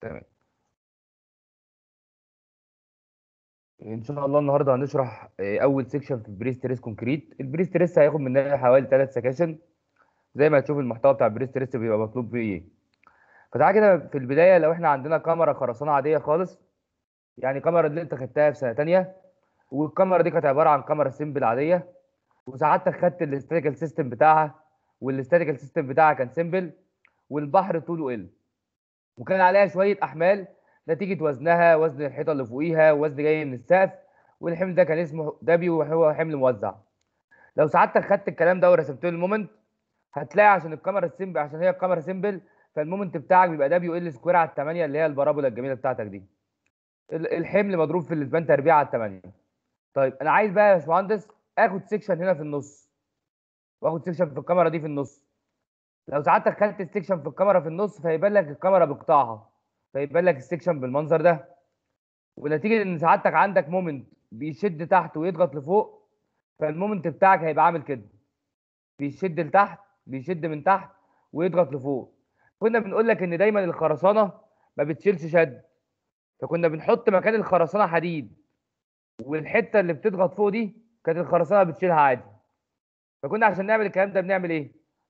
تمام ان شاء الله النهارده هنشرح آه، اول سيكشن في البريستريس كونكريت البريستريس هياخد مننا حوالي 3 سكاشن زي ما هتشوف المحتوى بتاع البريستريس بيبقى مطلوب فيه ايه فتعالى كده في البدايه لو احنا عندنا كاميرا خرسانه عاديه خالص يعني كاميرا اللي انت خدتها في سنه ثانيه والكاميرا دي كانت عباره عن كاميرا سيمبل عاديه وساعتك خدت الاستاتيكال سيستم بتاعها والاستاتيكال سيستم بتاعها كان سيمبل والبحر طوله ال وكان عليها شويه احمال نتيجه وزنها وزن الحيطه اللي فوقيها وزن جاي من السقف والحمل ده كان اسمه دبليو وهو حمل موزع لو سعادتك خدت الكلام ده ورسمت له المومنت هتلاقي عشان الكاميرا السيمبل عشان هي الكاميرا سيمبل فالمومنت بتاعك بيبقى دبليو ال سكوير على 8 اللي هي البارابولا الجميله بتاعتك دي ال- الحمل مضروب في الاسبان تربيع على 8 طيب انا عايز بقى يا باشمهندس اخد سيكشن هنا في النص واخد سيكشن في الكاميرا دي في النص لو ساعتك خدت السيكشن في الكاميرا في النص فيبان لك الكاميرا بقطاعها فيبان لك السيكشن بالمنظر ده ونتيجه ان سعادتك عندك مومنت بيشد تحت ويضغط لفوق فالمومنت بتاعك هيبقى عامل كده بيشد لتحت بيشد من تحت ويضغط لفوق كنا بنقول لك ان دايما الخرسانه ما بتشيلش شد فكنا بنحط مكان الخرسانه حديد والحته اللي بتضغط فوق دي كانت الخرسانه بتشيلها عادي فكنا عشان نعمل الكلام ده بنعمل ايه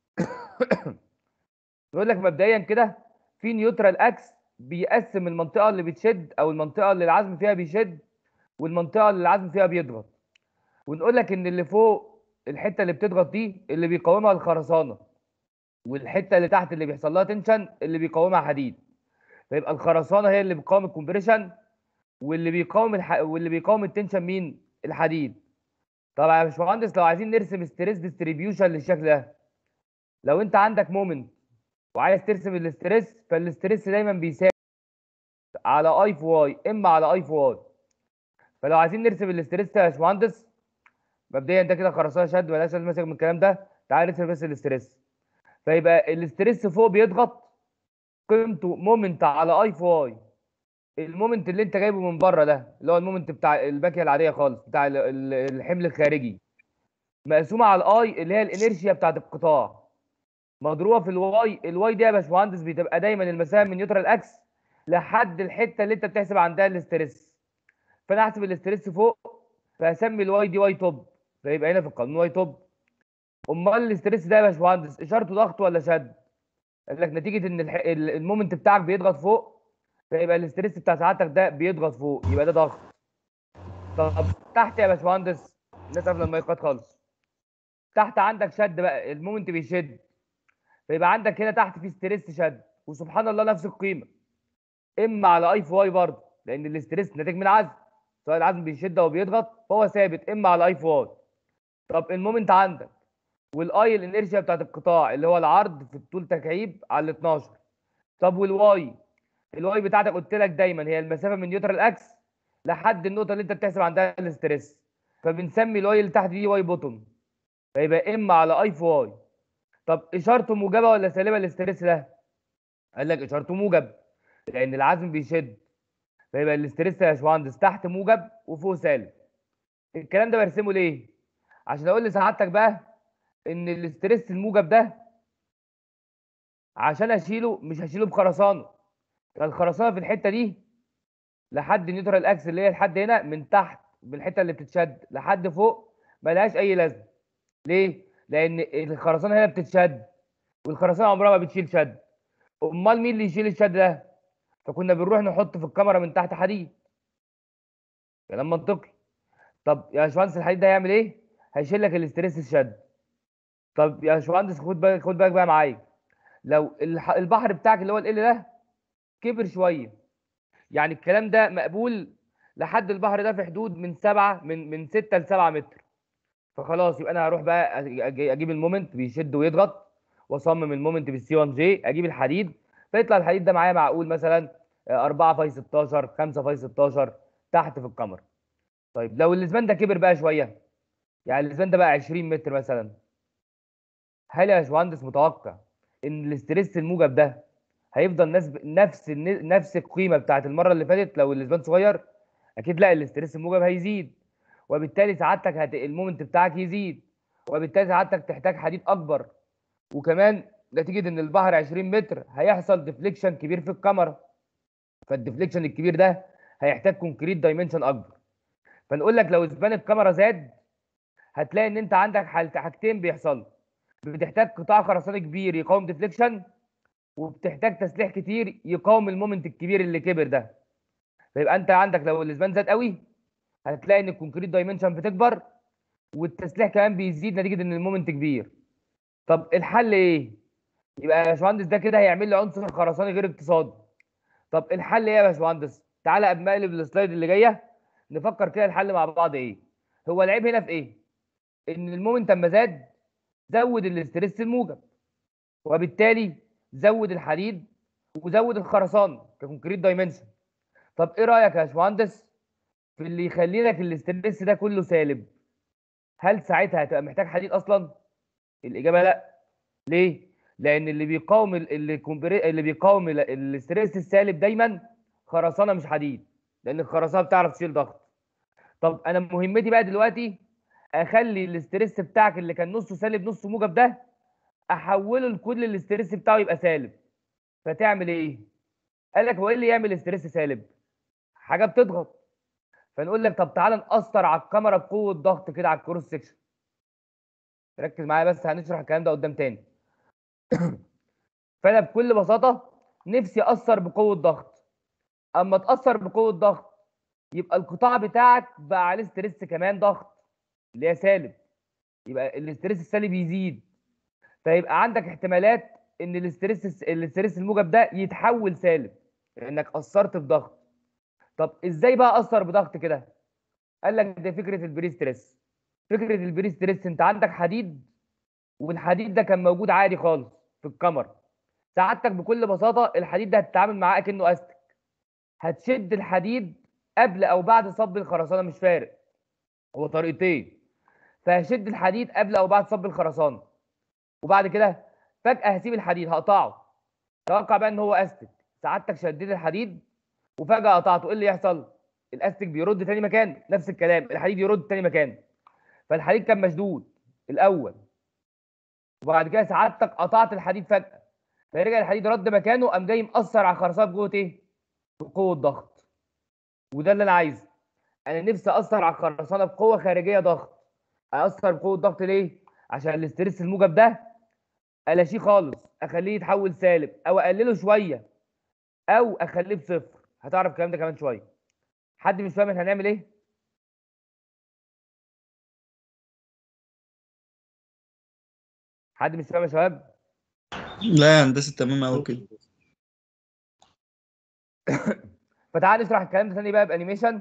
نقول لك مبدئيا كده في نيوترال اكس بيقسم المنطقه اللي بتشد او المنطقه اللي العزم فيها بيشد والمنطقه اللي العزم فيها بيضغط ونقول لك ان اللي فوق الحته اللي بتضغط دي اللي بيقاومها الخرسانه والحته اللي تحت اللي بيحصل لها تنشن اللي بيقاومها حديد فيبقى الخرسانه هي اللي بتقاوم الكومبريشن واللي بيقاوم الح... واللي بيقاوم التنشن مين الحديد طبعا يا باشمهندس لو عايزين نرسم ستريس ديستريبيوشن للشكل ده لو انت عندك مومنت وعايز ترسم الاستريس فالاستريس دايما بيساوي على اي في واي اما على اي في واي فلو عايزين نرسم الاستريس يا باشمهندس مبدئيا ده كده خرسانه شد مالهاش لازمه ماسك من الكلام ده تعال نرسم بس الاستريس فيبقى الاستريس فوق بيضغط قيمته مومنت على اي في واي المومنت اللي انت جايبه من بره ده اللي هو المومنت بتاع الباكيه العاديه خالص بتاع ال- ال- الحمل الخارجي مقسومه على الاي اللي هي الانيرشيا بتاعت القطاع مضروبه في الواي الواي دي يا باشمهندس بتبقى دايما المسافه من نيوترال اكس لحد الحته اللي انت بتحسب عندها الاستريس فانا احسب الاستريس فوق فاسمي الواي دي واي توب فيبقى هنا في القانون واي توب امال الاستريس ده يا باشمهندس اشارته ضغط ولا شد قال لك نتيجه ان الح- ال- المومنت بتاعك بيضغط فوق فيبقى الاستريس بتاع ساعتك ده بيضغط فوق يبقى ده ضغط طب تحت يا باشمهندس الناس قافله المايكات خالص تحت عندك شد بقى المومنت بيشد فيبقى عندك هنا تحت في ستريس شد وسبحان الله نفس القيمه اما على اي في واي برضه لان الاستريس ناتج من العزم سواء العزم بيشد او بيضغط فهو ثابت اما على اي في واي طب المومنت عندك والاي الانرشيا بتاعت القطاع اللي هو العرض في الطول تكعيب على ال 12 طب والواي الواي بتاعتك قلت لك دايما هي المسافه من نيوترال اكس لحد النقطه اللي انت بتحسب عندها الاستريس فبنسمي الواي اللي تحت دي واي بوتوم فيبقى اما على اي في واي طب اشارته موجبه ولا سالبه الاستريس ده قال لك اشارته موجب لان العزم بيشد فيبقى الاستريس يا باشمهندس تحت موجب وفوق سالب الكلام ده برسمه ليه عشان اقول لسعادتك بقى ان الاستريس الموجب ده عشان اشيله مش هشيله بخرسانه الخرسانه في الحته دي لحد نيوترال اكس اللي هي لحد هنا من تحت بالحته اللي بتتشد لحد فوق ملهاش اي لازمه ليه لان الخرسانه هنا بتتشد والخرسانه عمرها ما بتشيل شد امال مين اللي يشيل الشد ده فكنا بنروح نحط في الكاميرا من تحت حديد كلام منطقي طب يا باشمهندس الحديد ده هيعمل ايه هيشيل لك الاستريس الشد طب يا باشمهندس خد بالك خد بالك بقى معايا لو الح- البحر بتاعك اللي هو ال ده كبر شويه يعني الكلام ده مقبول لحد البحر ده في حدود من سبعة من من 6 ل 7 متر فخلاص يبقى انا هروح بقى أج- أج- اجيب المومنت بيشد ويضغط واصمم المومنت بالسي 1 جي اجيب الحديد فيطلع الحديد ده معايا معقول مثلا آه، 4 في 16 5 في 16 تحت في الكاميرا طيب لو الاسبان ده كبر بقى شويه يعني الاسبان ده بقى 20 متر مثلا هل يا باشمهندس متوقع ان الاستريس الموجب ده هيفضل نفس نفس الن- نفس القيمه بتاعت المره اللي فاتت لو الاسبان صغير اكيد لا الاستريس الموجب هيزيد وبالتالي سعادتك هت... المومنت بتاعك يزيد وبالتالي سعادتك تحتاج حديد اكبر وكمان نتيجه ان البحر 20 متر هيحصل ديفليكشن كبير في الكاميرا فالديفليكشن الكبير ده هيحتاج كونكريت دايمنشن اكبر فنقول لك لو سبان الكاميرا زاد هتلاقي ان انت عندك حالة حاجتين بيحصلوا بتحتاج قطاع خرساني كبير يقاوم ديفليكشن وبتحتاج تسليح كتير يقاوم المومنت الكبير اللي كبر ده فيبقى انت عندك لو الاسبان زاد قوي هتلاقي ان الكونكريت دايمنشن بتكبر والتسليح كمان بيزيد نتيجه ان المومنت كبير طب الحل ايه يبقى يا باشمهندس ده كده هيعمل لي عنصر خرساني غير اقتصادي طب الحل ايه يا باشمهندس تعالى قبل ما اقلب السلايد اللي جايه نفكر كده الحل مع بعض ايه هو العيب هنا في ايه ان المومنت اما زاد زود الاسترس الموجب وبالتالي زود الحديد وزود الخرسانه ككونكريت دايمنشن طب ايه رايك يا باشمهندس في اللي يخلي لك الاسترس ده كله سالب هل ساعتها هتبقى محتاج حديد اصلا الاجابه لا ليه لان اللي بيقاوم ال- اللي كومبري- اللي بيقاوم ال- الاسترس السالب دايما خرسانه مش حديد لان الخرسانه بتعرف تشيل ضغط طب انا مهمتي بقى دلوقتي اخلي الاسترس بتاعك اللي كان نصه سالب نصه موجب ده احوله لكل الاسترس بتاعه يبقى سالب فتعمل ايه قال لك هو ايه اللي يعمل استرس سالب حاجه بتضغط فنقول لك طب تعالى نأثر على الكاميرا بقوه ضغط كده على الكروس سكشن ركز معايا بس هنشرح الكلام ده قدام تاني فانا بكل بساطه نفسي اثر بقوه ضغط اما تاثر بقوه ضغط يبقى القطاع بتاعك بقى عليه ستريس كمان ضغط اللي هي سالب يبقى الاستريس السالب يزيد فيبقى عندك احتمالات ان الاستريس الاستريس الموجب ده يتحول سالب لانك اثرت بضغط طب ازاي بقى اثر بضغط كده قال لك ده فكره البري ستريس فكره البري ستريس انت عندك حديد والحديد ده كان موجود عادي خالص في الكاميرا سعادتك بكل بساطه الحديد ده هتتعامل معاه كانه استك هتشد الحديد قبل او بعد صب الخرسانه مش فارق هو طريقتين فهشد الحديد قبل او بعد صب الخرسانه وبعد كده فجاه هسيب الحديد هقطعه توقع بقى ان هو استك سعادتك شديت الحديد وفجاه قطعته ايه اللي يحصل الاستك بيرد تاني مكان نفس الكلام الحديد يرد تاني مكان فالحديد كان مشدود الاول وبعد كده سعادتك قطعت الحديد فجاه فرجع الحديد رد مكانه قام جاي مأثر على الخرسانه بقوه ايه؟ بقوه ضغط وده اللي انا عايزه انا نفسي اثر على الخرسانه بقوه خارجيه ضغط اثر بقوه ضغط ليه؟ عشان الاسترس الموجب ده الاشيه خالص اخليه يتحول سالب او اقلله شويه او اخليه بصفر هتعرف الكلام ده كمان شويه حد مش فاهم احنا هنعمل ايه؟ حد مش فاهم يا شباب؟ لا يا هندسه تمام قوي كده فتعال نشرح الكلام ده تاني بقى بانيميشن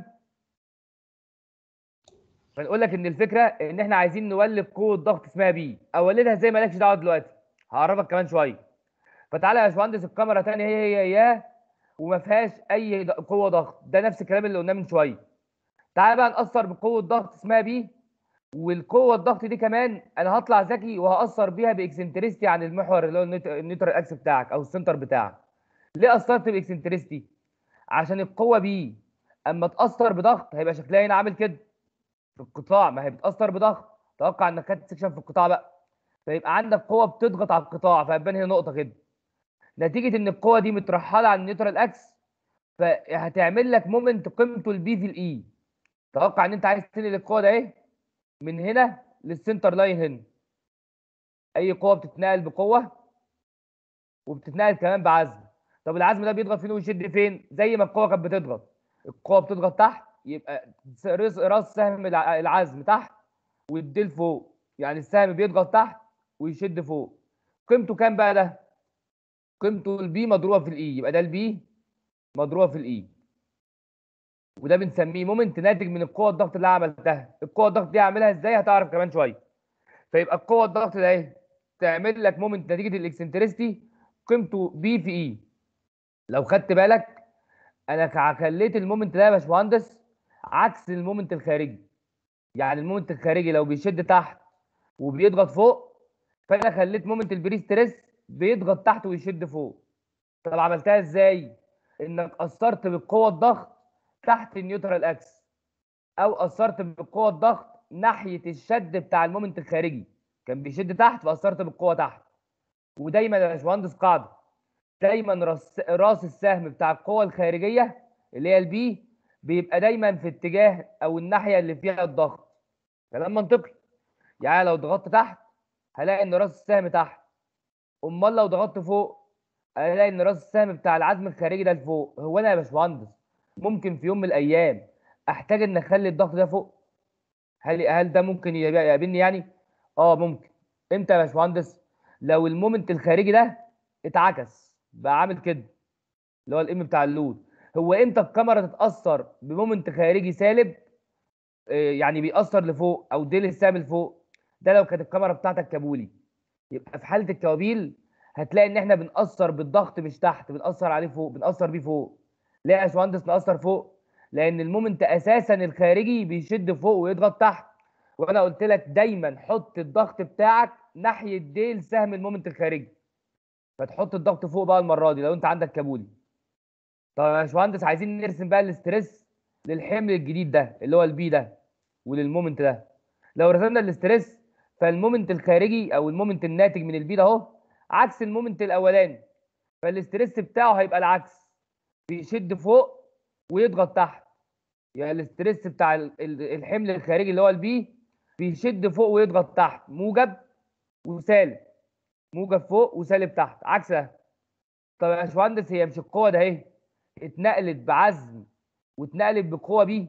فنقول لك ان الفكره ان احنا عايزين نولد قوه ضغط اسمها بي اولدها ازاي مالكش دعوه دلوقتي هعرفك كمان شويه فتعالى يا باشمهندس الكاميرا تاني هي هي اياه وما فيهاش اي ض- قوه ضغط ده نفس الكلام اللي قلناه من شويه تعالى بقى نأثر بقوه ضغط اسمها بي والقوه الضغط دي كمان انا هطلع ذكي وهأثر بيها باكسنتريستي عن المحور اللي هو النيوت- النيوترال اكس بتاعك او السنتر بتاعك ليه اثرت باكسنتريستي عشان القوه بي اما تاثر بضغط هيبقى شكلها هنا عامل كده في القطاع ما هي بتاثر بضغط توقع انك خدت سكشن في القطاع بقى فيبقى عندك قوه بتضغط على القطاع فهتبان هنا نقطه كده نتيجه ان القوه دي مترحله عن النيوترال اكس فهتعمل لك مومنت قيمته البي في الاي توقع ان انت عايز تنقل القوه ده ايه من هنا للسنتر لاين هنا اي قوه بتتنقل بقوه وبتتنقل كمان بعزم طب العزم ده بيضغط فين ويشد فين زي ما القوه كانت بتضغط القوه بتضغط تحت يبقى راس راس سهم الع- العزم تحت والديل فوق يعني السهم بيضغط تحت ويشد فوق قيمته كام بقى ده قيمته البي مضروبه في الاي يبقى ده البي مضروبه في الاي وده بنسميه مومنت ناتج من القوه الضغط اللي أنا عملتها القوه الضغط دي هعملها ازاي هتعرف كمان شويه فيبقى القوه الضغط ده ايه تعمل لك مومنت نتيجه الاكسنتريستي قيمته بي في اي لو خدت بالك انا كع- خليت المومنت ده يا باشمهندس عكس المومنت الخارجي يعني المومنت الخارجي لو بيشد تحت وبيضغط فوق فانا خليت مومنت البري ستريس بيضغط تحت ويشد فوق طب عملتها ازاي انك اثرت بالقوه الضغط تحت النيوترال اكس او اثرت بالقوه الضغط ناحيه الشد بتاع المومنت الخارجي كان بيشد تحت فاثرت بالقوه تحت ودايما يا باشمهندس قاعده دايما راس راس السهم بتاع القوه الخارجيه اللي هي البي بيبقى دايما في اتجاه او الناحيه اللي فيها الضغط كلام منطقي يعني لو ضغطت تحت هلاقي ان راس السهم تحت امال لو ضغطت فوق هلاقي ان راس السهم بتاع العزم الخارجي ده لفوق هو انا يا باشمهندس ممكن في يوم من الايام احتاج ان اخلي الضغط ده فوق هل هل ده ممكن يبقى- يقابلني يعني اه ممكن امتى يا باشمهندس لو المومنت الخارجي ده اتعكس بقى عامل كده اللي هو الام بتاع اللود هو امتى الكاميرا تتاثر بمومنت خارجي سالب آه، يعني بيأثر لفوق او ديل السهم لفوق ده لو كانت الكاميرا بتاعتك كابولي يبقى في حاله الكوابيل هتلاقي ان احنا بنأثر بالضغط مش تحت بنأثر عليه فوق بنأثر بيه فوق ليه يا باشمهندس نأثر فوق لان المومنت اساسا الخارجي بيشد فوق ويضغط تحت وانا قلت لك دايما حط الضغط بتاعك ناحيه ديل سهم المومنت الخارجي فتحط الضغط فوق بقى المره دي لو انت عندك كابولي طب يا باشمهندس عايزين نرسم بقى الاسترس للحمل الجديد ده اللي هو البي ده وللمومنت ده لو رسمنا الاسترس فالمومنت الخارجي او المومنت الناتج من البي ده اهو عكس المومنت الاولاني فالاسترس بتاعه هيبقى العكس بيشد فوق ويضغط تحت يعني الاسترس بتاع ال- ال- الحمل الخارجي اللي هو البي بيشد فوق ويضغط تحت موجب وسالب موجب فوق وسالب تحت عكس ده طب يا باشمهندس هي مش القوه ده اهي اتنقلت بعزم واتنقلت بقوه بي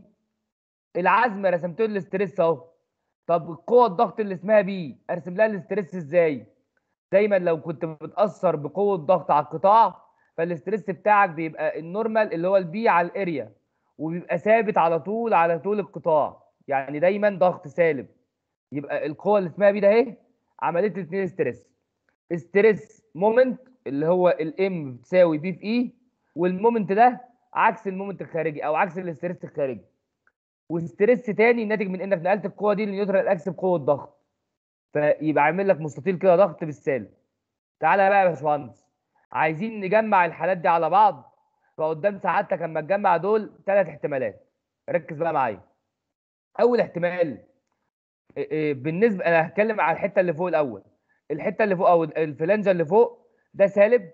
العزم رسمت له الاسترس اهو طب القوه الضغط اللي اسمها بي ارسم لها الاسترس ازاي دايما لو كنت بتاثر بقوه ضغط على القطاع فالاسترس بتاعك بيبقى النورمال اللي هو البي على الاريا وبيبقى ثابت على طول على طول القطاع يعني دايما ضغط سالب يبقى القوه اللي اسمها بي ده اهي عملت لي اتنين ستريس ستريس مومنت اللي هو الام بتساوي بي في اي والمومنت ده عكس المومنت الخارجي او عكس الاستريس الخارجي وستريس تاني ناتج من انك نقلت القوه دي لنيوترال اكس بقوه ضغط فيبقى عامل لك مستطيل كده ضغط بالسالب تعالى بقى يا باشمهندس عايزين نجمع الحالات دي على بعض فقدام سعادتك اما تجمع دول ثلاث احتمالات ركز بقى معايا اول احتمال إيه إيه بالنسبه انا هتكلم على الحته اللي فوق الاول الحته اللي فوق او الفلانجه اللي فوق ده سالب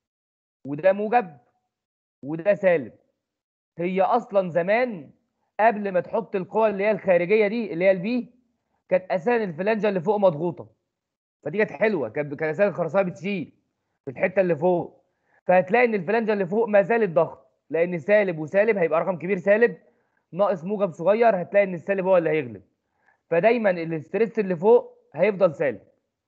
وده موجب وده سالب هي اصلا زمان قبل ما تحط القوى اللي هي الخارجيه دي اللي هي البي كانت اساسا الفلانجه اللي فوق مضغوطه فدي كانت حلوه كانت كان اساسا الخرسانه بتشيل في الحته اللي فوق فهتلاقي ان الفلانجه اللي فوق ما زالت ضغط لان سالب وسالب هيبقى رقم كبير سالب ناقص موجب صغير هتلاقي ان السالب هو اللي هيغلب فدايما الاسترس اللي فوق هيفضل سالب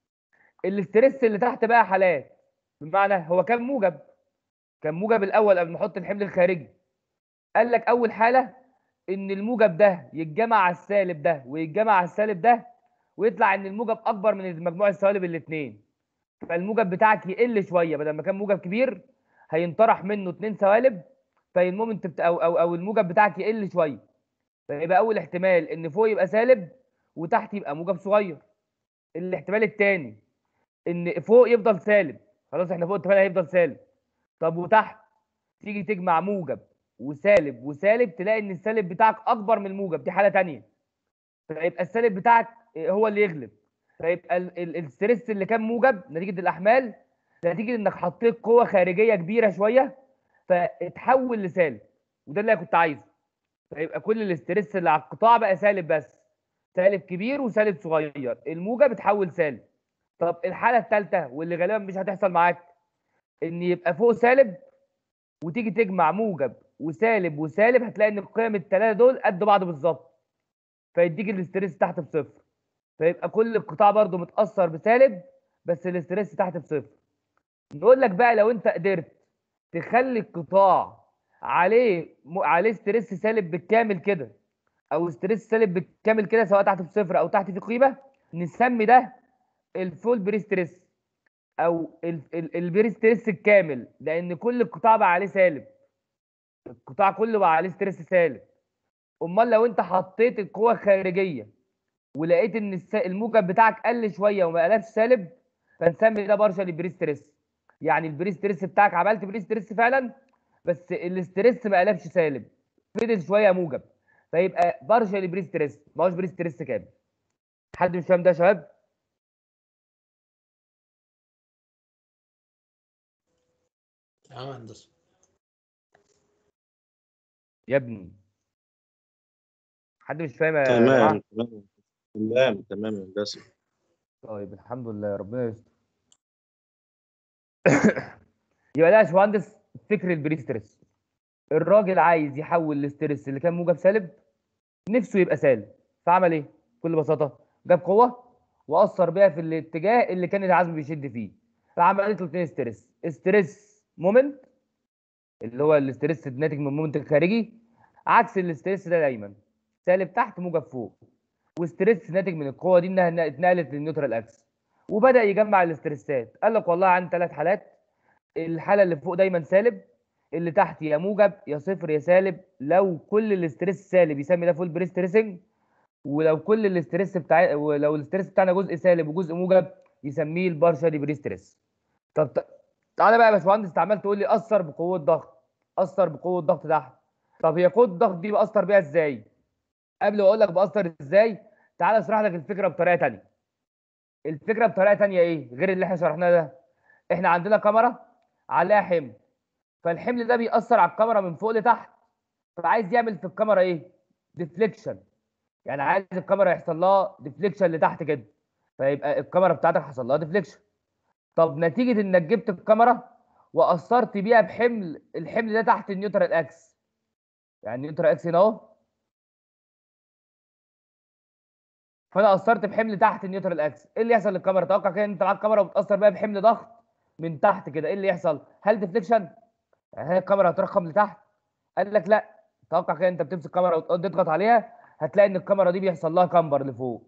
الاسترس اللي تحت بقى حالات بمعنى هو كان موجب كان موجب الاول قبل ما احط الحمل الخارجي قال لك اول حاله ان الموجب ده يتجمع على السالب ده ويتجمع على السالب ده ويطلع ان الموجب اكبر من مجموع السوالب الاثنين فالموجب بتاعك يقل شويه بدل ما كان موجب كبير هينطرح منه اتنين سوالب فالمومنت بتاع او او او الموجب بتاعك يقل شويه فيبقى اول احتمال ان فوق يبقى سالب وتحت يبقى موجب صغير الاحتمال الثاني ان فوق يفضل سالب خلاص احنا فوق اتفقنا هيفضل سالب طب وتحت تيجي تجمع موجب وسالب وسالب تلاقي ان السالب بتاعك اكبر من الموجب دي حاله تانية فيبقى السالب بتاعك هو اللي يغلب فيبقى ال- ال- الستريس اللي كان موجب نتيجه الاحمال نتيجه انك حطيت قوه خارجيه كبيره شويه فاتحول لسالب وده اللي انا كنت عايزه فيبقى كل الاستريس اللي على القطاع بقى سالب بس سالب كبير وسالب صغير الموجب اتحول سالب طب الحاله الثالثه واللي غالبا مش هتحصل معاك ان يبقى فوق سالب وتيجي تجمع موجب وسالب وسالب هتلاقي ان القيم الثلاثه دول قد بعض بالظبط فيديك الاستريس تحت بصفر فيبقى كل القطاع برضو متاثر بسالب بس الاستريس تحت بصفر نقول لك بقى لو انت قدرت تخلي القطاع عليه م... عليه ستريس سالب بالكامل كده او ستريس سالب بالكامل كده سواء تحت بصفر او تحت في قيمه نسمي ده الفول بري ستريس او ال- ال- البري ستريس الكامل لان كل القطاع بقى عليه سالب القطاع كله بقى عليه ستريس سالب امال لو انت حطيت القوه الخارجيه ولقيت ان الس- الموجب بتاعك قل شويه وما قلبش سالب فنسمي ده بارشال بري ستريس يعني البري ستريس بتاعك عملت بري ستريس فعلا بس الاستريس ما قلبش سالب فضل شويه موجب فيبقى بارشال بري ستريس ما هوش بري ستريس كامل حد مش فاهم ده يا شباب اه هندسه يا ابني حد مش فاهم يا جماعة؟ تمام تمام تمام تمام يا هندسة طيب الحمد لله ربنا يستر يبقى ده يا باشمهندس فكر البري ستريس الراجل عايز يحول الاستريس اللي كان موجب سالب نفسه يبقى سالب فعمل ايه؟ بكل بساطه جاب قوه واثر بيها في الاتجاه اللي كان العزم بيشد فيه فعملت له اتنين ستريس ستريس مومنت اللي هو الاستريس الناتج من المومنت الخارجي عكس الاستريس ده دايما سالب تحت موجب فوق وستريس ناتج من القوه دي انها اتنقلت للنيوترال اكس وبدا يجمع الاستريسات قال لك والله عندي ثلاث حالات الحاله اللي فوق دايما سالب اللي تحت يا موجب يا صفر يا سالب لو كل الاستريس سالب يسمي ده فول بري ستريسنج ولو كل الاستريس بتاع ولو الاستريس بتاعنا جزء سالب وجزء موجب يسميه البارشالي بري ستريس طب ت- تعالى بقى يا باشمهندس انت عمال تقول لي اثر بقوه ضغط اثر بقوه ضغط تحت طب هي قوه الضغط دي باثر بيها ازاي قبل ما اقول لك باثر ازاي تعالى اشرح لك الفكره بطريقه ثانيه الفكره بطريقه ثانيه ايه غير اللي احنا شرحناه ده احنا عندنا كاميرا عليها حمل فالحمل ده بيأثر على الكاميرا من فوق لتحت فعايز يعمل في الكاميرا ايه ديفليكشن يعني عايز الكاميرا يحصل لها ديفليكشن لتحت كده فيبقى الكاميرا بتاعتك حصل لها ديفليكشن طب نتيجه انك جبت الكاميرا واثرت بيها بحمل الحمل ده تحت النيوترال اكس يعني النيوترال اكس هنا اهو فانا اثرت بحمل تحت النيوترال اكس ايه اللي يحصل للكاميرا توقع كده ان انت معاك كاميرا وبتاثر بيها بحمل ضغط من تحت كده ايه اللي يحصل هل ديفليكشن يعني هي الكاميرا هترخم لتحت قال لك لا توقع كده انت بتمسك الكاميرا وتضغط عليها هتلاقي ان الكاميرا دي بيحصل لها كامبر لفوق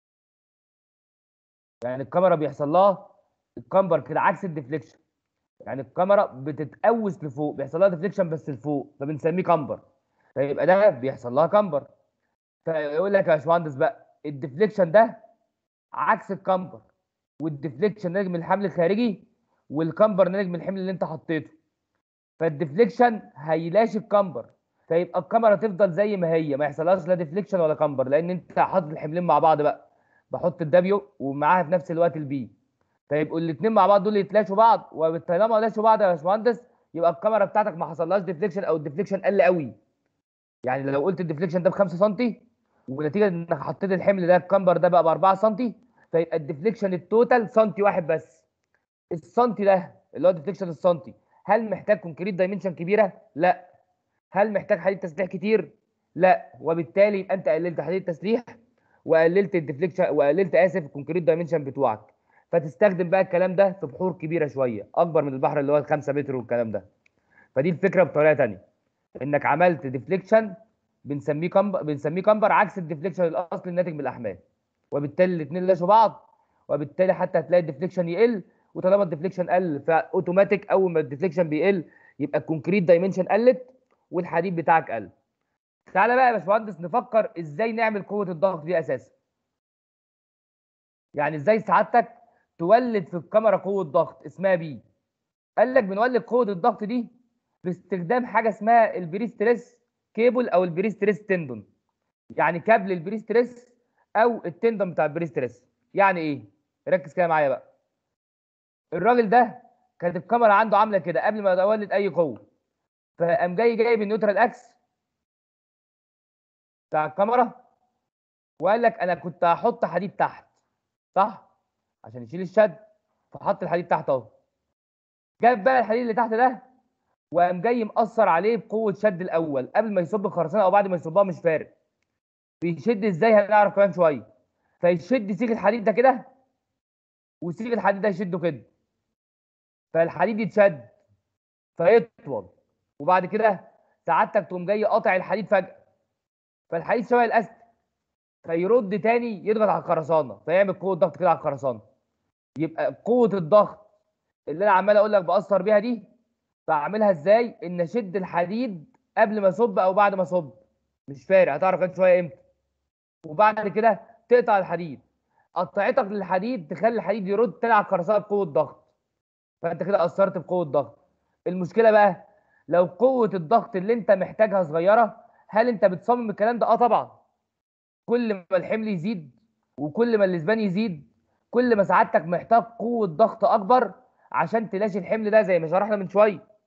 يعني الكاميرا بيحصل لها الكامبر كده عكس الديفليكشن يعني الكاميرا بتتقوس لفوق بيحصل لها ديفليكشن بس لفوق فبنسميه كامبر فيبقى ده بيحصل لها كامبر فيقول لك يا باشمهندس بقى الديفليكشن ده عكس الكامبر والديفليكشن ناتج من الحمل الخارجي والكامبر ناتج من الحمل اللي انت حطيته فالديفليكشن هيلاشي الكامبر فيبقى الكاميرا تفضل زي ما هي ما يحصلهاش لا ديفليكشن ولا كامبر لان انت حاطط الحملين مع بعض بقى بحط الدبليو ومعاها في نفس الوقت البي فيبقوا الاثنين مع بعض دول يتلاشوا بعض وطالما لاشوا بعض يا باشمهندس يبقى الكاميرا بتاعتك ما حصلهاش ديفليكشن او الديفليكشن قل قوي يعني لو قلت الديفليكشن ده ب 5 سم ونتيجه انك حطيت الحمل ده الكامبر ده بقى ب 4 سم فيبقى الديفليكشن التوتال سنتي واحد بس السنتي ده اللي هو ديفليكشن السنتي هل محتاج كونكريت دايمنشن كبيره؟ لا هل محتاج حديد تسليح كتير؟ لا وبالتالي يبقى انت قللت حديد تسليح وقللت الديفليكشن وقللت اسف الكونكريت دايمنشن بتوعك فتستخدم بقى الكلام ده في بحور كبيره شويه اكبر من البحر اللي هو 5 متر والكلام ده فدي الفكره بطريقه ثانيه انك عملت ديفليكشن بنسميه كامبر بنسميه كامبر عكس الديفليكشن الاصلي الناتج من الاحمال وبالتالي الاثنين لاشوا بعض وبالتالي حتى هتلاقي الديفليكشن يقل وطالما الديفليكشن قل فاوتوماتيك اول ما الديفليكشن بيقل يبقى الكونكريت دايمنشن قلت والحديد بتاعك قل تعالى بقى يا باشمهندس نفكر ازاي نعمل قوه الضغط دي اساسا يعني ازاي سعادتك تولد في الكاميرا قوه ضغط اسمها بي قال لك بنولد قوه الضغط دي باستخدام حاجه اسمها البري ستريس كيبل او البري ستريس تندون يعني كابل البري ستريس او التندون بتاع البري ستريس يعني ايه ركز كده معايا بقى الراجل ده كانت الكاميرا عنده عامله كده قبل ما يولد اي قوه فقام جاي جايب النيوترال اكس بتاع الكاميرا وقال لك انا كنت هحط حديد تحت صح عشان يشيل الشد فحط الحديد تحت اهو جاب بقى الحديد اللي تحت ده وقام جاي مأثر عليه بقوه شد الاول قبل ما يصب الخرسانه او بعد ما يصبها مش فارق بيشد ازاي هنعرف كمان شويه فيشد سيخ الحديد ده كده وسيخ الحديد ده يشده كده فالحديد يتشد فيطول وبعد كده سعادتك تقوم جاي قاطع الحديد فجاه فالحديد شبه الاستك فيرد تاني يضغط على الخرسانه فيعمل قوه ضغط كده على الخرسانه يبقى قوه الضغط اللي انا عمال اقول لك باثر بيها دي بعملها ازاي ان اشد الحديد قبل ما اصب او بعد ما اصب مش فارق هتعرف كمان شويه امتى وبعد كده تقطع الحديد قطعتك للحديد تخلي الحديد يرد تاني على الخرسانه بقوه ضغط فانت كده اثرت بقوه ضغط المشكله بقى لو قوه الضغط اللي انت محتاجها صغيره هل انت بتصمم الكلام ده اه طبعا كل ما الحمل يزيد وكل ما الاسبان يزيد كل ما سعادتك محتاج قوه ضغط اكبر عشان تلاشي الحمل ده زي ما شرحنا من شويه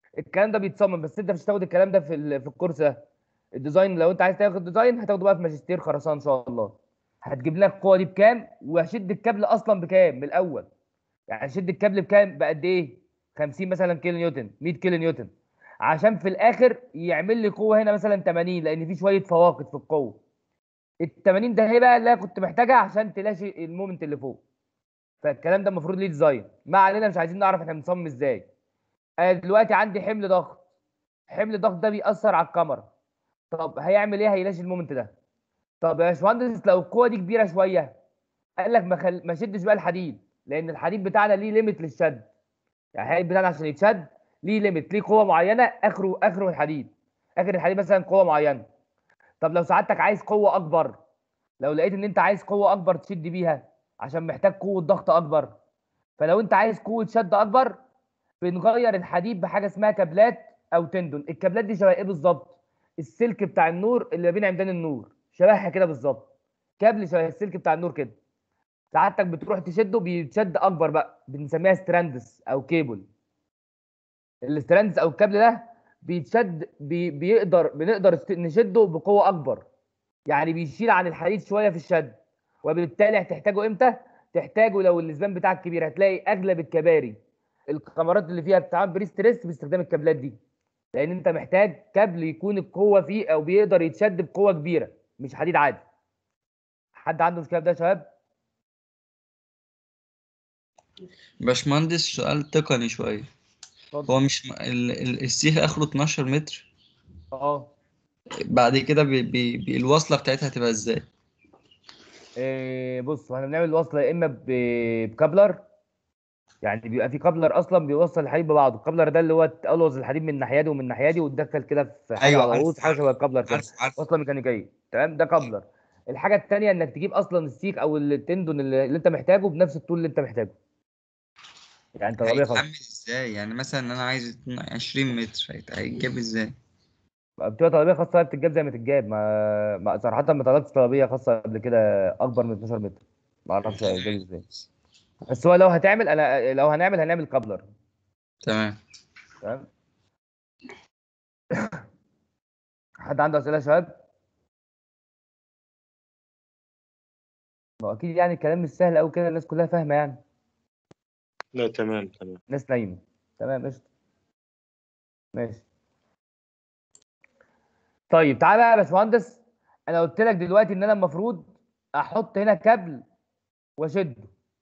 الكلام ده بيتصمم بس انت مش هتاخد الكلام ده في ال- في الكورس ده الديزاين لو انت عايز تاخد ديزاين هتاخده بقى في ماجستير خرسانه ان شاء الله هتجيب لنا القوه دي بكام وهشد الكابل اصلا بكام من الاول يعني هشد الكابل بكام بقد ايه 50 مثلا كيلو نيوتن 100 كيلو نيوتن عشان في الاخر يعمل لي قوه هنا مثلا 80 لان في شويه فواقد في القوه ال 80 ده هي بقى اللي انا كنت محتاجها عشان تلاشي المومنت اللي فوق فالكلام ده المفروض ليه ديزاين ما علينا مش عايزين نعرف احنا بنصمم ازاي انا دلوقتي عندي حمل ضغط حمل الضغط ده بيأثر على الكاميرا طب هيعمل ايه هيلاشي المومنت ده طب يا باشمهندس لو القوه دي كبيره شويه قال لك ما خل... ما شدش بقى الحديد لان الحديد بتاعنا ليه ليميت للشد يعني الحديد بتاعنا عشان يتشد ليه ليميت ليه قوه معينه اخره اخره الحديد اخر الحديد مثلا قوه معينه طب لو سعادتك عايز قوه اكبر لو لقيت ان انت عايز قوه اكبر تشد بيها عشان محتاج قوه ضغط اكبر فلو انت عايز قوه شد اكبر بنغير الحديد بحاجه اسمها كابلات او تندون الكابلات دي شبه ايه بالظبط السلك بتاع النور اللي ما بين عمدان النور شبهها كده بالظبط كابل شبه السلك بتاع النور كده سعادتك بتروح تشده بيتشد اكبر بقى بنسميها ستراندس او كيبل الستراندس او الكابل ده بيتشد بي بيقدر بنقدر است- نشده بقوه اكبر يعني بيشيل عن الحديد شويه في الشد وبالتالي هتحتاجه امتى تحتاجه لو الاسبان بتاعك كبير هتلاقي اغلب الكباري الكاميرات اللي فيها بتتعمل بري ستريس باستخدام الكابلات دي لان انت محتاج كابل يكون القوه فيه او بيقدر يتشد بقوه كبيره مش حديد عادي حد عنده مشكله في ده يا شباب باشمهندس سؤال تقني شوية اتفضل. هو مش م- ال- ال- السيخ اخره 12 متر اه بعد كده بي بي بي الوصلة بتاعتها هتبقى ازاي؟ إيه بص احنا بنعمل الوصله يا اما ب- بكابلر يعني بيبقى في كابلر اصلا بيوصل الحديد ببعضه الكابلر ده اللي هو تقلوظ الحديد من الناحيه دي ومن الناحيه دي وتدخل كده في حاجه أيوة، على عارف- الغوص حاجه شبه الكابلر كده عارف عارف وصله ميكانيكيه تمام ده كابلر الحاجه الثانيه انك تجيب اصلا السيخ او التندون اللي, اللي انت محتاجه بنفس الطول اللي انت محتاجه يعني انت طبيعي خالص هيتحمل ازاي؟ يعني مثلا انا عايز 20 متر هيت- هيتجاب ازاي؟ بتبقى طلبيه خاصه بتتجاب زي ما تتجاب ما, ما صراحه ما طلبتش طلبيه خاصه قبل كده اكبر من 12 متر ما اعرفش هيتجاب ازاي بس هو لو هتعمل انا لو هنعمل هنعمل كابلر تمام تمام حد عنده اسئله يا شباب ما هو اكيد يعني الكلام مش سهل قوي كده الناس كلها فاهمه يعني لا تمام تمام الناس نايمه تمام قشطه ماشي طيب تعالى بقى يا باشمهندس انا قلت لك دلوقتي ان انا المفروض احط هنا كابل واشده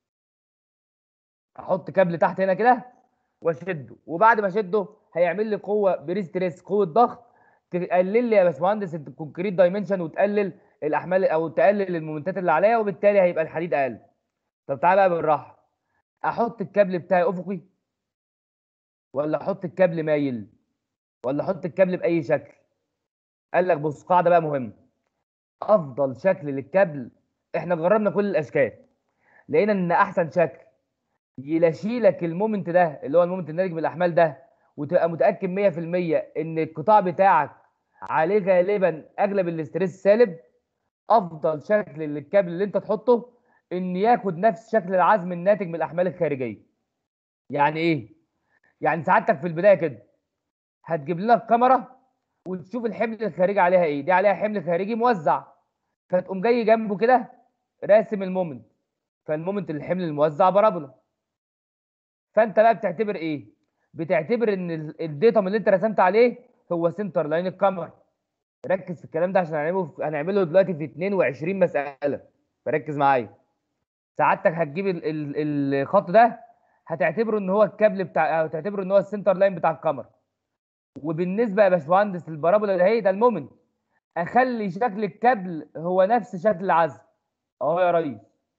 احط كابل تحت هنا كده واشده وبعد ما اشده هيعمل لي قوه بريستريس قوه ضغط تقلل لي يا باشمهندس الكونكريت دايمنشن وتقلل الاحمال او تقلل المومنتات اللي عليها وبالتالي هيبقى الحديد اقل طب تعالى بقى بالراحه احط الكابل بتاعي افقي ولا احط الكابل مايل ولا احط الكابل باي شكل قال لك بص قاعده بقى مهمه افضل شكل للكابل احنا جربنا كل الاشكال لقينا ان احسن شكل يلاشي لك المومنت ده اللي هو المومنت الناتج من الاحمال ده وتبقى متاكد 100% ان القطاع بتاعك عليه غالبا اغلب الاستريس سالب افضل شكل للكابل اللي انت تحطه ان ياخد نفس شكل العزم الناتج من الاحمال الخارجيه يعني ايه يعني سعادتك في البدايه كده هتجيب لنا الكاميرا وتشوف الحمل الخارجي عليها ايه دي عليها حمل خارجي موزع فتقوم جاي جنبه كده راسم المومنت فالمومنت الحمل الموزع بارابولا فانت بقى بتعتبر ايه بتعتبر ان ال- الديتم اللي انت رسمت عليه هو سنتر لاين الكاميرا ركز في الكلام ده عشان هنعمله في- هنعمله دلوقتي في 22 مساله فركز معايا سعادتك هتجيب ال- ال- الخط ده هتعتبره ان هو الكابل بتاع او تعتبره ان هو السنتر لاين بتاع الكاميرا وبالنسبه يا باشمهندس البارابولا ده هي ده المومنت اخلي شكل الكابل هو نفس شكل العزم اهو يا ريس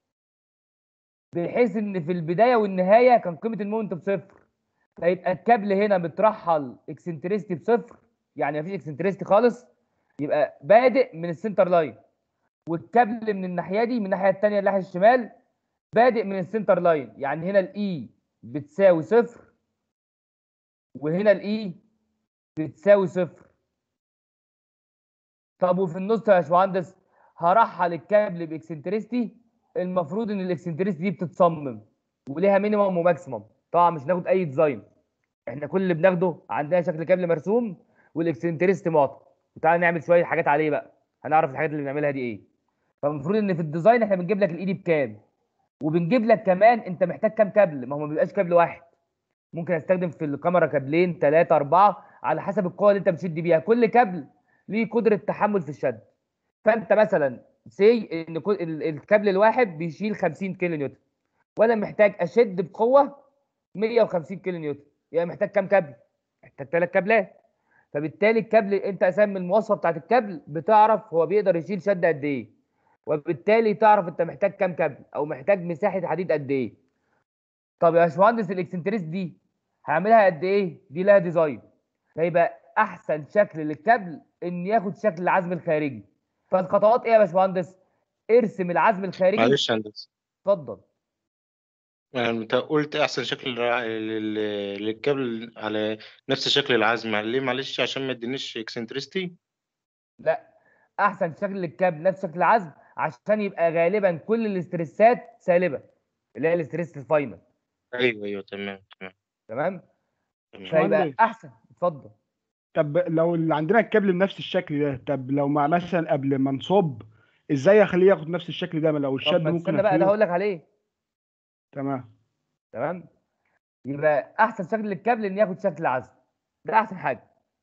بحيث ان في البدايه والنهايه كان قيمه المومنت بصفر فيبقى الكابل هنا مترحل اكسنتريستي بصفر يعني مفيش اكسنتريستي خالص يبقى بادئ من السنتر لاين والكابل من الناحيه دي من الناحيه الثانيه الناحيه الشمال بادئ من السنتر لاين يعني هنا الاي بتساوي صفر وهنا الاي بتساوي صفر طب وفي النص يا باشمهندس هرحل الكابل باكسنتريستي المفروض ان الاكسنتريستي دي بتتصمم وليها مينيمم وماكسيمم طبعا مش هناخد اي ديزاين احنا كل اللي بناخده عندنا شكل كابل مرسوم والاكسنتريست معطى وتعالى نعمل شويه حاجات عليه بقى هنعرف الحاجات اللي بنعملها دي ايه فالمفروض ان في الديزاين احنا بنجيب لك الايدي بكام وبنجيب لك كمان انت محتاج كام كابل ما هو ما بيبقاش كابل واحد ممكن استخدم في الكاميرا كابلين ثلاثة أربعة على حسب القوة اللي أنت بتشد بيها كل كابل ليه قدرة تحمل في الشد فأنت مثلا سي إن كل- ال- الكابل الواحد بيشيل 50 كيلو نيوتن وأنا محتاج أشد بقوة 150 كيلو نيوتن يعني محتاج كام كابل؟ محتاج ثلاث كابلات فبالتالي الكابل أنت أساسا من المواصفة بتاعت الكابل بتعرف هو بيقدر يشيل شد قد إيه وبالتالي تعرف أنت محتاج كام كابل أو محتاج مساحة حديد قد إيه طب يا باشمهندس الاكسنتريس دي هعملها قد ايه؟ دي لها ديزاين فيبقى احسن شكل للكابل ان ياخد شكل العزم الخارجي فالخطوات ايه يا باشمهندس؟ ارسم العزم الخارجي معلش يا هندسة اتفضل يعني انت قلت احسن شكل للع- لل- للكابل على نفس شكل العزم ليه معلش عشان ما ادينيش اكسنتريستي لا احسن شكل للكابل نفس شكل العزم عشان يبقى غالبا كل الاسترسات سالبه اللي هي الاسترس الفاينل ايوه ايوه تمام تمام تمام؟ تمام فيبقى باشمهندس. احسن اتفضل طب لو اللي عندنا الكابل بنفس الشكل ده طب لو مع مثلا قبل ما نصب ازاي اخليه ياخد نفس الشكل ده ما لو طب الشد ما ممكن تستنى بقى انا اخليه هقول لك عليه تمام تمام يبقى احسن شكل للكابل ان ياخد شكل العزم ده احسن حاجه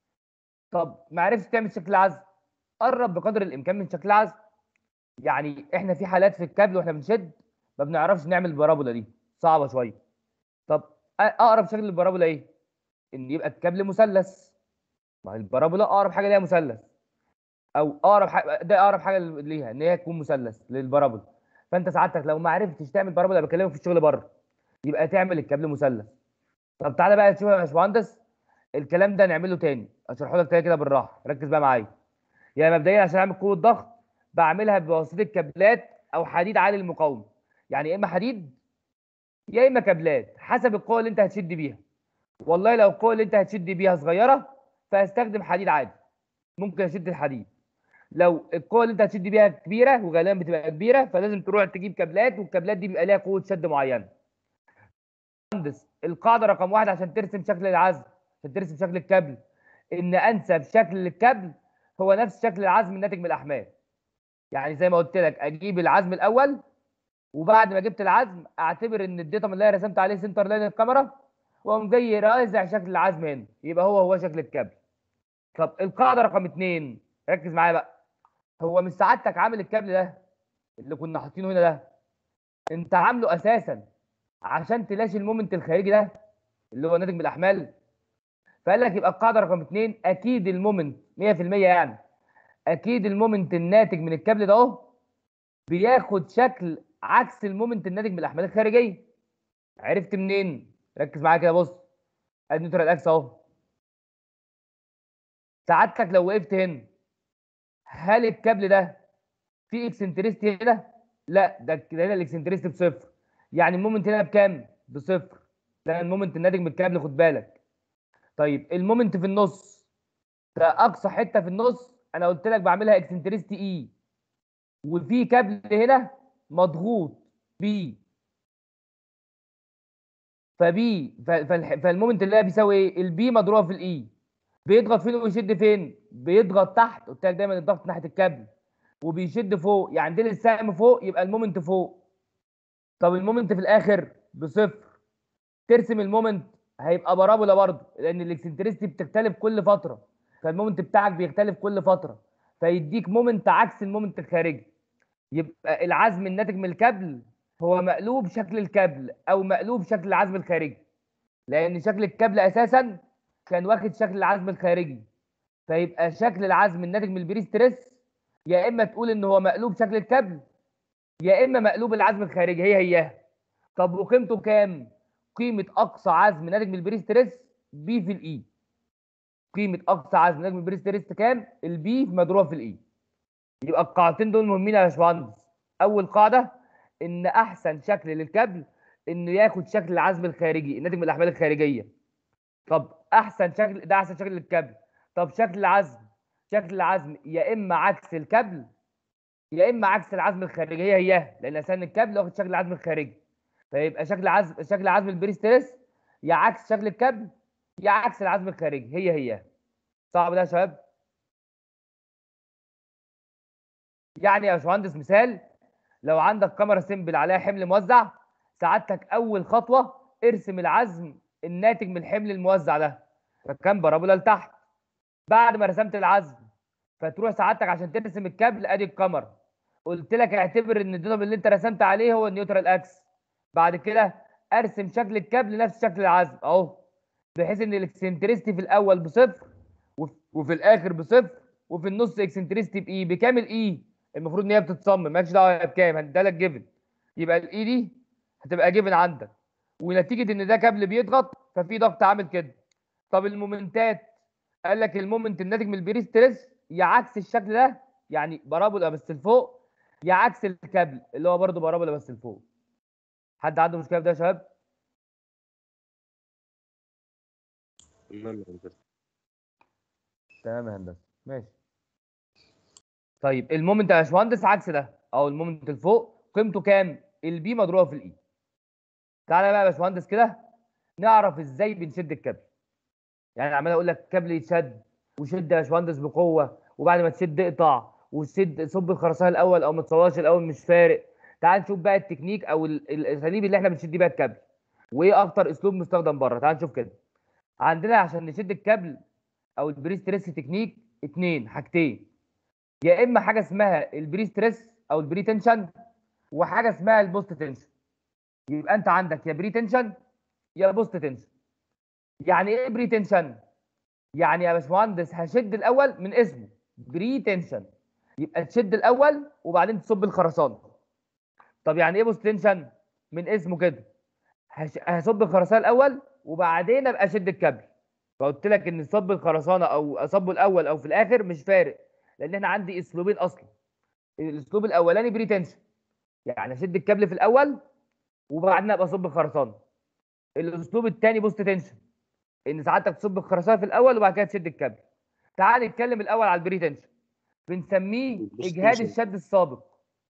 طب ما عرفتش تعمل شكل العزم قرب بقدر الامكان من شكل العزم يعني احنا في حالات في الكابل واحنا بنشد ما بنعرفش نعمل البارابولا دي صعبه شويه طب أ- اقرب شكل للبارابولا ايه ان يبقى الكابل مثلث ما هي البارابولا اقرب حاجه ليها مثلث او اقرب حاجه ده اقرب حاجه ليها ان هي تكون مثلث للبارابولا فانت سعادتك لو ما عرفتش تعمل بارابولا بكلمك في الشغل بره يبقى تعمل الكابل مثلث طب تعالى بقى تشوف يا باشمهندس الكلام ده نعمله تاني اشرحه لك تاني كده بالراحه ركز بقى معايا يعني مبدئيا عشان اعمل قوه ضغط بعملها بواسطه كابلات او حديد عالي المقاومه يعني يا اما حديد يا اما كابلات حسب القوه اللي انت هتشد بيها والله لو القوه اللي انت هتشد بيها صغيره فهستخدم حديد عادي ممكن اشد الحديد لو القوه اللي انت هتشد بيها كبيره وغالبا بتبقى كبيره فلازم تروح تجيب كابلات والكابلات دي بيبقى ليها قوه شد معينه مهندس القاعده رقم واحد عشان ترسم شكل العزم عشان ترسم شكل الكابل ان انسب شكل للكابل هو نفس شكل العزم الناتج من الاحمال يعني زي ما قلت لك اجيب العزم الاول وبعد ما جبت العزم اعتبر ان الديتم اللي انا رسمت عليه سنتر لاين الكاميرا واقوم جاي رازع شكل العزم هنا يبقى هو هو شكل الكابل طب القاعده رقم اتنين ركز معايا بقى هو مش سعادتك عامل الكابل ده اللي كنا حاطينه هنا ده انت عامله اساسا عشان تلاشي المومنت الخارجي ده اللي هو ناتج من الاحمال فقال لك يبقى القاعده رقم اتنين اكيد المومنت 100% يعني اكيد المومنت الناتج من الكابل ده اهو بياخد شكل عكس المومنت الناتج من الاحمال الخارجيه عرفت منين ركز معايا كده بص ادي نيوترال اكس اهو سعادتك لو وقفت هنا هل الكابل ده فيه اكسنتريستي هنا لا ده كده هنا الاكسنتريستي بصفر يعني المومنت هنا بكام بصفر ده المومنت الناتج من الكابل خد بالك طيب المومنت في النص ده اقصى حته في النص انا قلت لك بعملها اكسنتريستي اي وفي كابل هنا مضغوط بي فبي ف- فالح- فالمومنت اللي هي بيساوي ايه البي مضروبه في الاي بيضغط فين ويشد فين بيضغط تحت قلت لك دايما الضغط ناحيه الكابل وبيشد فوق يعني ديل السهم فوق يبقى المومنت فوق طب المومنت في الاخر بصفر ترسم المومنت هيبقى بارابولا برضه لان الاكسنتريستي بتختلف كل فتره فالمومنت بتاعك بيختلف كل فتره فيديك مومنت عكس المومنت الخارجي يبقى العزم الناتج من الكابل هو مقلوب شكل الكابل او مقلوب شكل العزم الخارجي لان شكل الكابل اساسا كان واخد شكل العزم الخارجي فيبقى شكل العزم الناتج من البري ستريس يا اما تقول ان هو مقلوب شكل الكابل يا اما مقلوب العزم الخارجي هي هياها طب وقيمته كام قيمه اقصى عزم ناتج من البري ستريس بي في الاي قيمه اقصى عزم ناتج من البري ستريس كام البي مضروبه في الاي يبقى القاعدتين دول مهمين يا باشمهندس اول قاعده ان احسن شكل للكابل انه ياخد شكل العزم الخارجي الناتج من الاحمال الخارجيه طب احسن شكل ده احسن شكل للكابل طب شكل العزم شكل العزم يا اما عكس الكابل يا اما عكس العزم الخارجي هي هي لان اساسا الكابل واخد شكل العزم الخارجي فيبقى شكل عزم شكل عزم البريستريس يا عكس شكل الكابل يا عكس العزم الخارجي هي هي صعب ده يا شباب يعني يا باشمهندس مثال لو عندك كاميرا سيمبل عليها حمل موزع سعادتك اول خطوه ارسم العزم الناتج من الحمل الموزع ده فكان بارابولا لتحت بعد ما رسمت العزم فتروح سعادتك عشان ترسم الكابل ادي الكاميرا قلت لك اعتبر ان الدينامو اللي انت رسمت عليه هو النيوترال اكس بعد كده ارسم شكل الكابل نفس شكل العزم اهو بحيث ان الاكسنتريستي في الاول بصفر وف- وفي الاخر بصفر وفي النص اكسنتريستي باي بكام الاي المفروض ان هي بتتصمم مالكش دعوه هي بكام هنديها لك جيفن يبقى الاي دي هتبقى جيفن عندك ونتيجه ان ده كابل بيضغط ففي ضغط عامل كده طب المومنتات قال لك المومنت الناتج من البري ستريس يا عكس الشكل ده يعني بارابولا بس لفوق يا عكس الكابل اللي هو برضه بارابولا بس لفوق حد عنده مشكله في ده يا شباب تمام يا هندسة. تمام يا هندسه ماشي طيب المومنت يا باشمهندس عكس ده او المومنت لفوق قيمته كام البي مضروبه في الاي تعالى بقى يا باشمهندس كده نعرف ازاي بنشد الكابل يعني عمال اقول لك كابل يتشد وشد يا باشمهندس بقوه وبعد ما تشد اقطع وشد صب الخرسانه الاول او ما تصورش الاول مش فارق تعال نشوف بقى التكنيك او ال- الاساليب اللي احنا بنشد بيها الكابل وايه اكتر اسلوب مستخدم بره تعال نشوف كده عندنا عشان نشد الكابل او البري ستريس تكنيك اتنين حاجتين يا اما حاجه اسمها البري ستريس او البري تنشن وحاجه اسمها البوست تنشن يبقى انت عندك يا بري تنشن يا بوست تنشن يعني ايه بري تنشن يعني يا باشمهندس هشد الاول من اسمه بري تنشن يبقى تشد الاول وبعدين تصب الخرسانه طب يعني ايه بوست تنشن من اسمه كده هش- هصب الخرسانه الاول وبعدين ابقى اشد الكابل فقلت لك ان صب الخرسانه او اصبه الاول او في الاخر مش فارق لان احنا عندي اسلوبين اصلا الاسلوب الاولاني بري تنشن يعني اشد الكابل في الاول وبعدين ابقى اصب الخرسانه الاسلوب الثاني بوست تنشن ان ساعتك تصب الخرسانه في الاول وبعد كده تشد الكابل تعال نتكلم الاول على البري تنشن بنسميه البوست اجهاد تنشن. الشد السابق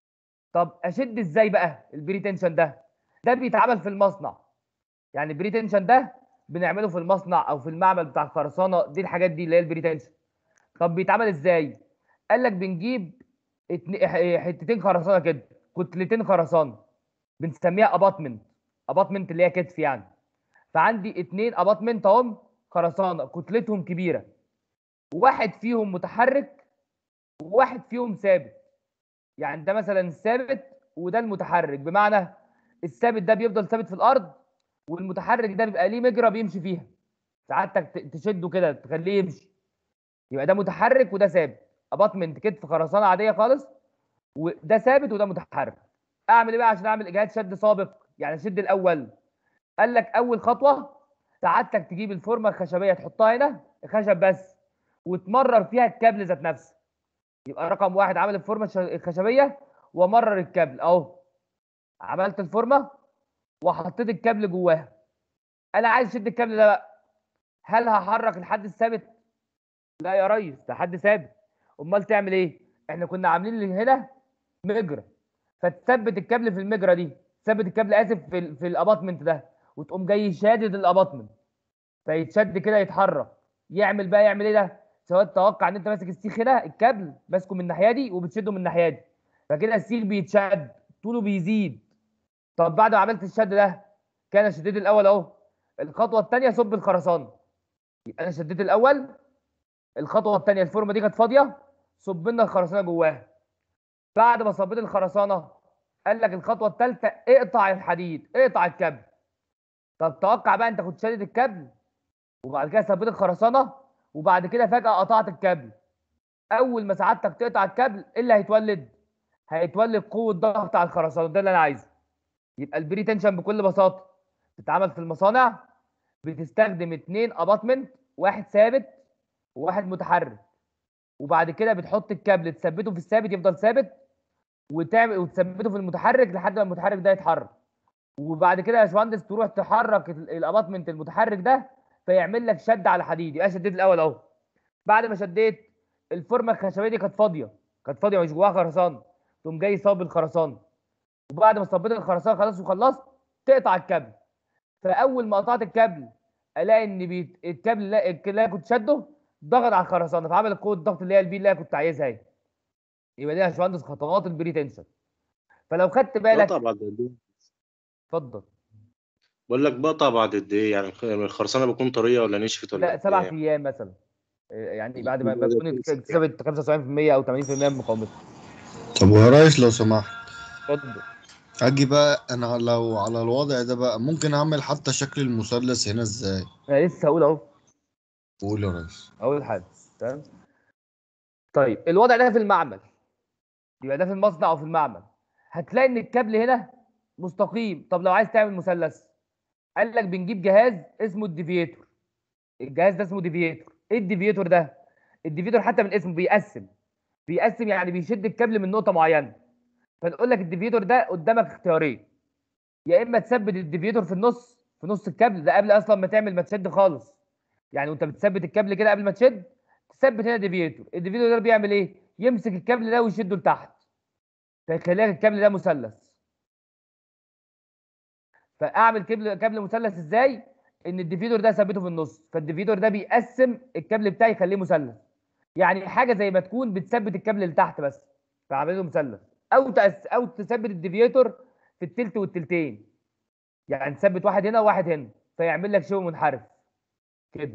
طب اشد ازاي بقى البري تنشن ده ده بيتعمل في المصنع يعني البري تنشن ده بنعمله في المصنع او في المعمل بتاع الخرسانه دي الحاجات دي اللي هي البري تنشن طب بيتعمل ازاي قال لك بنجيب اتن- ح- حتتين خرسانه كده كتلتين خرسانه بنسميها اباطمنت اباطمنت اللي هي كتف يعني فعندي اتنين اباطمنت اهم خرسانه كتلتهم كبيره واحد فيهم متحرك وواحد فيهم ثابت يعني ده مثلا الثابت وده المتحرك بمعنى الثابت ده بيفضل ثابت في الارض والمتحرك ده بيبقى ليه مجرى بيمشي فيها ساعتك ت- تشده كده تخليه يمشي يبقى ده متحرك وده ثابت اباطمنت كتف خرسانه عاديه خالص وده ثابت وده متحرك اعمل ايه بقى عشان اعمل اجهاد شد سابق يعني شد الاول قال لك اول خطوه سعادتك تجيب الفورمه الخشبيه تحطها هنا خشب بس وتمرر فيها الكابل ذات نفسه يبقى رقم واحد عامل الفورمه الش- الخشبيه ومرر الكابل اهو عملت الفورمه وحطيت الكابل جواها انا عايز اشد الكابل ده بقى هل هحرك الحد الثابت لا يا ريس ده حد ثابت امال تعمل ايه احنا كنا عاملين اللي هنا مجرى فتثبت الكابل في المجرى دي تثبت الكابل اسف في ال- في الاباطمنت ده وتقوم جاي شادد الاباطمنت فيتشد كده يتحرك يعمل بقى يعمل ايه ده سواء توقع ان انت ماسك السيخ هنا الكابل ماسكه من الناحيه دي وبتشده من الناحيه دي فكده السيخ بيتشد طوله بيزيد طب بعد ما عملت الشد ده كان شديت الاول اهو الخطوه الثانيه صب الخرسانه يبقى انا شديت الاول الخطوه الثانيه الفورمه دي كانت فاضيه صب لنا الخرسانه جواها بعد ما صبيت الخرسانه قال لك الخطوه الثالثه اقطع الحديد اقطع الكابل طب توقع بقى انت كنت شادد الكابل وبعد كده ثبت الخرسانه وبعد كده فجاه قطعت الكابل اول ما سعادتك تقطع الكابل ايه اللي هيتولد هيتولد قوه ضغط على الخرسانه ده اللي انا عايزه يبقى البري تنشن بكل بساطه بتتعمل في المصانع بتستخدم اتنين اباطمنت واحد ثابت وواحد متحرك وبعد كده بتحط الكابل تثبته في الثابت يفضل ثابت وتعمل وتثبته في المتحرك لحد ما المتحرك ده يتحرك وبعد كده يا باشمهندس تروح تحرك ال- الاباطمنت المتحرك ده فيعمل لك شد على حديد يبقى شديت الاول اهو بعد ما شديت الفورمه الخشبيه دي كانت فاضيه كانت فاضيه مش جواها خرسانه تقوم جاي صاب الخرسانه وبعد ما صبيت الخرسانه خلاص وخلصت تقطع الكابل فاول ما قطعت الكابل الاقي ان بيت... الكابل اللي اللي انا كنت شاده ضغط على الخرسانه فعمل قوه الضغط اللي هي البي اللي انا كنت عايزها اهي يبقى دي يا باشمهندس خطوات البري تنشن فلو خدت بالك بقطع بعد قد ايه؟ اتفضل بقول لك بقطع بعد قد ايه يعني الخ- الخرسانه بتكون طريه ولا نشفت ولا لا قد سبع إيه؟ ايام مثلا إيه، يعني بعد ما يبقى ده بكون كويس. اكتسبت 75% او 80% من مقاومتها طب ويا ريس لو سمحت اتفضل اجي بقى انا لو على الوضع ده بقى ممكن اعمل حتى شكل المثلث هنا ازاي انا لسه هقول اهو قول يا ريس اول حاجه تمام طيب الوضع ده في المعمل يبقى ده في المصنع او في المعمل هتلاقي ان الكابل هنا مستقيم طب لو عايز تعمل مثلث قال لك بنجيب جهاز اسمه الديفيتور الجهاز ده اسمه ديفيتور ايه الديفيتور ده الديفيتور حتى من اسمه بيقسم بيقسم يعني بيشد الكابل من نقطه معينه فنقول لك الديفيتور ده قدامك اختيارين يا اما تثبت الديفيتور في النص في نص الكابل ده قبل اصلا ما تعمل ما تشد خالص يعني وانت بتثبت الكابل كده قبل ما تشد تثبت هنا ديفيتور الديفيتور ده بيعمل ايه يمسك الكابل ده ويشده لتحت فيخلي لك الكابل ده مثلث فاعمل كابل كابل مثلث ازاي ان الديفيدور ده ثبته في النص فالديفيدور ده بيقسم الكابل بتاعي يخليه مثلث يعني حاجه زي ما تكون بتثبت الكابل لتحت بس فعمله مثلث او تأس او تثبت الديفيتور في التلت والتلتين يعني تثبت واحد هنا وواحد هنا فيعمل لك شبه منحرف كده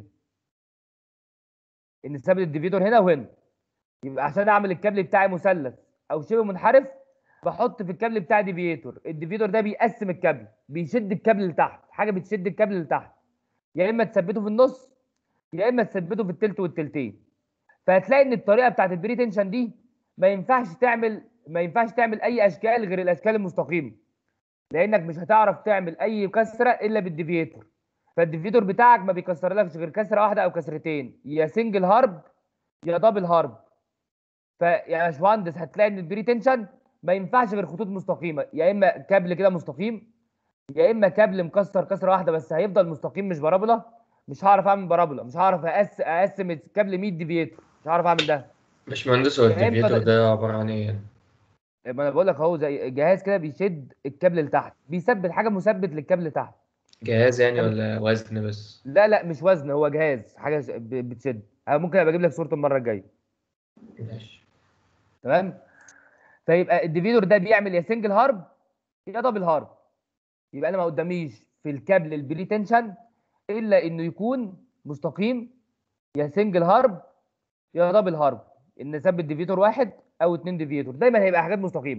ان تثبت الديفيتور هنا وهنا يبقى عشان اعمل الكابل بتاعي مثلث او شبه منحرف بحط في الكابل بتاعي ديفيتور الديفيتور ده بيقسم الكابل بيشد الكابل لتحت حاجه بتشد الكابل لتحت يا اما تثبته في النص يا اما تثبته في التلت والتلتين فهتلاقي ان الطريقه بتاعت البري تنشن دي ما ينفعش تعمل ما ينفعش تعمل اي اشكال غير الاشكال المستقيمه لانك مش هتعرف تعمل اي كسره الا بالديفيتور فالديفيتور بتاعك ما بيكسرلكش غير كسره واحده او كسرتين يا سنجل هارب يا دبل هارب فيا باشمهندس هتلاقي ان البري تنشن ما ينفعش غير خطوط مستقيمه يا اما كابل كده مستقيم يا اما كابل مكسر كسره واحده بس هيفضل مستقيم مش بارابولا مش هعرف اعمل بارابولا مش هعرف أقس- اقسم الكابل 100 ديفيتور مش هعرف اعمل ده باشمهندس هو يا إما الديفيتور ده- ده عبارة عن ايه يعني؟ ما انا بقول لك اهو زي جهاز كده بيشد الكابل لتحت بيثبت حاجه مثبت للكابل لتحت جهاز يعني ولا وزن بس؟ لا لا مش وزن هو جهاز حاجه ش- ب- بتشد أنا ممكن ابقى اجيب لك صورته المره الجايه ماشي تمام فيبقى الديفيدور ده بيعمل يا سنجل هارب يا دبل هارب يبقى انا ما قداميش في الكابل البري تنشن الا انه يكون مستقيم يا سنجل هارب يا دبل هارب ان اثبت ديفيتور واحد او اتنين ديفيتور دايما هيبقى حاجات مستقيمه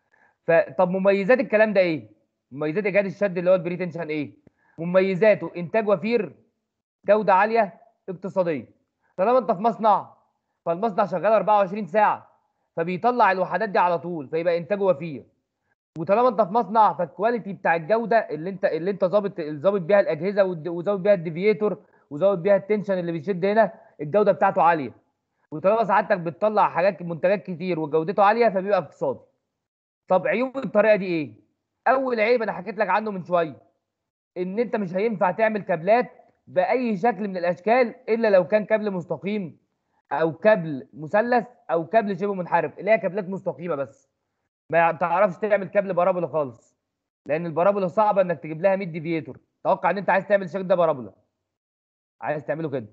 فطب مميزات الكلام ده ايه مميزات ايجاد الشد اللي هو البري تنشن ايه مميزاته انتاج وفير جوده عاليه اقتصاديه طالما انت في مصنع فالمصنع شغال 24 ساعه فبيطلع الوحدات دي على طول فيبقى انتاجه وفير وطالما انت في مصنع فالكواليتي بتاع الجوده اللي انت اللي انت ظابط ظابط بيها الاجهزه والد- وظابط بيها الديفيتور وظابط بيها التنشن اللي بيشد هنا الجوده بتاعته عاليه وطالما سعادتك بتطلع حاجات منتجات كتير وجودته عاليه فبيبقى اقتصادي طب عيوب الطريقه دي ايه اول عيب انا حكيت لك عنه من شويه ان انت مش هينفع تعمل كابلات باي شكل من الاشكال الا لو كان كابل مستقيم او كابل مثلث او كابل شبه منحرف اللي هي كابلات مستقيمه بس ما بتعرفش تعمل كابل بارابولا خالص لان البارابولا صعبه انك تجيب لها 100 ديفيتور توقع ان انت عايز تعمل الشكل ده بارابولا عايز تعمله كده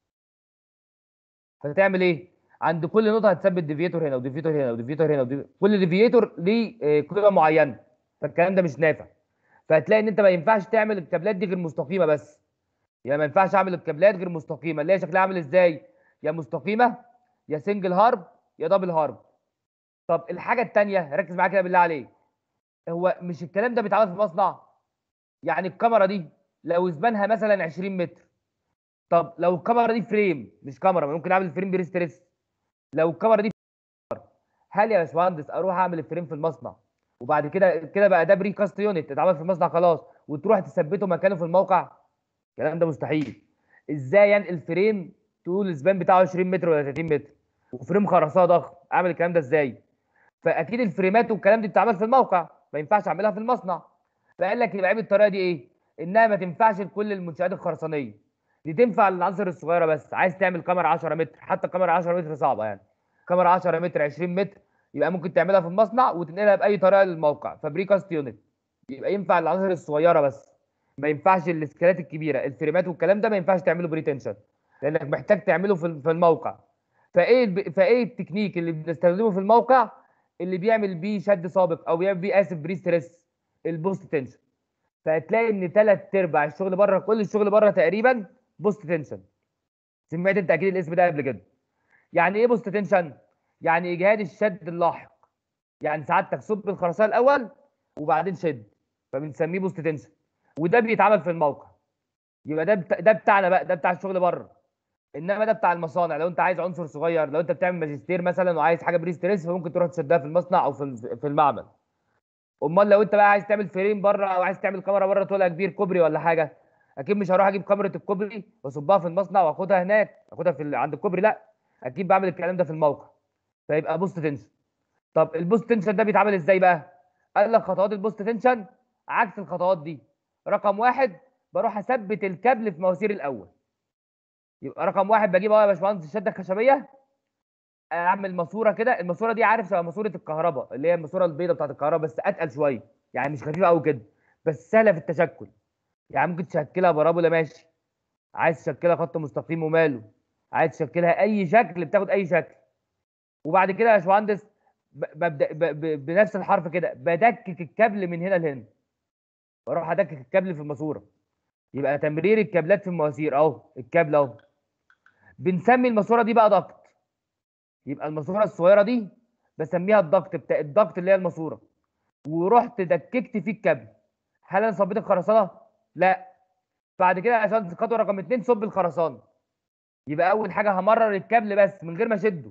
فتعمل ايه عند كل نقطه هتثبت ديفيتور هنا وديفيتور هنا وديفيتور هنا وديفيتور. كل ديفيتور ليه آه، قيمه معينه فالكلام ده مش نافع فهتلاقي ان انت ما ينفعش تعمل الكابلات دي غير مستقيمه بس يعني ما ينفعش اعمل الكابلات غير مستقيمه اللي هي شكلها عامل ازاي يا مستقيمه يا سنجل هارب يا دبل هارب طب الحاجه الثانيه ركز معايا كده بالله عليك هو مش الكلام ده بيتعمل في مصنع يعني الكاميرا دي لو زمانها مثلا 20 متر طب لو الكاميرا دي فريم مش كاميرا ما ممكن اعمل الفريم بريستريس لو الكاميرا دي هل يا باشمهندس اروح اعمل الفريم في المصنع وبعد كده كده بقى ده بري كاست يونت اتعمل في المصنع خلاص وتروح تثبته مكانه في الموقع الكلام ده مستحيل ازاي انقل فريم تقول السبان بتاعه 20 متر ولا 30 متر وفريم خرسانه ضخم اعمل الكلام ده ازاي فاكيد الفريمات والكلام دي بتتعمل في الموقع ما ينفعش اعملها في المصنع فقال لك يبقى عيب الطريقه دي ايه انها ما تنفعش لكل المنشات الخرسانيه دي تنفع للعناصر الصغيره بس عايز تعمل كاميرا 10 متر حتى كاميرا 10 متر صعبه يعني كاميرا 10 متر 20 متر يبقى ممكن تعملها في المصنع وتنقلها باي طريقه للموقع فبريكاست يونت يبقى ينفع للعناصر الصغيره بس ما ينفعش الاسكالات الكبيره الفريمات والكلام ده ما ينفعش تعمله بريتنشن لانك محتاج تعمله في في الموقع فايه الب... فايه التكنيك اللي بنستخدمه في الموقع اللي بيعمل بيه شد سابق او بيعمل بيه اسف بري ستريس البوست تنشن فهتلاقي ان ثلاث ارباع الشغل بره كل الشغل بره تقريبا بوست تنشن سمعت انت اكيد الاسم ده قبل كده يعني ايه بوست تنشن يعني اجهاد الشد اللاحق يعني سعادتك صب الخرسانه الاول وبعدين شد فبنسميه بوست تنشن وده بيتعمل في الموقع يبقى ده بتا... ده بتاعنا بقى ده بتاع الشغل بره انما ده بتاع المصانع لو انت عايز عنصر صغير لو انت بتعمل ماجستير مثلا وعايز حاجه بري ستريس فممكن تروح تشدها في المصنع او في في المعمل امال لو انت بقى عايز تعمل فريم بره او عايز تعمل كاميرا بره طولها كبير كوبري ولا حاجه اكيد مش هروح اجيب كاميرا الكوبري واصبها في المصنع واخدها هناك اخدها في ال- عند الكوبري لا اكيد بعمل الكلام ده في الموقع فيبقى بوست تنشن طب البوست تنشن ده بيتعمل ازاي بقى قال لك خطوات البوست تنشن عكس الخطوات دي رقم واحد بروح اثبت الكابل في مواسير الاول يبقى رقم واحد بجيب اهو يا باشمهندس الشده الخشبيه اعمل ماسوره كده الماسوره دي عارف شبه ماسوره الكهرباء اللي هي الماسوره البيضاء بتاعت الكهرباء بس اتقل شويه يعني مش خفيفه قوي كده بس سهله في التشكل يعني ممكن تشكلها بارابولا ماشي عايز تشكلها خط مستقيم وماله عايز تشكلها اي شكل بتاخد اي شكل وبعد كده يا باشمهندس ب- ببدا ب- ب- بنفس الحرف كده بدكك الكابل من هنا لهنا بروح ادكك الكابل في الماسوره يبقى تمرير الكابلات في المواسير اهو الكابل اهو بنسمي الماسوره دي بقى ضغط يبقى الماسوره الصغيره دي بسميها الضغط بتاع الضغط اللي هي الماسوره ورحت دككت فيه الكابل هل انا صبيت الخرسانه؟ لا بعد كده عشان خطوه رقم اتنين صب الخرسانه يبقى اول حاجه همرر الكابل بس من غير ما اشده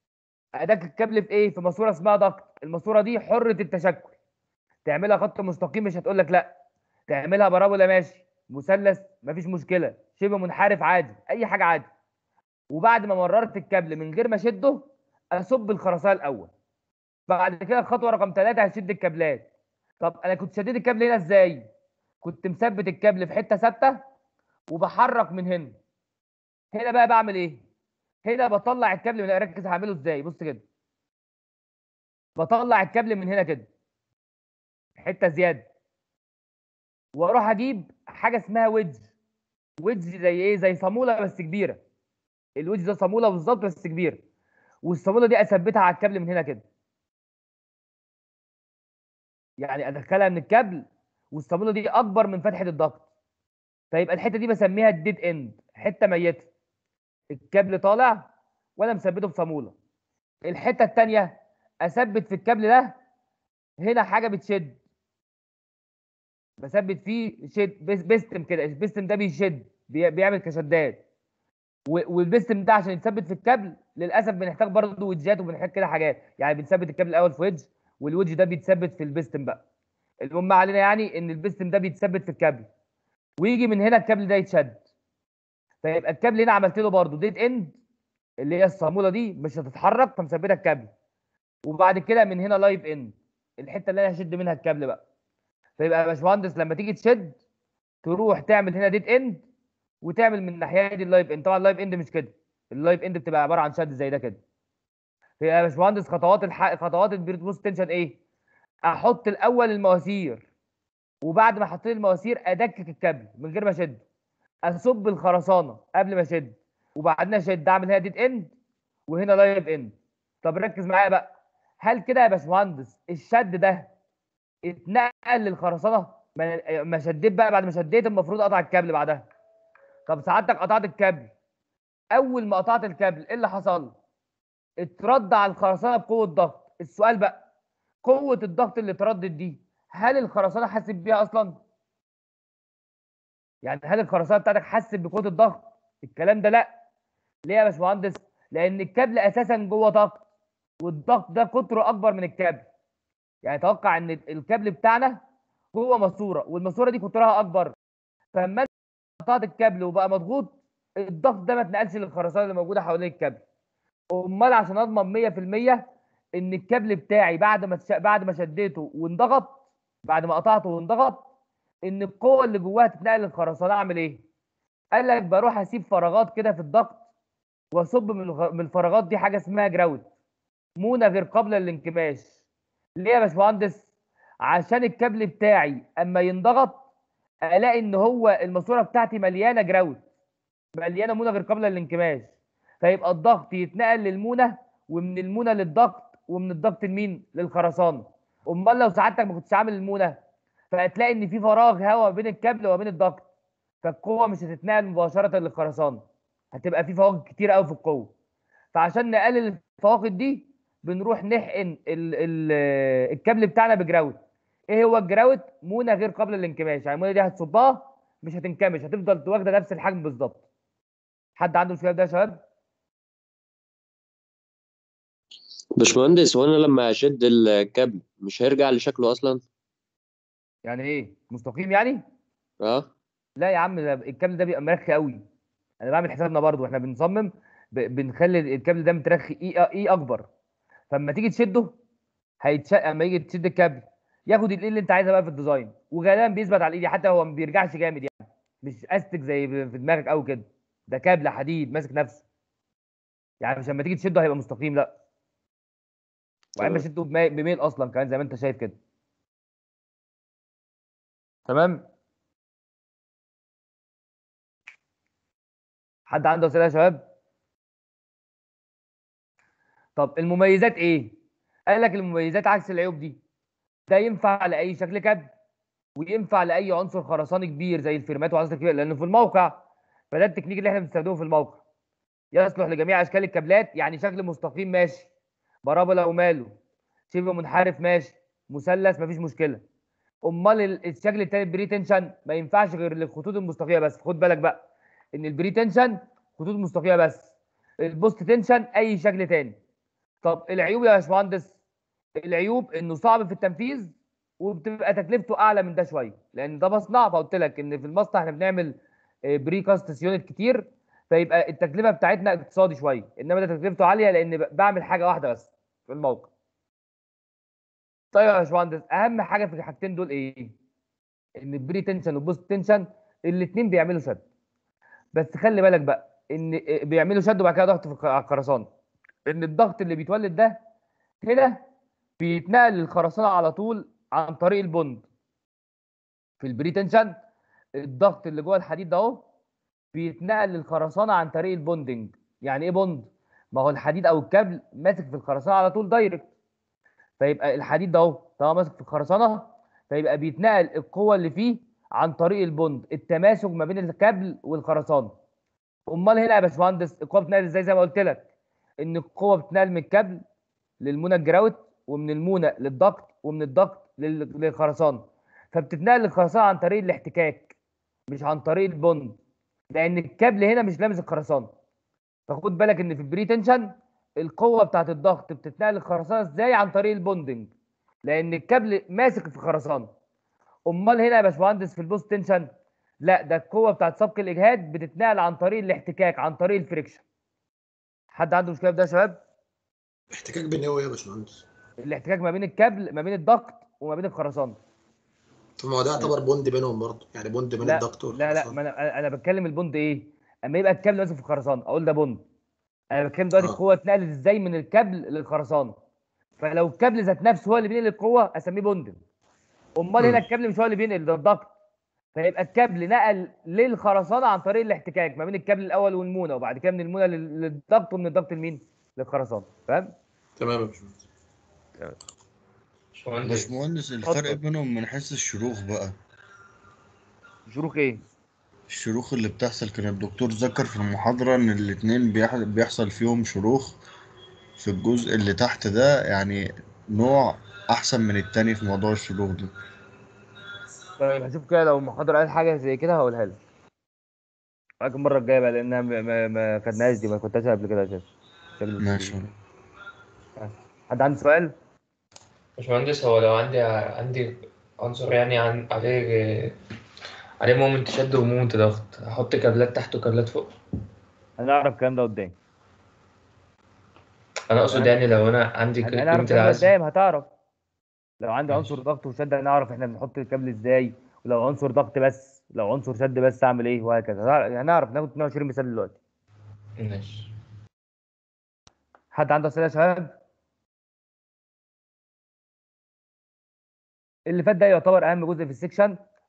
ادك الكابل في ايه؟ في ماسوره اسمها ضغط الماسوره دي حره التشكل تعملها خط مستقيم مش هتقول لك لا تعملها بارابولا ماشي مثلث مفيش مشكله شبه منحرف عادي اي حاجه عادي وبعد ما مررت الكابل من غير ما اشده اصب الخرسانه الاول بعد كده الخطوه رقم ثلاثة هشد الكابلات طب انا كنت شديت الكابل هنا ازاي كنت مثبت الكابل في حته ثابته وبحرك من هنا هنا بقى بعمل ايه هنا بطلع الكابل من ركز هعمله ازاي بص كده بطلع الكابل من هنا كده حته زياده واروح اجيب حاجه اسمها ويدج ويدج زي ايه زي صاموله بس كبيره الويدج ده صاموله بالظبط بس كبيره والصاموله دي اثبتها على الكابل من هنا كده يعني ادخلها من الكابل والصاموله دي اكبر من فتحه الضغط فيبقى الحته دي بسميها الديد اند حته ميته الكابل طالع وانا مثبته بصاموله الحته الثانيه اثبت في الكابل ده هنا حاجه بتشد بثبت فيه شد بس- بستم كده البستم ده بيشد بي- بيعمل كشدات و- والبستم ده عشان يتثبت في الكابل للاسف بنحتاج برضه ويدجات وبنحتاج كده حاجات يعني بنثبت الكابل الاول في ويدج والويدج ده بيتثبت في البستم بقى المهم ما علينا يعني ان البستم ده بيتثبت في الكابل ويجي من هنا الكابل ده يتشد فيبقى الكابل هنا عملت له برضه ديد اند اللي هي الصاموله دي مش هتتحرك فمثبته الكابل وبعد كده من هنا لايف اند الحته اللي انا هشد منها الكابل بقى فيبقى يا باشمهندس لما تيجي تشد تروح تعمل هنا ديد اند وتعمل من الناحيه دي اللايف اند طبعا اللايف اند مش كده اللايف اند بتبقى عباره عن شد زي ده كده فيبقى يا باشمهندس خطوات الح... خطوات البيرت بوست تنشن ايه احط الاول المواسير وبعد ما حطيت المواسير ادكك الكابل من غير ما اشد اصب الخرسانه قبل ما اشد وبعدين اشد اعمل هنا ديد اند وهنا لايف اند طب ركز معايا بقى هل كده يا باشمهندس الشد ده اتنقل للخرسانه ما ما شديت بقى بعد ما شديت المفروض اقطع الكابل بعدها طب سعادتك قطعت الكابل اول ما قطعت الكابل ايه اللي حصل اترد على الخرسانه بقوه ضغط السؤال بقى قوه الضغط اللي اتردت دي هل الخرسانه حاسس بيها اصلا يعني هل الخرسانه بتاعتك حاسس بقوه الضغط الكلام ده لا ليه يا باشمهندس لان الكابل اساسا جوه ضغط والضغط ده قطره اكبر من الكابل يعني توقع ان الكابل بتاعنا جوه ماسوره والماسوره دي قطرها اكبر فلما انت قطعت الكابل وبقى مضغوط الضغط ده ما اتنقلش للخرسانه اللي موجوده حوالين الكابل امال عشان اضمن 100% ان الكابل بتاعي بعد ما تش... بعد ما شديته وانضغط بعد ما قطعته وانضغط ان القوه اللي جواها تتنقل للخرسانه اعمل ايه قال لك بروح اسيب فراغات كده في الضغط واصب من الغ- من الفراغات دي حاجه اسمها جراوت مونه غير قابله للانكماش ليه يا باشمهندس عشان الكابل بتاعي اما ينضغط الاقي ان هو الماسوره بتاعتي مليانه جراوت مليانه مونه غير قابله للانكماش فيبقى الضغط يتنقل للمونه ومن المونه للضغط ومن الضغط لمين للخرسانه امال لو سعادتك ما كنتش عامل المونه فهتلاقي ان في فراغ هواء بين الكابل وبين الضغط فالقوه مش هتتنقل مباشره للخرسانه هتبقى في فواقد كتير قوي في القوه فعشان نقلل الفواقد دي بنروح نحقن ال ال الكابل بتاعنا بجراوت ايه هو الجراوت مونه غير قابله للانكماش يعني المونه دي هتصبها مش هتنكمش هتفضل واخده نفس الحجم بالظبط حد عنده مشكله في ده يا شباب باشمهندس هو انا لما اشد الكابل مش هيرجع لشكله اصلا يعني ايه مستقيم يعني اه لا يا عم ده الكابل ده بيبقى مرخي قوي انا بعمل حسابنا برضو احنا بنصمم ب- بنخلي الكابل ده مترخي ايه ايه اكبر فلما تيجي تشده هيتشق اما يجي تشد الكابل ياخد الايه اللي انت عايزها بقى في الديزاين وغالبا بيثبت على الايد حتى هو ما بيرجعش جامد يعني مش استك زي في دماغك قوي كده ده كابل حديد ماسك نفسه يعني مش لما تيجي تشده هيبقى مستقيم لا وعم تمام. شده بمي- بميل اصلا كمان زي ما انت شايف كده تمام حد عنده اسئله يا شباب طب المميزات ايه قال لك المميزات عكس العيوب دي ده ينفع لاي شكل كابل وينفع لاي عنصر خرساني كبير زي الفيرمات وعناصر كبيره لانه في الموقع فده التكنيك اللي احنا بنستخدمه في الموقع يصلح لجميع اشكال الكابلات يعني شكل مستقيم ماشي بارابولا وماله شبه منحرف ماشي مثلث مفيش مشكله امال ال- الشكل التاني بري تنشن ما ينفعش غير للخطوط المستقيمه بس خد بالك بقى ان البري تنشن خطوط مستقيمه بس البوست تنشن اي شكل تاني طب العيوب يا باشمهندس العيوب انه صعب في التنفيذ وبتبقى تكلفته اعلى من ده شويه لان ده مصنع فقلت لك ان في المصنع احنا بنعمل بري كاست يونت كتير فيبقى التكلفه بتاعتنا اقتصادي شويه انما ده تكلفته عاليه لان ب- بعمل حاجه واحده بس في الموقع طيب يا باشمهندس اهم حاجه في الحاجتين دول ايه ان البري تنشن والبوست تنشن الاثنين بيعملوا شد بس خلي بالك بقى ان بيعملوا شد وبعد كده ضغط في الخ- على الخرسانه ان الضغط اللي بيتولد ده هنا بيتنقل للخرسانه على طول عن طريق البوند في البري تنشن الضغط اللي جوه الحديد ده اهو بيتنقل للخرسانه عن طريق البوندنج يعني ايه بوند ما هو الحديد او الكابل ماسك في الخرسانه على طول دايركت فيبقى الحديد ده اهو طالما ماسك في الخرسانه فيبقى بيتنقل القوه اللي فيه عن طريق البوند التماسك ما بين الكابل والخرسانه امال هنا يا باشمهندس القوه بتتنقل ازاي زي ما قلت لك ان القوه بتتنقل من الكابل للمونه الجراوت ومن المونه للضغط ومن الضغط لل- للخرسانه فبتتنقل للخرسانه عن طريق الاحتكاك مش عن طريق البوند لان الكابل هنا مش لامس الخرسانه فخد بالك ان في البري تنشن القوه بتاعت الضغط بتتنقل للخرسانه ازاي عن طريق البوندنج لان الكابل ماسك في الخرسانه امال هنا يا باشمهندس في البوست تنشن لا ده القوه بتاعت سبق الاجهاد بتتنقل عن طريق الاحتكاك عن طريق الفريكشن حد عنده مشكله في ده يا شباب احتكاك بين ايه وايه يا باشمهندس؟ الاحتكاك ما بين الكابل ما بين الضغط وما بين الخرسانه طب ما هو ده يعتبر بوند بينهم برضه يعني بوند بين لا الضغط لا لا والخرسانة. ما انا انا بتكلم البوند ايه اما يبقى الكابل ماسك في الخرسانه اقول ده بوند انا بتكلم دلوقتي آه. القوه اتنقلت ازاي من الكابل للخرسانه فلو الكابل ذات نفسه هو اللي بينقل القوه اسميه بوندنج امال هنا مم. الكابل مش هو اللي بينقل ده الضغط فيبقى الكابل نقل للخرسانه عن طريق الاحتكاك ما بين الكابل الاول والمونه وبعد كده من المونه لل- للضغط ومن الضغط لمين للخرسانه فاهم تمام يا باشمهندس باشمهندس باشمهندس الفرق اتفضل. بينهم من حيث الشروخ بقى شروخ ايه الشروخ اللي بتحصل كان الدكتور ذكر في المحاضرة إن الاتنين بيح- بيحصل فيهم شروخ في الجزء اللي تحت ده يعني نوع أحسن من التاني في موضوع الشروخ ده طيب هشوف كده لو المحاضرة قال حاجة زي كده هقولها لك. معاك المرة الجاية بقى لأنها ما, ما, ما خدناهاش دي ما كنتش قبل كده أساسا. شكل ماشي حد عنده سؤال؟ باشمهندس هو لو عندي عندي عنصر يعني عن عليه عليه مومنت شد ومومنت ضغط احط كابلات تحت وكابلات فوق هنعرف الكلام ده قدام. انا اقصد يعني لو انا عندي هن- قيمة هنعرف الكلام ده العزم قدام هتعرف. لو عندي ماشي. عنصر ضغط وشد هنعرف احنا بنحط الكابل ازاي ولو عنصر ضغط بس لو عنصر شد بس اعمل ايه وهكذا هنعرف- هنعرف ناخد 22 مثال دلوقتي. ماشي حد عنده اسئله يا شباب؟ اللي فات ده يعتبر اهم جزء في السكشن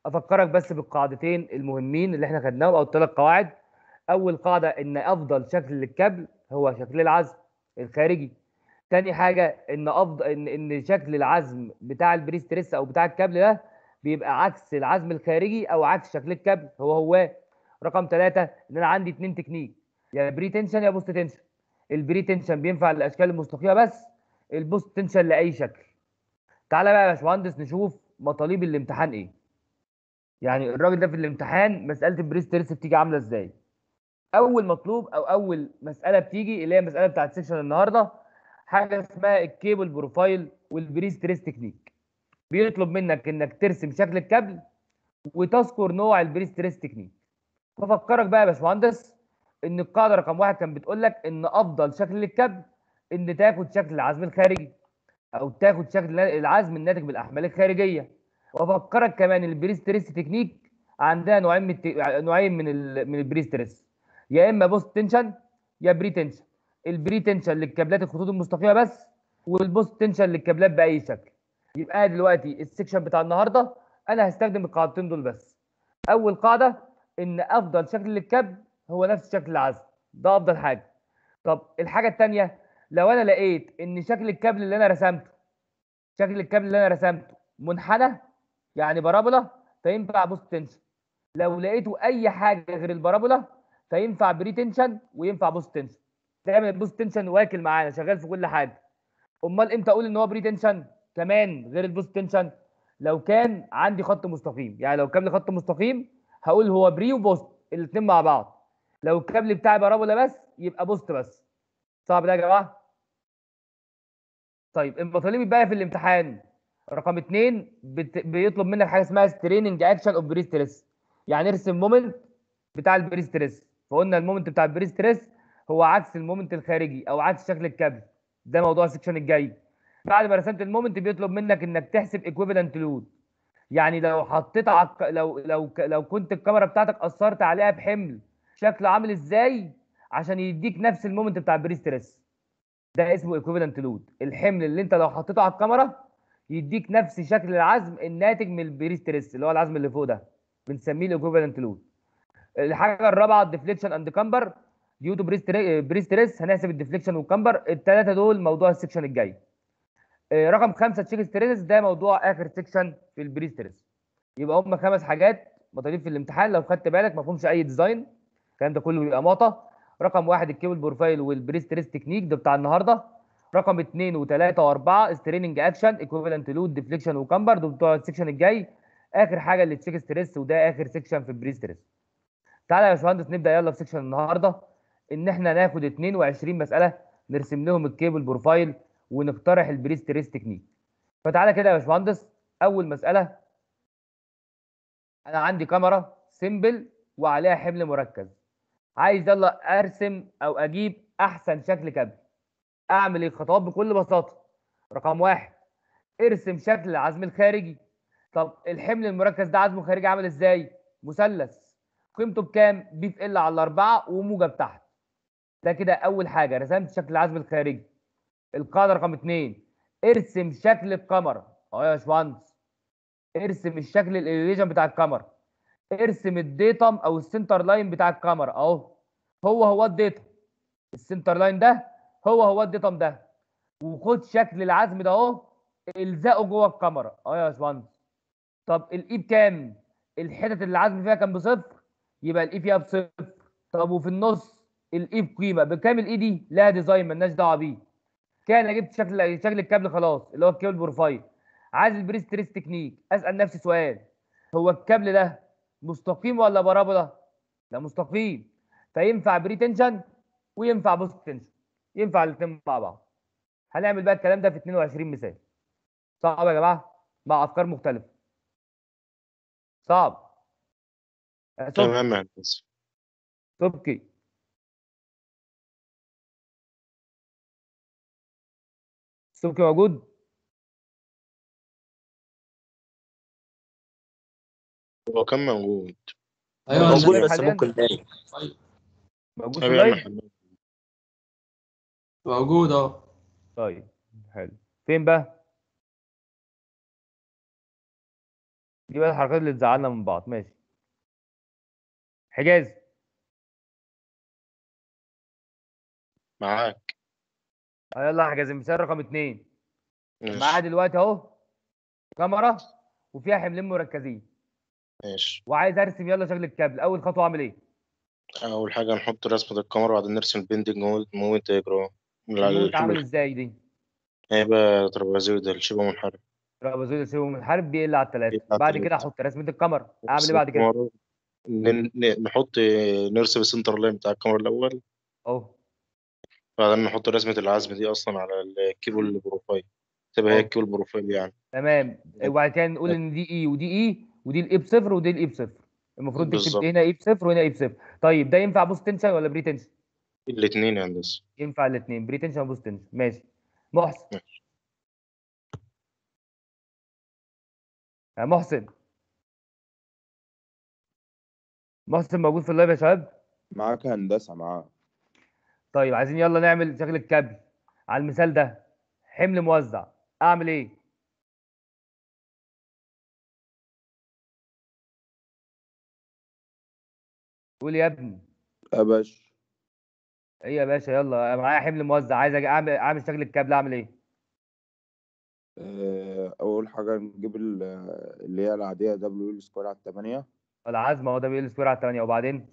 افكرك بس بالقاعدتين المهمين اللي احنا خدناهم او الثلاث قواعد اول قاعده ان افضل شكل للكابل هو شكل العزم الخارجي تاني حاجه ان افضل ان ان شكل العزم بتاع البريستريس او بتاع الكابل ده بيبقى عكس العزم الخارجي او عكس شكل الكابل هو هو رقم ثلاثة ان انا عندي اتنين تكنيك يا بري تنشن يا بوست تنشن البري تنشن بينفع للاشكال المستقيمه بس البوست تنشن لاي شكل تعالى بقى يا باشمهندس نشوف مطالب الامتحان ايه يعني الراجل ده في الامتحان مساله البري ستريس بتيجي عامله ازاي اول مطلوب او اول مساله بتيجي اللي هي المساله بتاعت سيكشن النهارده حاجه اسمها الكيبل بروفايل والبري ستريس تكنيك بيطلب منك انك ترسم شكل الكابل وتذكر نوع البري ستريس تكنيك بفكرك بقى يا باشمهندس ان القاعده رقم واحد كانت بتقول لك ان افضل شكل للكابل ان تاخد شكل العزم الخارجي او تاخد شكل العزم الناتج من الاحمال الخارجيه وافكرك كمان البري ستريس تكنيك عندها نوعين من الت... نوعين من ال... من البري ستريس يا اما بوست تنشن يا بري تنشن البري تنشن للكابلات الخطوط المستقيمه بس والبوست تنشن للكابلات باي شكل يبقى دلوقتي السكشن بتاع النهارده انا هستخدم القاعدتين دول بس اول قاعده ان افضل شكل للكابل هو نفس شكل العزم ده افضل حاجه طب الحاجه الثانيه لو انا لقيت ان شكل الكابل اللي انا رسمته شكل الكابل اللي انا رسمته منحنى يعني بارابولا فينفع بوست تنشن لو لقيته اي حاجه غير البارابولا فينفع بري تنشن وينفع بوست تنشن دايما البوست تنشن واكل معانا شغال في كل حاجه امال امتى اقول ان هو بري تنشن كمان غير البوست تنشن لو كان عندي خط مستقيم يعني لو الكابل خط مستقيم هقول هو بري وبوست الاثنين مع بعض لو الكابل بتاعي بارابولا بس يبقى بوست بس صعب ده يا جماعه طيب المطالب بقى في الامتحان رقم اثنين بت... بيطلب منك حاجه اسمها ستريننج اكشن اوف بري ستريس يعني ارسم مومنت بتاع البري ستريس فقلنا المومنت بتاع البري ستريس هو عكس المومنت الخارجي او عكس شكل الكابل ده موضوع السكشن الجاي بعد ما رسمت المومنت بيطلب منك انك تحسب ايكويفالنت لود يعني لو حطيت عك... لو لو لو كنت الكاميرا بتاعتك اثرت عليها بحمل شكله عامل ازاي عشان يديك نفس المومنت بتاع البري ستريس ده اسمه ايكويفالنت لود الحمل اللي انت لو حطيته على الكاميرا يديك نفس شكل العزم الناتج من البري ستريس اللي هو العزم اللي فوق ده بنسميه الايكويفالنت لود الحاجه الرابعه الديفليكشن اند كامبر ديو تو بري ستريس هنحسب الديفليكشن والكامبر الثلاثه دول موضوع السكشن الجاي رقم خمسه تشيك ستريس ده موضوع اخر سكشن في البري ستريس يبقى هم خمس حاجات مطالب في الامتحان لو خدت بالك ما فيهمش اي ديزاين الكلام ده كله بيبقى معطى رقم واحد الكيبل بروفايل والبري ستريس تكنيك ده بتاع النهارده رقم اثنين وثلاثه واربعه ستريننج اكشن ايكوفالنت لود ديفليكشن وكامبر دول بتوع السكشن الجاي اخر حاجه اللي تشيك ستريس وده اخر سكشن في البري ستريس تعالى يا باشمهندس نبدا يلا في سكشن النهارده ان احنا ناخد 22 مساله نرسم لهم الكيبل بروفايل ونقترح البري ستريس تكنيك فتعالى كده يا باشمهندس اول مساله انا عندي كاميرا سيمبل وعليها حمل مركز عايز يلا ارسم او اجيب احسن شكل كابل اعمل الخطوات بكل بساطه رقم واحد ارسم شكل العزم الخارجي طب الحمل المركز ده عزمه خارجي عامل ازاي مثلث قيمته بكام بي في ال على الاربعه وموجب تحت ده كده اول حاجه رسمت شكل العزم الخارجي القاعده رقم اثنين ارسم شكل الكاميرا اهو يا باشمهندس ارسم الشكل الاليفيشن بتاع الكاميرا ارسم الديتم او السنتر لاين بتاع الكاميرا اهو هو هو الديتم السنتر لاين ده هو هو الديتم ده وخد شكل العزم ده اهو الزقه جوه الكاميرا اهو يا باشمهندس طب الاي بكام الحتت اللي العزم فيها كان بصفر يبقى الاي فيها بصفر طب وفي النص الاي بقيمه بكام الاي دي لها ديزاين مالناش دعوه بيه كده انا جبت شكل شكل الكابل خلاص اللي هو الكيبل بروفايل عايز البري ستريس تكنيك اسال نفسي سؤال هو الكابل ده مستقيم ولا بارابولا ده مستقيم فينفع بري تنشن وينفع بوست تنشن ينفع الاثنين مع بعض هنعمل بقى الكلام ده في 22 مثال صعب يا جماعه مع افكار مختلفه صعب يا صبحي تمام يا هندسة صبحي صبحي موجود هو كان موجود ايوه موجود موجود بس حالياً؟ ممكن نايم موجود في طب يا عم اللايف محمد. موجود اه طيب حلو فين بقى دي بقى الحركات اللي تزعلنا من بعض ماشي حجاز معاك آه، يلا يا حجاز المثال رقم اتنين معايا ماشي دلوقتي اهو كاميرا وفيها حملين مركزين ماشي وعايز ارسم يلا شكل الكابل اول خطوه اعمل ايه أول حاجة نحط رسمة الكاميرا وبعدين نرسم البيندنج مومنت دياجرام الموت عامل ازاي دي هيبقى ترابيزيويد الشبه منحرف ترابيزويد سيبه من الحرب بيقل على الثلاثه بيقل على بعد التلاتة. كده احط رسمه الكاميرا اعمل ايه بعد كده الكاميرا، ن- ن- نحط نرسم السنتر لاين بتاع الكاميرا الأول اهو بعدين نحط رسمة العزم دي أصلا على الكيبل بروفايل تبقى هي أه. الكيبل بروفايل يعني تمام وبعد كده نقول ان دي اي ودي اي ودي الاي بصفر ودي الاي بصفر المفروض تكتب بالظبط. هنا اي بصفر وهنا اي بصفر طيب ده ينفع بوست تنشن ولا بري تنشن الاتنين يا هندسة ينفع الاثنين بري تنشن وبوست تنشن ماشي محسن ماشي. يا محسن محسن موجود في اللايف يا شباب معاك هندسة معاك طيب عايزين يلا نعمل شكل الكابل على المثال ده حمل موزع اعمل ايه قول يا ابني يا باشا ايه يا باشا يلا معايا حمل موزع عايز أجي اعمل اعمل شكل الكابل اعمل ايه آه، أول حاجة نجيب ال- اللي هي العادية دبليو ال سكوير على التمانية العزم اهو ده بيقل سكوير على 8 وبعدين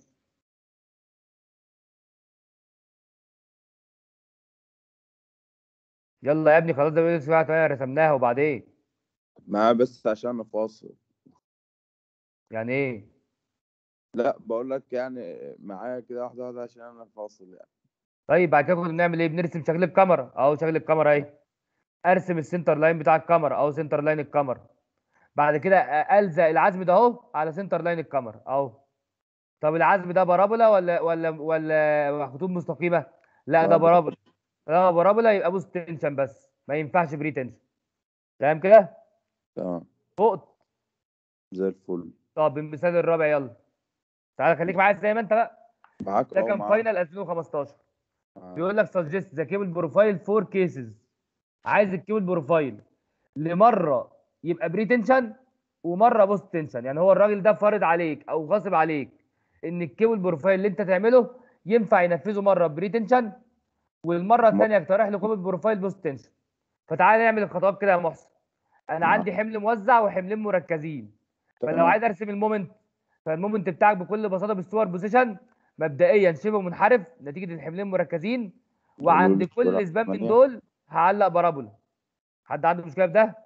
يلا يا ابني خلاص ده بيقل سكوير على 8 رسمناها وبعدين معاه بس عشان نفاصل يعني ايه لا بقول لك يعني معايا كده واحدة واحدة عشان أنا فاصل يعني طيب بعد كده كنا بنعمل ايه بنرسم شكل الكاميرا اهو شكل الكاميرا اهي ارسم السنتر لاين بتاع الكاميرا اهو سنتر لاين الكاميرا بعد كده الزق العزم ده اهو على سنتر لاين الكاميرا اهو طب العزم ده بارابولا ولا ولا ولا خطوط مستقيمه لا ده آه، بارابولا لا بارابولا يبقى بوست تنشن بس ما ينفعش بري تنشن تمام كده تمام فوق زي الفل طب المثال الرابع يلا تعالى خليك معايا زي ما انت بقى معاك ده أهو كان معاك فاينل 2015 معاك. بيقول لك سجست ذا كيبل بروفايل فور كيسز عايز الكيبل بروفايل لمره يبقى بري تنشن ومره بوست تنشن يعني هو الراجل ده فارض عليك او غاصب عليك ان الكيبل بروفايل اللي انت تعمله ينفع ينفذه مره بري تنشن والمره الثانيه يقترح له كيبل بروفايل بوست تنشن فتعالى نعمل الخطوات كده يا محسن انا نعم. عندي حمل موزع وحملين مركزين فلو تمام. عايز ارسم المومنت فالمومنت بتاعك بكل بساطه بالسوبر بوزيشن مبدئيا شبه منحرف نتيجه الحملين مركزين وعند السكوير كل على اسباب من تمانية. دول هعلق بارابولا حد عنده مشكله في ده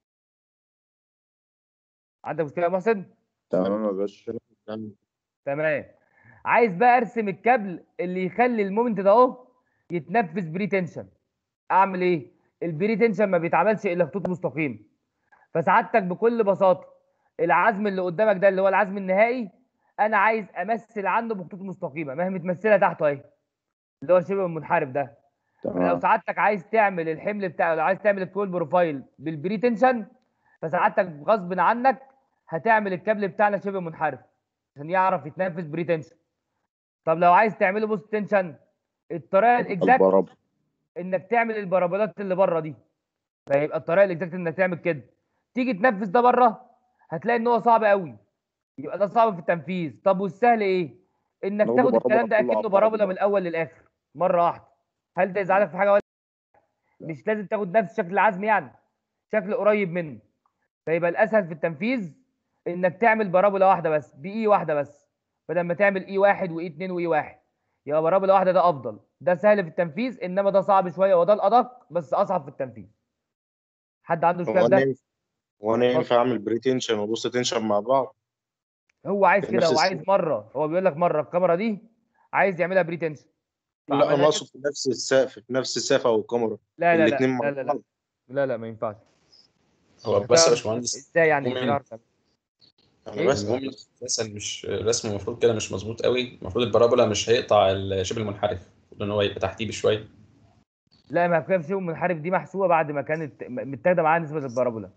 عندك مشكله يا محسن تمام يا باشا تمام عايز بقى ارسم الكابل اللي يخلي المومنت ده اهو يتنفذ بري تنشن اعمل ايه البري تنشن ما بيتعملش الا خطوط مستقيمه فسعادتك بكل بساطه العزم اللي قدامك ده اللي هو العزم النهائي انا عايز امثل عنه بخطوط مستقيمه ما هي متمثله تحته اهي اللي هو شبه المنحرف ده فلو تمام سعادتك عايز تعمل الحمل بتاعه لو عايز تعمل الكول بروفايل بالبري تنشن فسعادتك غصب عنك هتعمل الكابل بتاعنا شبه منحرف عشان يعرف يتنفذ بري تنشن طب لو عايز تعمله بوست تنشن الطريقه الاكزاكت البراب انك تعمل البرابولات اللي بره دي فيبقى الطريقه الاكزاكت انك تعمل كده تيجي تنفذ ده بره هتلاقي ان هو صعب قوي يبقى ده صعب في التنفيذ طب والسهل ايه انك لو تاخد البرابولا الكلام ده كله اكنه على بارابولا بعض. من الاول للاخر مره واحده هل ده يزعلك في حاجه ولا مش لازم تاخد نفس شكل العزم يعني شكل قريب منه فيبقى الاسهل في التنفيذ انك تعمل بارابولا واحده بس باي واحده بس بدل ما تعمل اي واحد واي اتنين واي واحد يبقى بارابولا واحده ده افضل ده سهل في التنفيذ انما ده صعب شويه وده الادق بس اصعب في التنفيذ حد عنده مشكله هو في انا ده ينفع هو انا ينفع اعمل بري تنشن وبوست تنشن مع بعض هو عايز كده نفس هو عايز السن. مره هو بيقول لك مره الكاميرا دي عايز يعملها بري تنشن لا فعملها انا كده. اقصد في نفس السقف في نفس السقف او الكاميرا لا لا لا الاتنين مع لا لا لا بعض. لا لا ما ينفعش هو بس يا باشمهندس ازاي يعني مش مؤمن. هتعرف تعمل؟ انا إيه؟ بس المهم اساسا مش الرسم المفروض كده مش مظبوط قوي المفروض البارابولا مش هيقطع الشبه المنحرف المفروض ان هو يبقى تحتيه بشويه لا ما كان شبه منحرف دي محسوبه بعد ما كانت م- متاخده معاها نسبه البارابولا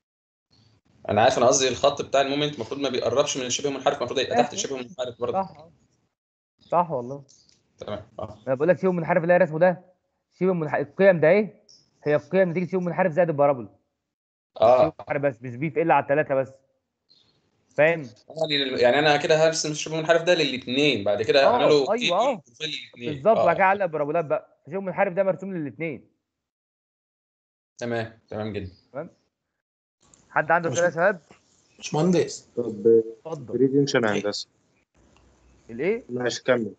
انا عارف انا قصدي الخط بتاع المومنت المفروض ما بيقربش من الشبه المنحرف المفروض يبقى تحت الشبه المنحرف برضه صح صح والله تمام اه انا بقول لك شبه منحرف اللي هي رسمه ده شبه منحرف القيم ده ايه هي القيم نتيجه شبه منحرف زائد البارابولا اه شبه منحرف بس مش بيف الا على الثلاثه بس فاهم يعني انا كده هرسم الشبه المنحرف ده للاثنين بعد كده اه اعمله ايوه اه للاثنين بالظبط بعد كده اه علق برابولات بقى الشبه المنحرف ده مرسوم للاثنين تمام تمام جدا تمام حد عنده مش- اسئله يا شباب باشمهندس طب اتفضل بري تنشن يا هندسه الايه ماشي كمل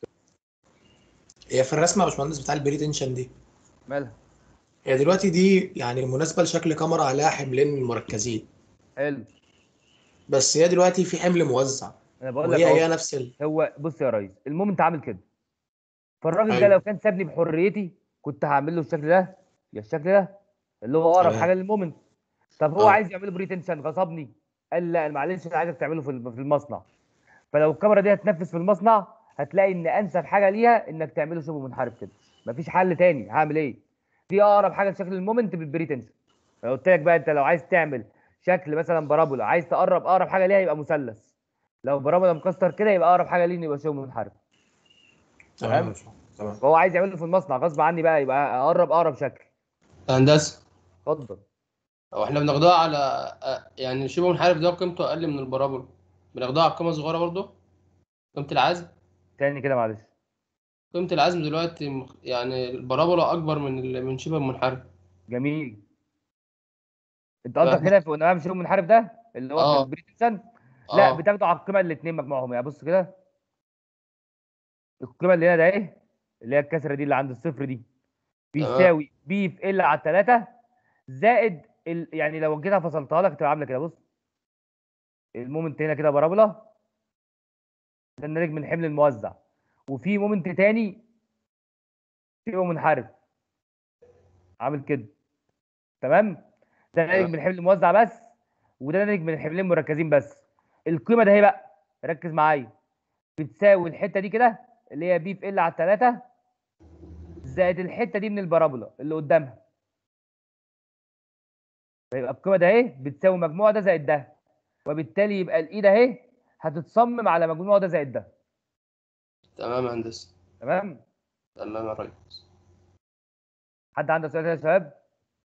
هي في الرسمه يا باشمهندس بتاع البريتنشن دي مالها هي دلوقتي دي يعني مناسبه لشكل كاميرا عليها حملين مركزين حلو بس هي دلوقتي في حمل موزع انا بقول لك وهي هي اهو نفس ال... هو بص يا ريس المومنت عامل كده فالراجل ده أيوة. لو كان سابني بحريتي كنت هعمل له الشكل ده يا الشكل ده اللي هو اقرب تمام. حاجه للمومنت طب هو آه. عايز يعمل له بريتنشن غصبني قال لا معلش انا عايزك تعمله في الم- في المصنع فلو الكاميرا دي هتنفذ في المصنع هتلاقي ان انسب حاجه ليها انك تعمله شبه منحرف كده مفيش حل تاني هعمل ايه دي اقرب حاجه لشكل المومنت بالبريتنشن لو قلت لك بقى انت لو عايز تعمل شكل مثلا بارابولا عايز تقرب اقرب حاجه ليها يبقى مثلث لو بارابولا مكسر كده يبقى اقرب حاجه ليه إنه يبقى شبه منحرف تمام يا تمام. باشمهندس. تمام فهو عايز يعمله في المصنع غصب عني بقى يبقى اقرب اقرب شكل هندسه اتفضل هو احنا بناخدها على آه، يعني شبه منحرف ده قيمته اقل من البارابولا بناخدها على قيمه صغيره برضه قيمه العزم تاني كده معلش قيمه العزم دلوقتي مخ- يعني البارابولا اكبر من ال- من شبه المنحرف جميل انت قصدك هنا في نظام شبه منحرف ده اللي هو في اه البريتنشن لا اه بتاخده على القيمه الاثنين مجموعهم يعني بص كده القيمه اللي هنا ده ايه اللي هي الكسره دي اللي عند الصفر دي بيساوي بي في ال على 3 زائد ال... يعني لو جيتها فصلتها لك تبقى عامله كده بص المومنت هنا كده بارابولا ده الناتج من الحمل الموزع وفي مومنت تاني شبه منحرف عامل كده تمام ده ناتج من الحمل الموزع بس وده ناتج من الحملين المركزين بس القيمه ده اهي بقى ركز معايا بتساوي الحته دي كده اللي هي بي في ال على 3 زائد الحته دي من البارابولا اللي قدامها فيبقى القيمه ده اهي بتساوي مجموع ده زائد ده وبالتالي يبقى الايد اهي هتتصمم على مجموع ده زائد ده تمام يا هندسه تمام تمام يا ريس حد عنده سؤال كده يا شباب